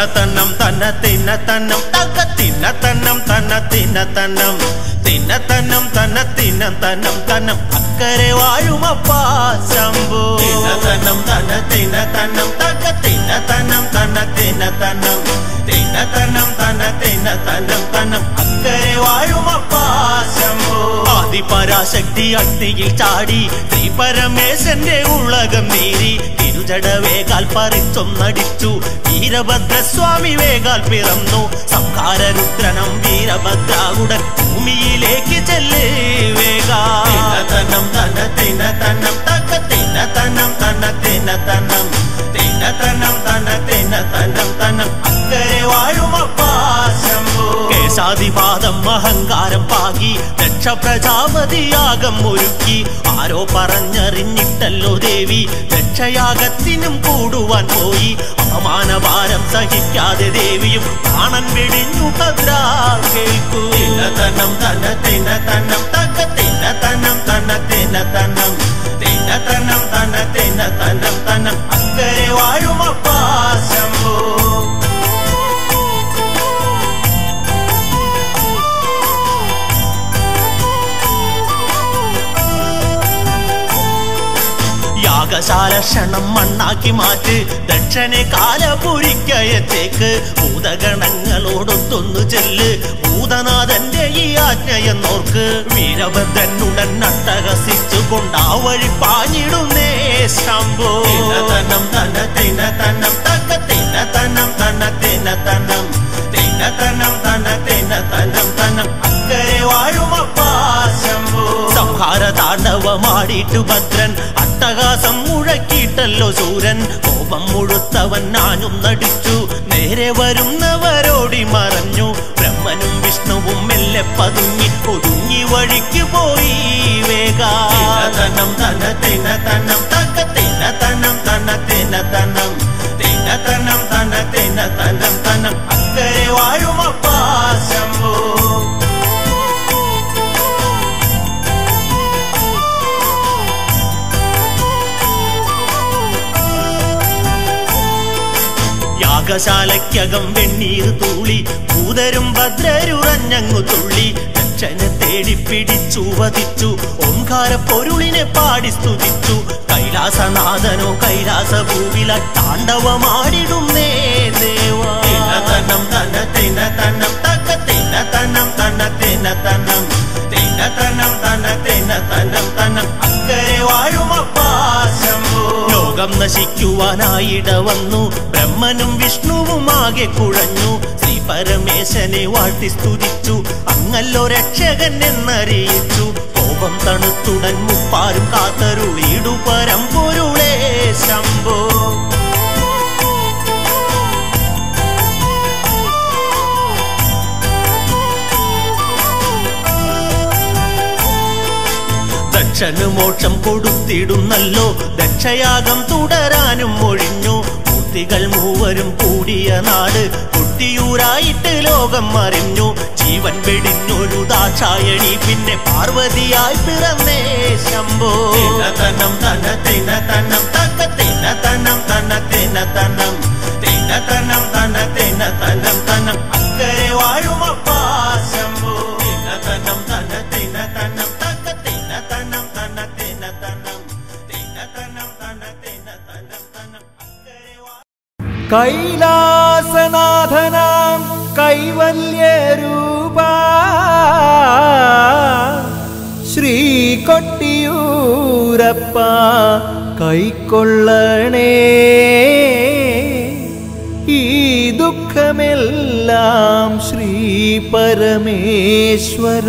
[SPEAKER 5] തന്നം തന്ന തിന്ന തന്നം തക തിന്ന തന്നം തന്ന തിന്ന തന്നം തിന്ന തന്നം തന്ന തിന്ന തന്നം തന്നം അക്കരെ വാഴുമപ്പാ ശംഭു തിന്ന തന്നം തന്ന തിന്ന തന്നം തക തിന്ന തന്നം തന്ന തിന്ന തന്നം തിന്ന തന്നം തന്ന തിന്ന തന്നം തന്നം അക്കരെ വാഴുമപ്പാ ശംഭു ആദിപരാശക്തി അഗ്നിയിൽ ചാടി ശ്രീ പരമേശന്റെ ഉള്ളകം നീരി തിരുജട വേഗാൽ പറിച്ചൊന്നടിച്ചു വീരഭദ്രസ്വാമി വേഗാൽ പിറന്നു സംഹാരരുദ്രനം വീരഭദ്രാകുടൻ ഭൂമിയിലേക്ക് ചെല്ല് വേഗാ തന്നം തന്ന തിന്ന തന്നം തക്ക തിന്ന തന്നം തന്ന തിന്ന തന്നം തിന്ന തന്നം തന്ന തിന്ന തന്നം തന്നം അക്കരെ വാഴുമപ്പാ ശംഭു കേശാദിപാദം അഹങ്കാരം പാകി ദക്ഷ പ്രജാപതിയാകം ഒരുക്കി ആരോ പറഞ്ഞറിഞ്ഞിട്ടല്ലോ ദേവി ദക്ഷയാഗത്തിനും കൂടുവാൻ പോയി അപമാനഭാരം സഹിക്കാതെ ദേവിയും കാണൻ വെടിഞ്ഞു ഭദ്രാ കേൾക്കൂ തന്നം തന്ന തിന്ന തന്നം തക്ക തിന്ന തന്നം തന്ന തിന്ന തന്നം തിന്ന തന്നം തന്ന തിന്ന തന്നം തന്നം അക്കരെ വാഴുമപ്പാ ശംഭു യാഗശാല ക്ഷണം മണ്ണാക്കി മാറ്റ് ദക്ഷനെ കാലപുരിക്കയത്തേക്ക് ഭൂതഗണങ്ങളോടൊത്തൊന്നു ചെല്ല് ഭൂതനാഥന്റെ ഈ ആജ്ഞയെന്നോർക്ക് വീരഭദ്രനുടൻ അട്ടഹസിച്ചു കൊണ്ടാ വഴി പാഞ്ഞിടുന്നേ ശംഭോ തന്നം തന്ന തിന്ന തന്നം തക്ക തിന്ന തന്നം തന്ന തിന്ന തന്നം തിന്ന തന്നം തന്ന തിന്ന തന്നം തന്നം അക്കരെ വാഴുമപ്പാ ശംഭോ സംഹാര താണ്ഡവമാടിയിട്ടു ഭദ്രൻ അട്ടഹാസം മുഴക്കിയിട്ടല്ലോ സൂരൻ കോപം മുഴുത്തവൻ നാനും നടിച്ചു നേരെ വരുന്നവരോടി മറഞ്ഞു ബ്രഹ്മനും വിഷ്ണുവും മെല്ലെ പതുങ്ങി ഒതുങ്ങി വഴിക്ക് പോയി വേഗാ തന്നം തന്ന തിന്ന തന്നം തക്ക തിന്ന തന്നം തന്ന തിന്ന തന്നം തിന്ന തന്നം തന്ന തിന്ന തന്നം തന്നം അക്കരെ വാഴുമപ്പാ ശംഭോ യാഗശാലയ്ക്കകം വെണ്ണീർ തൂളി ഭൂതരും ഭദ്രരുറഞ്ഞങ്ങു തുള്ളി ദക്ഷനെ തേടി പിടിച്ചു വധിച്ചു ഓംകാര പൊരുളിനെ പാടി സ്തുതിച്ചു കൈലാസനാഥനോ കൈലാസ ഭൂവില താണ്ഡവമാടിടുന്നേ ദേവാ തന്നം തന്ന തിന്ന തന്നം തക്ക തിന്ന തന്നം തന്ന തിന്ന തന്നം തിന്ന തന്നം തന്ന തിന്ന തന്നം തന്നം അക്കരെ വാഴുമപ്പാ ശംഭോ ലോകം നശിക്കുവാനായിട വന്നു ബ്രഹ്മനും വിഷ്ണുവും ആകെ കുഴഞ്ഞു ശ്രീ പരമേശനെ വാഴ്ത്തി സ്തുതിച്ചു അങ്ങല്ലോ രക്ഷകൻ എന്നറിയിച്ചു കോപം തണുത്തുടൻ മുപ്പാരും കാത്തരുളിയിടു പരമ്പൊരുളേ ശംഭോ ദക്ഷന് മോക്ഷം കൊടുത്തിടുന്നല്ലോ ദക്ഷയാഗം തുടരാനും ഒഴിഞ്ഞു മൂർത്തികൾ മൂവരും കൂടിയ നാട് കുട്ടിയൂരായിട്ട് ലോകം മറിഞ്ഞു ജീവൻ വെടിഞ്ഞൊരു ദാക്ഷായണി പിന്നെ പാർവതിയായി പിറന്നേ ശംഭോ തന്നം തന്ന തിന്ന തന്നം തക്ക തിന്ന തന്നം തന്ന തിന്ന തന്നം തിന്ന തന്നം തന്ന തിന്ന തന്നം തന്നം അക്കരെ വാഴുമപ്പാ ശംഭോ തന്നം തന്ന തിന്ന തന്നം തക്ക തിന്ന തന്നം തന്ന തിന്ന തന്നം തിന്ന തന്നം തന്ന തിന്ന തന്നം തന്നം അക്കരെ വാ
[SPEAKER 2] കൈലാസനാഥനാം കൈവല്യരൂപ ശ്രീ കൊട്ടിയൂരപ്പ കൈക്കൊള്ളണേ ഈ ദുഃഖമെല്ലാം ശ്രീ പരമേശ്വര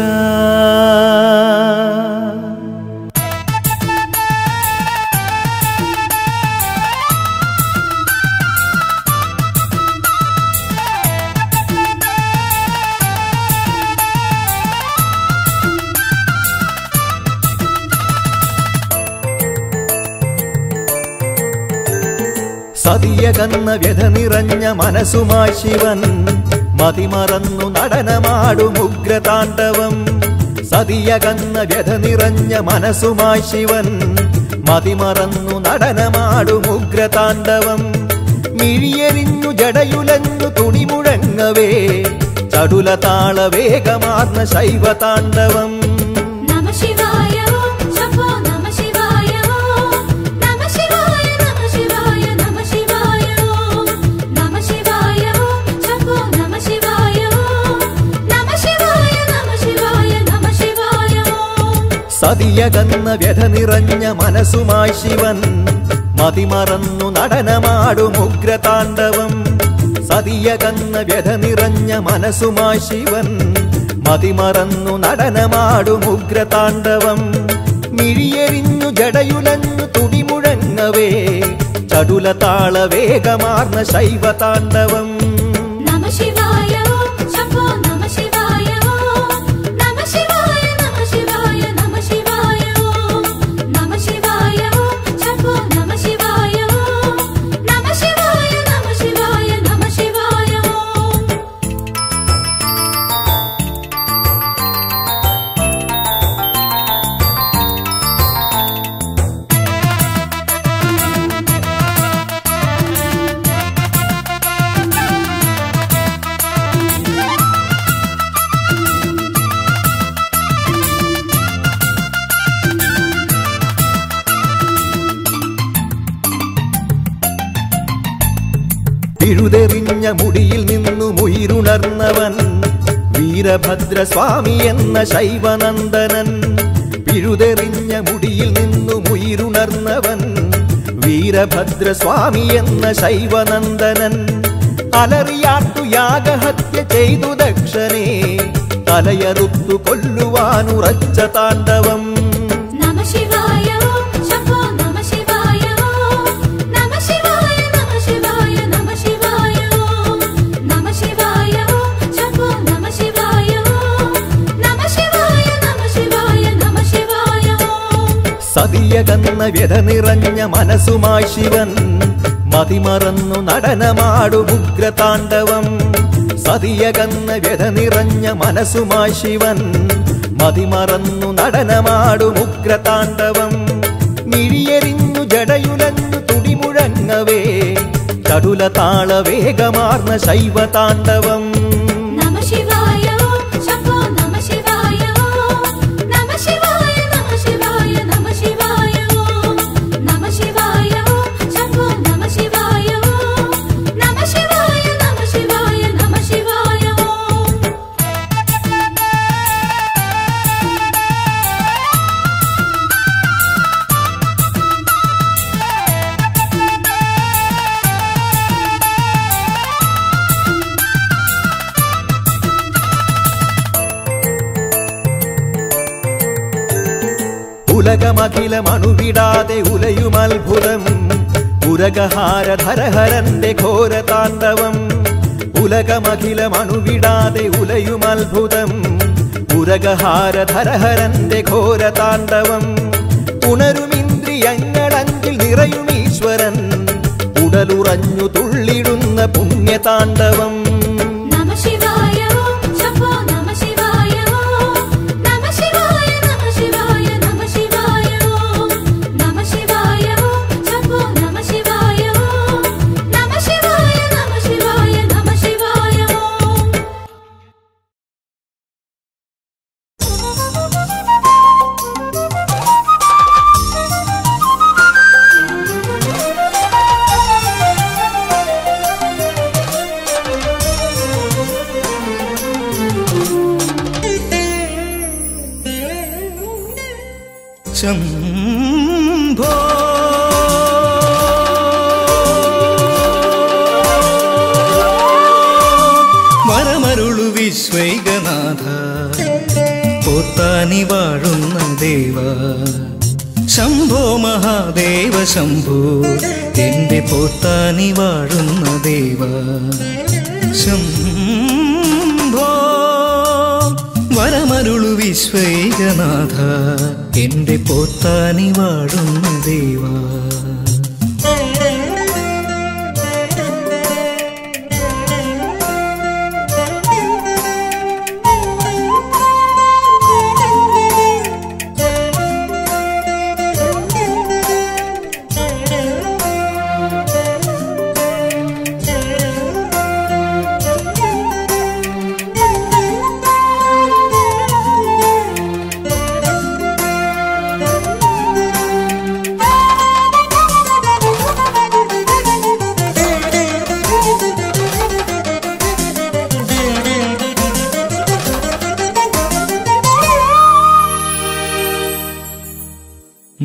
[SPEAKER 2] സതിയകന്ന വ്യഥ നിറഞ്ഞ മനസ്സുമായി ശിവൻ മതിമറന്നു നടനമാടും ഉഗ്രതാണ്ഡവം സതിയകന്ന വ്യഥ നിറഞ്ഞ മനസ്സുമായി ശിവൻ മതിമറന്നു നടനമാടും ഉഗ്രതാണ്ഡവം മിഴിയെറിഞ്ഞു ജടയുലഞ്ഞു തുണിമുഴങ്ങവേ ചടുല താള വേഗമാർന്ന ശൈവ താണ്ഡവം
[SPEAKER 9] നമ ശിവായ ഓം ശംഭോ നമ ശിവായ ഓം നമ ശിവായ നമ ശിവായ നമ ശിവായ ഓം നമ ശിവായ ഓം ശംഭോ നമ ശിവായ ഓം നമ ശിവായ നമ ശിവായ നമ ശിവായ ഓം
[SPEAKER 2] സതിയകന്ന വ്യഥ നിറഞ്ഞ മനസ്സുമായി ശിവൻ മതിമറന്നു നടനമാടും ഉഗ്രതാണ്ഡവം സതിയകന്ന വ്യഥ നിറഞ്ഞ മനസ്സുമായി ശിവൻ മതിമറന്നു നടനമാടും ഉഗ്രതാണ്ഡവം മിഴിയെറിഞ്ഞു ജടയുലഞ്ഞു തുടിമുഴങ്ങവേ ചടുല താള വേഗമാർന്ന ശൈവ താണ്ഡവം
[SPEAKER 9] നമ ശിവായ ഓം ശംഭോ നമ ശിവായ ഓം നമ ശിവായ നമ ശിവായ നമ ശിവായ ഓം നമ ശിവായ ഓം ശംഭോ നമ ശിവായ ഓം നമ ശിവായ നമ ശിവായ നമ ശിവായ ഓം
[SPEAKER 2] പിഴുതെറിഞ്ഞ മുടിയിൽ നിന്നു മുയിരുണർന്നവൻ വീരഭദ്രസ്വാമി എന്ന ശൈവനന്ദനൻ പിഴുതെറിഞ്ഞ മുടിയിൽ നിന്നു മുയിരുണർന്നവൻ വീരഭദ്രസ്വാമി എന്ന ശൈവനന്ദനൻ അലറിയാട്ടു യാഗഹത്യ ചെയ്തു ദക്ഷനെ തലയറുത്തു കൊല്ലുവാനുറച്ച താണ്ഡവം
[SPEAKER 9] നമ ശിവായ ഓം ശംഭോ നമ ശിവായ ഓം നമ ശിവായ നമ ശിവായ നമ ശിവായ ഓം നമ ശിവായ ഓം ശംഭോ നമ ശിവായ ഓം നമ ശിവായ നമ ശിവായ നമ ശിവായ ഓം
[SPEAKER 2] സതിയകന്ന വ്യഥ നിറഞ്ഞ മനസ്സുമായി ശിവൻ മതിമറന്നു നടനമാടും ഉഗ്രതാണ്ഡവം സതിയകന്ന വ്യഥ നിറഞ്ഞ മനസ്സുമായി ശിവൻ മതിമറന്നു നടനമാടും ഉഗ്രതാണ്ഡവം മിഴിയെറിഞ്ഞു ജടയുലഞ്ഞു തുടിമുഴങ്ങവേ ചടുല താള വേഗമാർന്ന ശൈവ താണ്ഡവം
[SPEAKER 9] നമ ശിവായ ഓം ശംഭോ നമ ശിവായ ഓം നമ ശിവായ നമ ശിവായ നമ ശിവായ ഓം നമ ശിവായ ഓം ശംഭോ നമ ശിവായ ഓം നമ ശിവായ നമ ശിവായ നമ ശിവായ ഓം
[SPEAKER 2] ഉലകമഖിലമണുവിടാതെ ഉലയും അത്ഭുതം ഉരകഹാരധരഹരന്റെ ഘോരതാണ്ഡവം ഉലകമഖിലമണുവിടാതെ ഉലയും അത്ഭുതം ഉരകഹാരധരഹരന്റെ ഘോരതാണ്ഡവം ഉണരുമിന്ദ്രിയങ്ങളഞ്ചിൽ നിറയും ഈശ്വരൻ ഉടലുറഞ്ഞു തുള്ളിടുന്ന പുണ്യതാണ്ഡവം
[SPEAKER 9] നമ ശിവായ ഓം ശംഭോ നമ ശിവായ ഓം നമ ശിവായ നമ ശിവായ നമ ശിവായ ഓം നമ ശിവായ ഓം ശംഭോ നമ ശിവായ ഓം നമ ശിവായ നമ ശിവായ നമ ശിവായ ഓം
[SPEAKER 4] ശംഭോ വരമരുളു വിശ്വൈകനാഥ പോത്താനി വാഴുന്ന ദേവ ശംഭോ മഹാദേവ ശംഭോ എന്റെ പോത്താനി വാഴുന്ന ദേവ ശംഭോ വരമരുളു വിശ്വൈകനാഥ എന്റെ പോത്താനി വാഴുന്ന ദേവ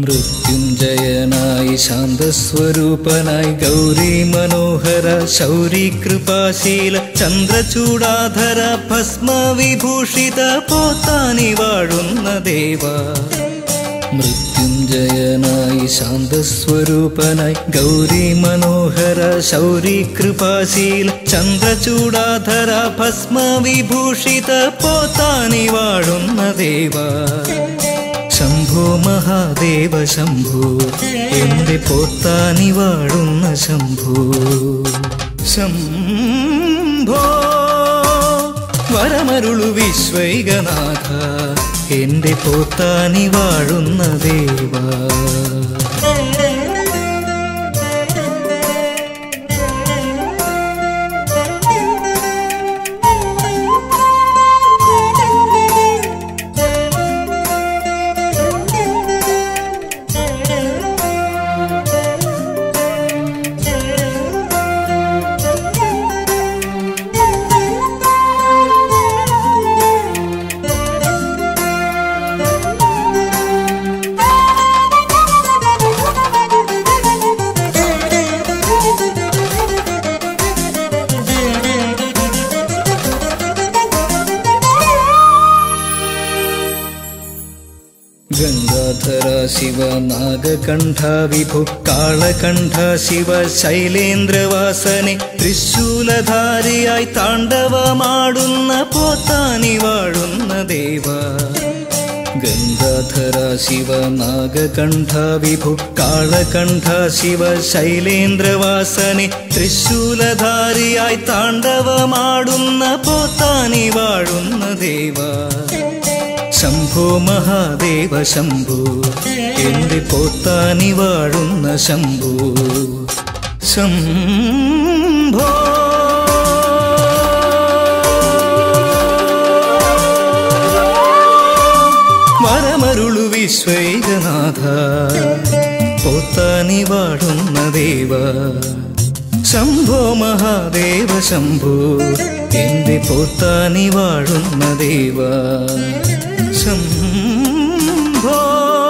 [SPEAKER 4] മൃത്യുഞ്ജയനായി ശാന്തസ്വരൂപനായി ഗൗരി മനോഹര ശൗരി കൃപാശീല ചന്ദ്രചൂടാധര ഭസ്മവിഭൂഷിത പോത്താനി വാഴുന്ന ദേവ മൃത്യുഞ്ജയനായി ശാന്തസ്വരൂപനായി ഗൗരി മനോഹര ശൗരി കൃപാശീല ചന്ദ്രചൂടാധര ഭസ്മവിഭൂഷിത പോത്താനി വാഴുന്ന ദേവ ശംഭോ മഹാദേവ ശംഭോ എന്റെ പോത്താനി വാഴുന്ന ശംഭോ ശംഭോ വരമരുളു വിശ്വൈകനാഥ എന്റെ പോത്താനി വാഴുന്ന ദേവ ഗംഗാധര ശിവ നാഗകണ്ഠ വിഭു കാളകണ്ഠ ശിവ ശൈലേന്ദ്രവാസനെ തൃശൂലധാരിയായി താണ്ഡവമാടുന്ന പോത്താനി വാഴുന്ന ദേവ ഗംഗാധര ശിവ നാഗകണ്ഠ വിഭു കാളകണ്ഠ ശിവ ശൈലേന്ദ്രവാസനെ തൃശൂലധാരിയായി താണ്ഡവമാടുന്ന പോത്താനി വാഴുന്ന ദേവ ശംഭോ മഹാദേവ ശംഭോ എന്റെ പോത്താനി വാഴുന്ന ശംഭോ ശംഭോ വരമരുളു വിശ്വൈകനാഥ പോത്താനി വാഴുന്ന ദേവ ശംഭോ മഹാദേവ ശംഭോ എന്റെ പോത്താനി വാഴുന്ന ദേവ ശംഭോ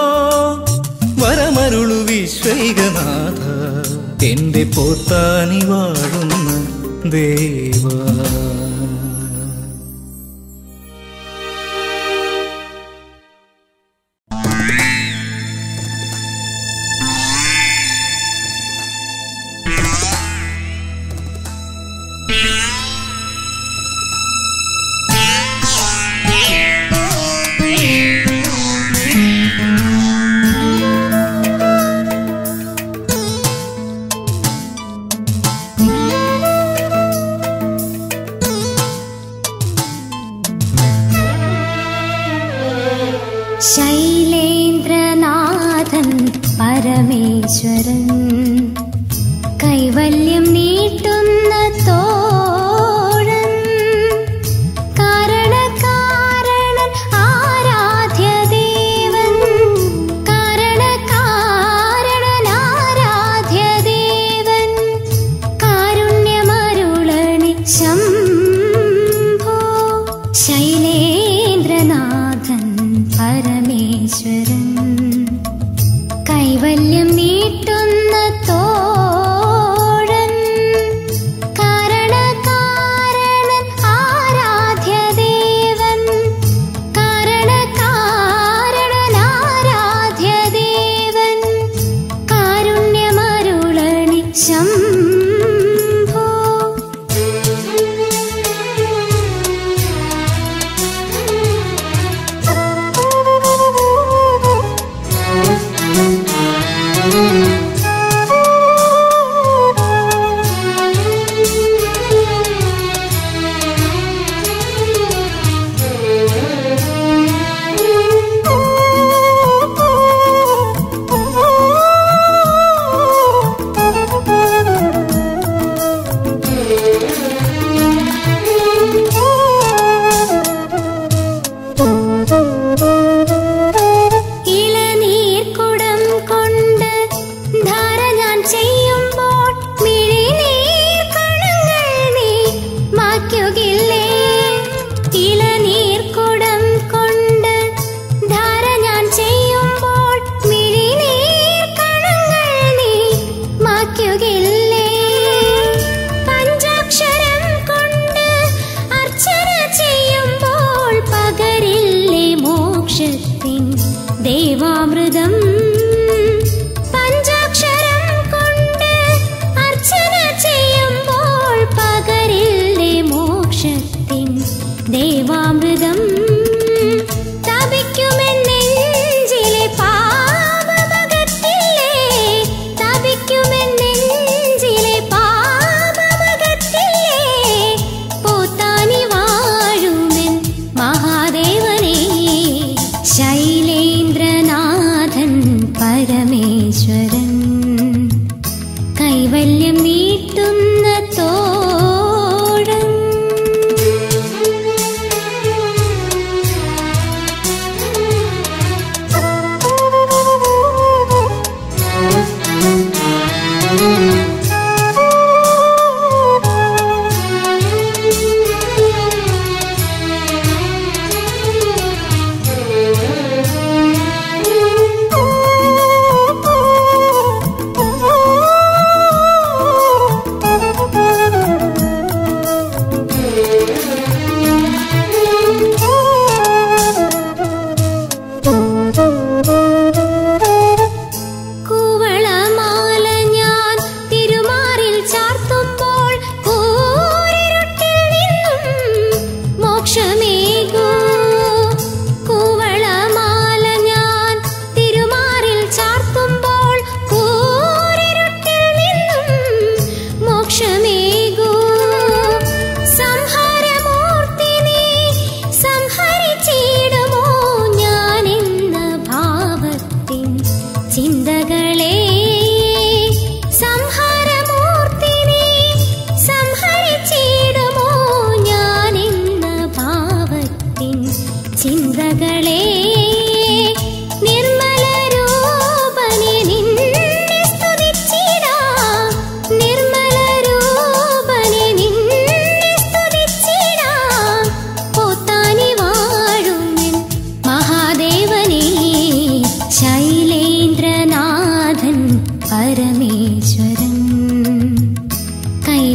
[SPEAKER 4] വരമരുളു വിശ്വൈകനാഥ എന്റെ പോത്താനി വാഴുന്ന ദേവ
[SPEAKER 9] ശൈലേന്ദ്രനാഥൻ പരമേശ്വരൻ കൈവല്യം നീട്ടുന്ന തോഴൻ കാരണകാരണൻ ആരാധ്യദേവൻ കാരണകാരണൻ ആരാധ്യദേവൻ കാരുണ്യമരുളണി ശംഭോ ശൈലേന്ദ്രനാഥൻ പരമേശ്വരൻ കൈവല്യം നീട്ടുന്ന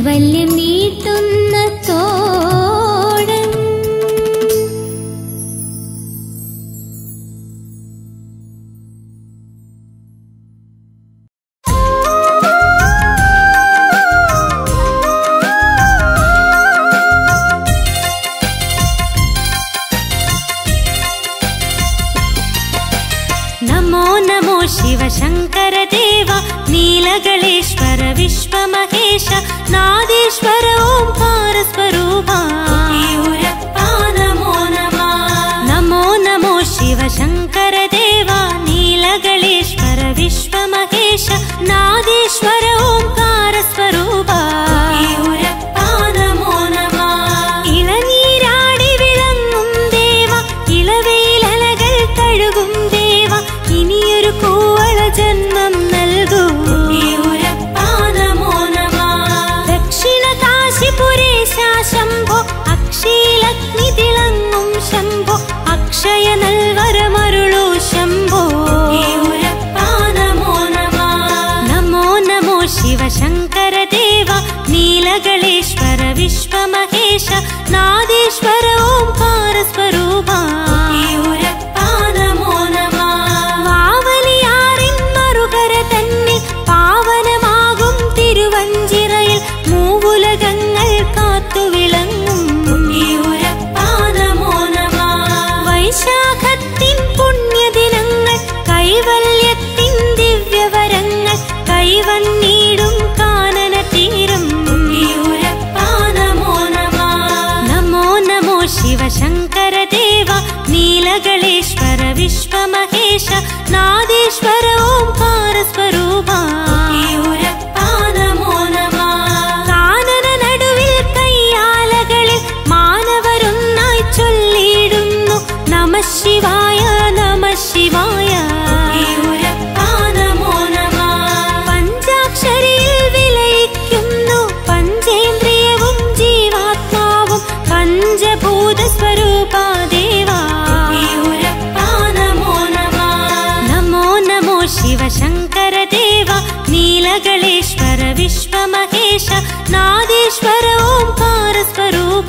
[SPEAKER 9] കൈവല്യം നീട്ടുന്ന തോഴൻ
[SPEAKER 11] നമോ നമോ ശിവശങ്കര ദേവ നീലകളേശ്വര വിശ്വമഹേശ നാദീശ്വര ഓംകാര സ്വരൂപ നമോ നമ നമോ നമോ ശിവശങ്കര ദേവ നീലകളേശ്വര വിശ്വമഹേശ നാദീശ്വര ഓംകാര സ്വരൂപ നമോ നമ ഇളനീരാടി വിളങ്ങും ദേവ ഇളവയിലലകൾ കഴുകും ദേവ ഇനിയൊരു കൂവള ജന്മം നൽകൂ നമോ നമ ദക്ഷിണ കാശിപുരേശ ശംഭോ അക്ഷീലഗ്നി തിളങ്ങും ശംഭോ അക്ഷയ നൽവരമരുളൂ ശംഭോ നമോ നമ നമോ നമോ ശിവശങ്കര ദേവ നീലകളേശ്വര വിശ്വമഹേശ നാദീശ്വര ഓംകാര സ്വരൂപ നമോ നമ വാവലിയാറിൻ മറുകര തന്നിൽ പാവനമാകും തിരുവഞ്ചിറയിൽ മൂവുലകങ്ങൾ കാത്തു വിളങ്ങും നമോ നമ വൈശാഖത്തിൻ പുണ്യദിനങ്ങൾ കൈവല്യത്തിൻ ദിവ്യവരങ്ങൾ കൈവന്നീടും കാനന തീരം നമോ നമ നമോ നമോ ശിവശങ്കര ദേവ നീലകളേശ്വര വിശ്വമഹേശ നാദീശ്വര ഓംകാര സ്വരൂപ നമോ നമ കാനന നടുവിൽ കയ്യാലകളിൽ മാനവരൊന്നായി ചൊല്ലിയിടുന്നു നമ ശിവായ നമ ശിവായ നമോ നമ പഞ്ചാക്ഷരിയിൽ വിലയിക്കുന്നു പഞ്ചേന്ദ്രിയവും ജീവാത്മാവും പഞ്ചഭൂത സ്വരൂപ ദേവാ നമോ നമ നമോ നമോ ശിവശങ്കര ദേവ നീലകളേശ്വര വിശ്വമഹേശ നാദീശ്വര ഓംകാര സ്വരൂപ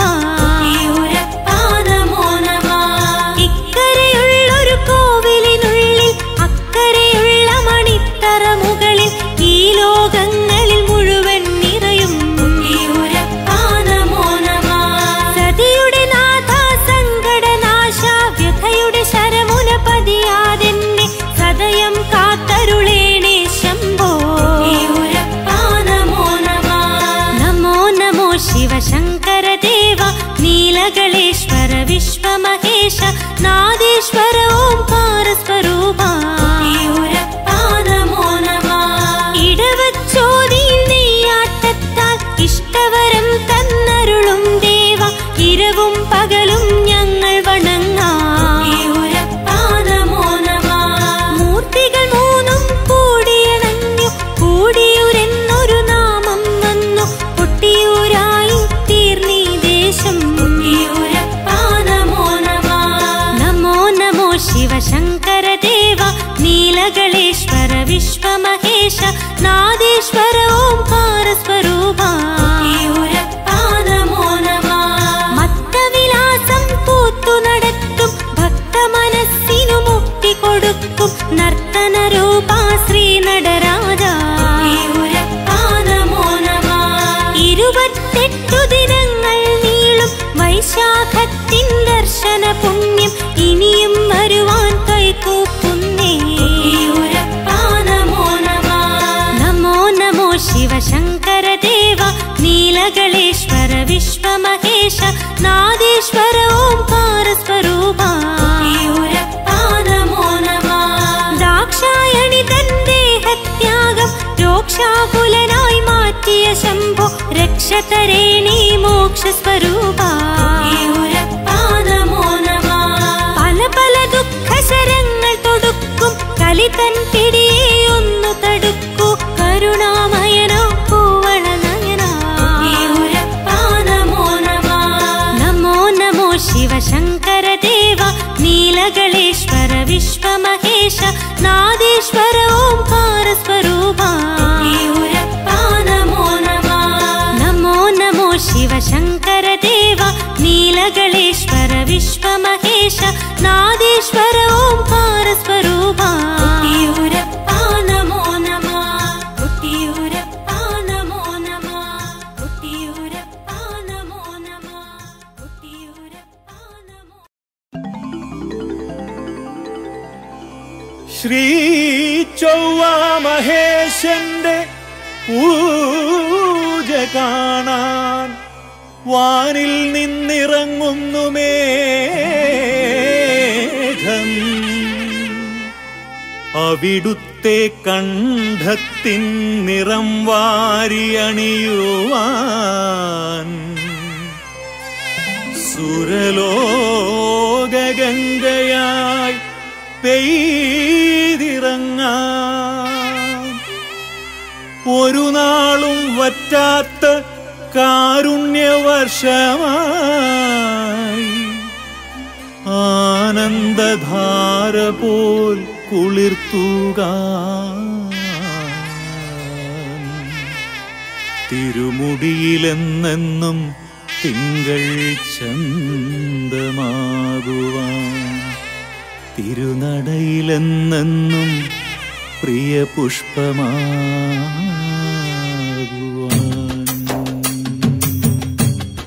[SPEAKER 11] നമോ നമ ഇക്കരയുള്ളൊരു കോവിലിനുള്ളിൽ അക്കരയുള്ള മണിത്തറ മുകളിൽ ഈ ലോകങ്ങളിൽ മുഴുവൻ നിറയും നമോ നമ സതിയുടെ നാഥ സങ്കടനാശ വ്യഥയുടെ ശരമുന പതിയാതെന്നെ സദയം കാത്തരുളേണേ ശംഭോ നമോ നമ നമോ നമോ ശിവശങ്കര ദേവ നീലകളേശ്വര വിശ്വമഹേശ നാദീശ്വര ഓംകാര സ്വരൂപ നമോ നമ ഇടവച്ചോതിയിൽ നെയ്യാട്ടത്താൽ ഇഷ്ടവരം തന്നരുളും ദേവ ഇരവും പകലും ഞങ്ങൾ വണങ്ങാം നമോ നമ മൂർത്തികൾ മൂന്നും കൂടിയണഞ്ഞു കൂടിയൂരെന്നൊരു നാമം വന്നു കൊട്ടിയൂരായി തീർന്നീ ദേശം നമോ നമ നമോ നമോ ശിവശങ്കര ദേവ നീലകളേശ്വര വിശ്വമഹേശ നാദീശ്വര ഓംകാര സ്വരൂപ നമോ നമ മത്തവിലാസം പൂത്തു നടത്തും ഭക്ത മനസ്സിനു മുക്തി കൊടുക്കും നർത്തന രൂപ ശ്രീ നടരാജ നമോ നമ ഇരുപത്തെട്ടു ദിനങ്ങൾ നീളും വൈശാഖത്തിൻ ദർശന പുണ്യം ഇനിയും വരുവാൻ കൈകൂപ്പുന്നേ നമോ നമ നമോ നമോ ശിവശങ്കര ദേവ നീലകളേശ്വര വിശ്വമഹേശ നാദീശ്വര ഓംകാര സ്വരൂപ നമോ നമ ദാക്ഷായണി തൻ ദേഹത്യാഗം രോക്ഷാകുലനായി മാറ്റിയ ശംഭോ രക്ഷതരേണി മോക്ഷ സ്വരൂപ നമോ നമ പല പല ദുഃഖശരങ്ങൾ തൊടുക്കും കലി തൻ പിടിയെ ഒന്നു തടുക്കൂ കരുണാമയനോ പൂവള നയന നമോ നമ നമോ നമോ ശിവശങ്കര ദേവ നീലകളേശ്വര വിശ്വമഹേശ നാദീശ്വര ഓംകാര സ്വരൂപ നമോ നമ നമോ विश्वमहेश नादीश्वर ओङ्कार स्वरूपा कुट्टियूरप्पा नमो नमः कुट्टियूरप्पा नमो नमः कुट्टियूरप्पा नमो नमः कुट्टियूरप्पा नमो
[SPEAKER 4] ശ്രീ ചൊവ്വ മഹേശന്റെ പൂജ കാണാൻ വാനിൽ നിന്നിറങ്ങുന്നു മേഘം അവിടുത്തെ കണ്ഠത്തിൻ നിറം വാരിയണിയുവാൻ സുരലോകഗംഗയായി പെയ്തിറങ്ങാം ഒരു നാളും വറ്റാത്ത കാരുണ്യവർഷമായി ആനന്ദധാര പോൽ കുളിർത്തുക തിരുമുടിയിലെന്നെന്നും തിങ്കൾ ചന്തമാകുവാൻ തിരുനടയിലെന്നെന്നും പ്രിയ പുഷ്പമാകുവാൻ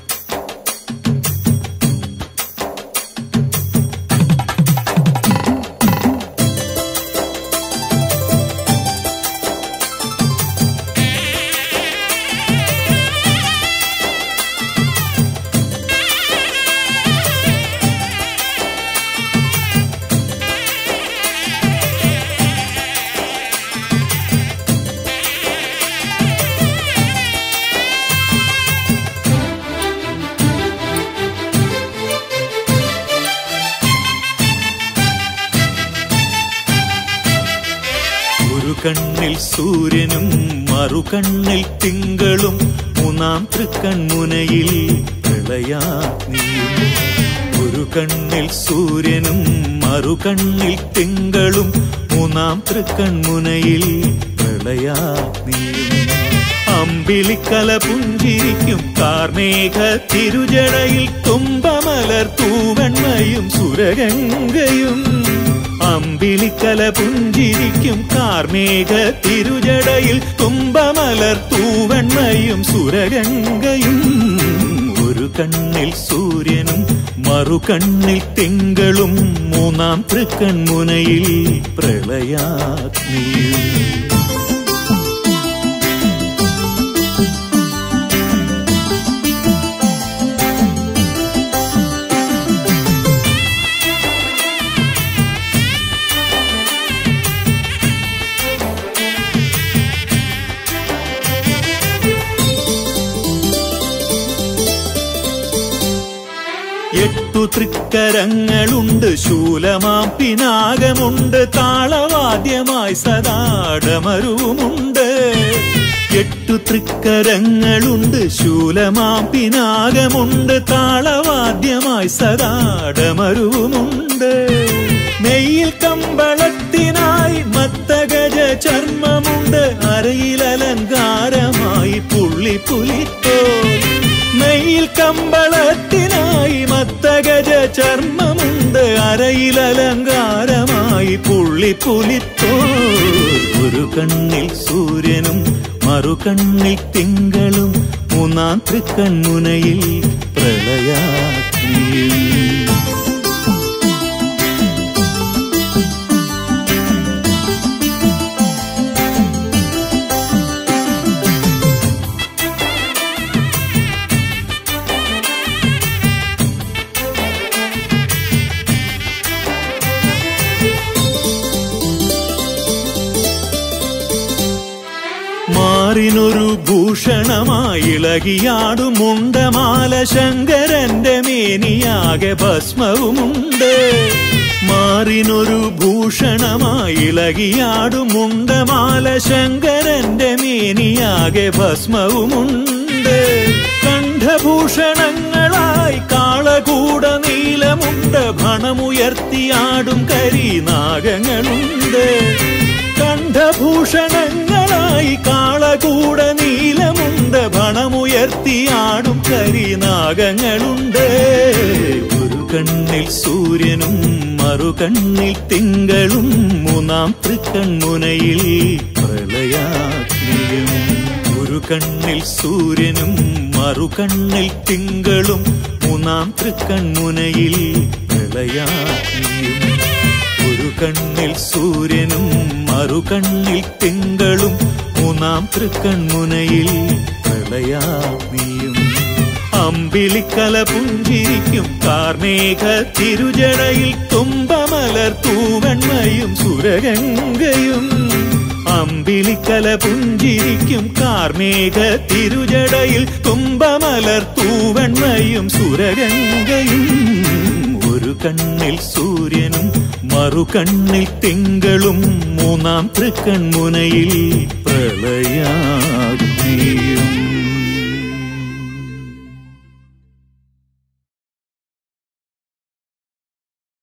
[SPEAKER 4] ഒരു കണ്ണിൽ സൂര്യനും മറുകണ്ണിൽ തിങ്കളും മൂന്നാം തൃക്കൺമുനയിൽ പ്രളയാഗ്നിയും ഒരു കണ്ണിൽ സൂര്യനും മറുകണ്ണിൽ തിങ്കളും മൂന്നാം തൃക്കൺമുനയിൽ പ്രളയാഗ്നിയും അമ്പിളിക്കല പുഞ്ചിരിക്കും കാർമേഘ തിരുജടയിൽ തുമ്പമലർ തൂവെണ്ണയും സുരഗംഗയും അമ്പിളിക്കല പുഞ്ചിരിക്കും കാർമേഘ തിരുജടയിൽ തുമ്പമലർ തൂവെണ്ണയും സുരഗംഗയും ഒരു കണ്ണിൽ സൂര്യനും മറുകണ്ണിൽ തിങ്കളും മൂന്നാം തൃക്കൺമുനയിൽ പ്രളയാഗ്നിയും എട്ടു തൃക്കരങ്ങളുണ്ട് ശൂലമാം പിനാകമുണ്ട് താളവാദ്യമായി സദാടമരുവുമുണ്ട് എട്ടു തൃക്കരങ്ങളുണ്ട് ശൂലമാം പിനാകമുണ്ട് താളവാദ്യമായി സദാടമരുവുമുണ്ട് നെയ്യിൽ കമ്പളത്തിനായി മത്തഗജ ചർമ്മമുണ്ട് അരയിൽ അലങ്കാരമായി പുള്ളിപ്പുലിത്തോൽ നെയ്യിൽ കമ്പളത്തിനായി മത്തഗജ ചർമ്മമുണ്ട് അരയിൽ അലങ്കാരമായി പുള്ളിപ്പുലിത്തോ ഒരു കണ്ണിൽ സൂര്യനും മറുകണ്ണിൽ തിങ്കളും മൂന്നാം തൃക്കൺമുനയിൽ പ്രളയാഗ്നിയും മാറിനൊരു ഭൂഷണമായി ഇളകിയാടും മുണ്ടമാല ശങ്കരന്റെ മേനിയാകെ ഭസ്മവുമുണ്ട് മാറിനൊരു ഭൂഷണമായി ഇളകിയാടും മുണ്ടമാല ശങ്കരന്റെ മേനിയാകെ ഭസ്മവുമുണ്ട് കണ്ഠഭൂഷണങ്ങളായി കാളകൂട നീലമുണ്ട് ഭണമുയർത്തിയാടും കരിനാഗങ്ങളുണ്ട് കണ്ഠഭൂഷണങ്ങളായി കാളകൂട നീലമുണ്ട് ഭണമുയർത്തിയാടും കരിനാഗങ്ങളുണ്ട് ഒരു കണ്ണിൽ സൂര്യനും മറുകണ്ണിൽ തിങ്കളും മൂന്നാം തൃക്കൺമുനയിൽ പ്രളയാഗ്നിയും ഒരു കണ്ണിൽ സൂര്യനും മറുകണ്ണിൽ തിങ്കളും മൂന്നാം തൃക്കൺമുനയിൽ പ്രളയാഗ്നിയും ഒരു കണ്ണിൽ സൂര്യനും മറുകണ്ണിൽ തിങ്കളും മൂന്നാം തൃക്കൺമുനയിൽ പ്രളയാഗ്നിയും അമ്പിളിക്കല പുഞ്ചിരിക്കും കാർമേഘ തിരുജടയിൽ തുമ്പമലർ തൂവൺമയും സുരഗംഗയും അമ്പിളിക്കല പുഞ്ചിരിക്കും കാർമേഘ തിരുജടയിൽ തുമ്പമലർ തൂവൺമയും സുരഗംഗയും ഒരു കണ്ണിൽ സൂര്യനും മറുകണ്ണിൽ തിങ്കളും മൂന്നാം തൃക്കൺമുനയിൽ പ്രളയാഗ്നിയും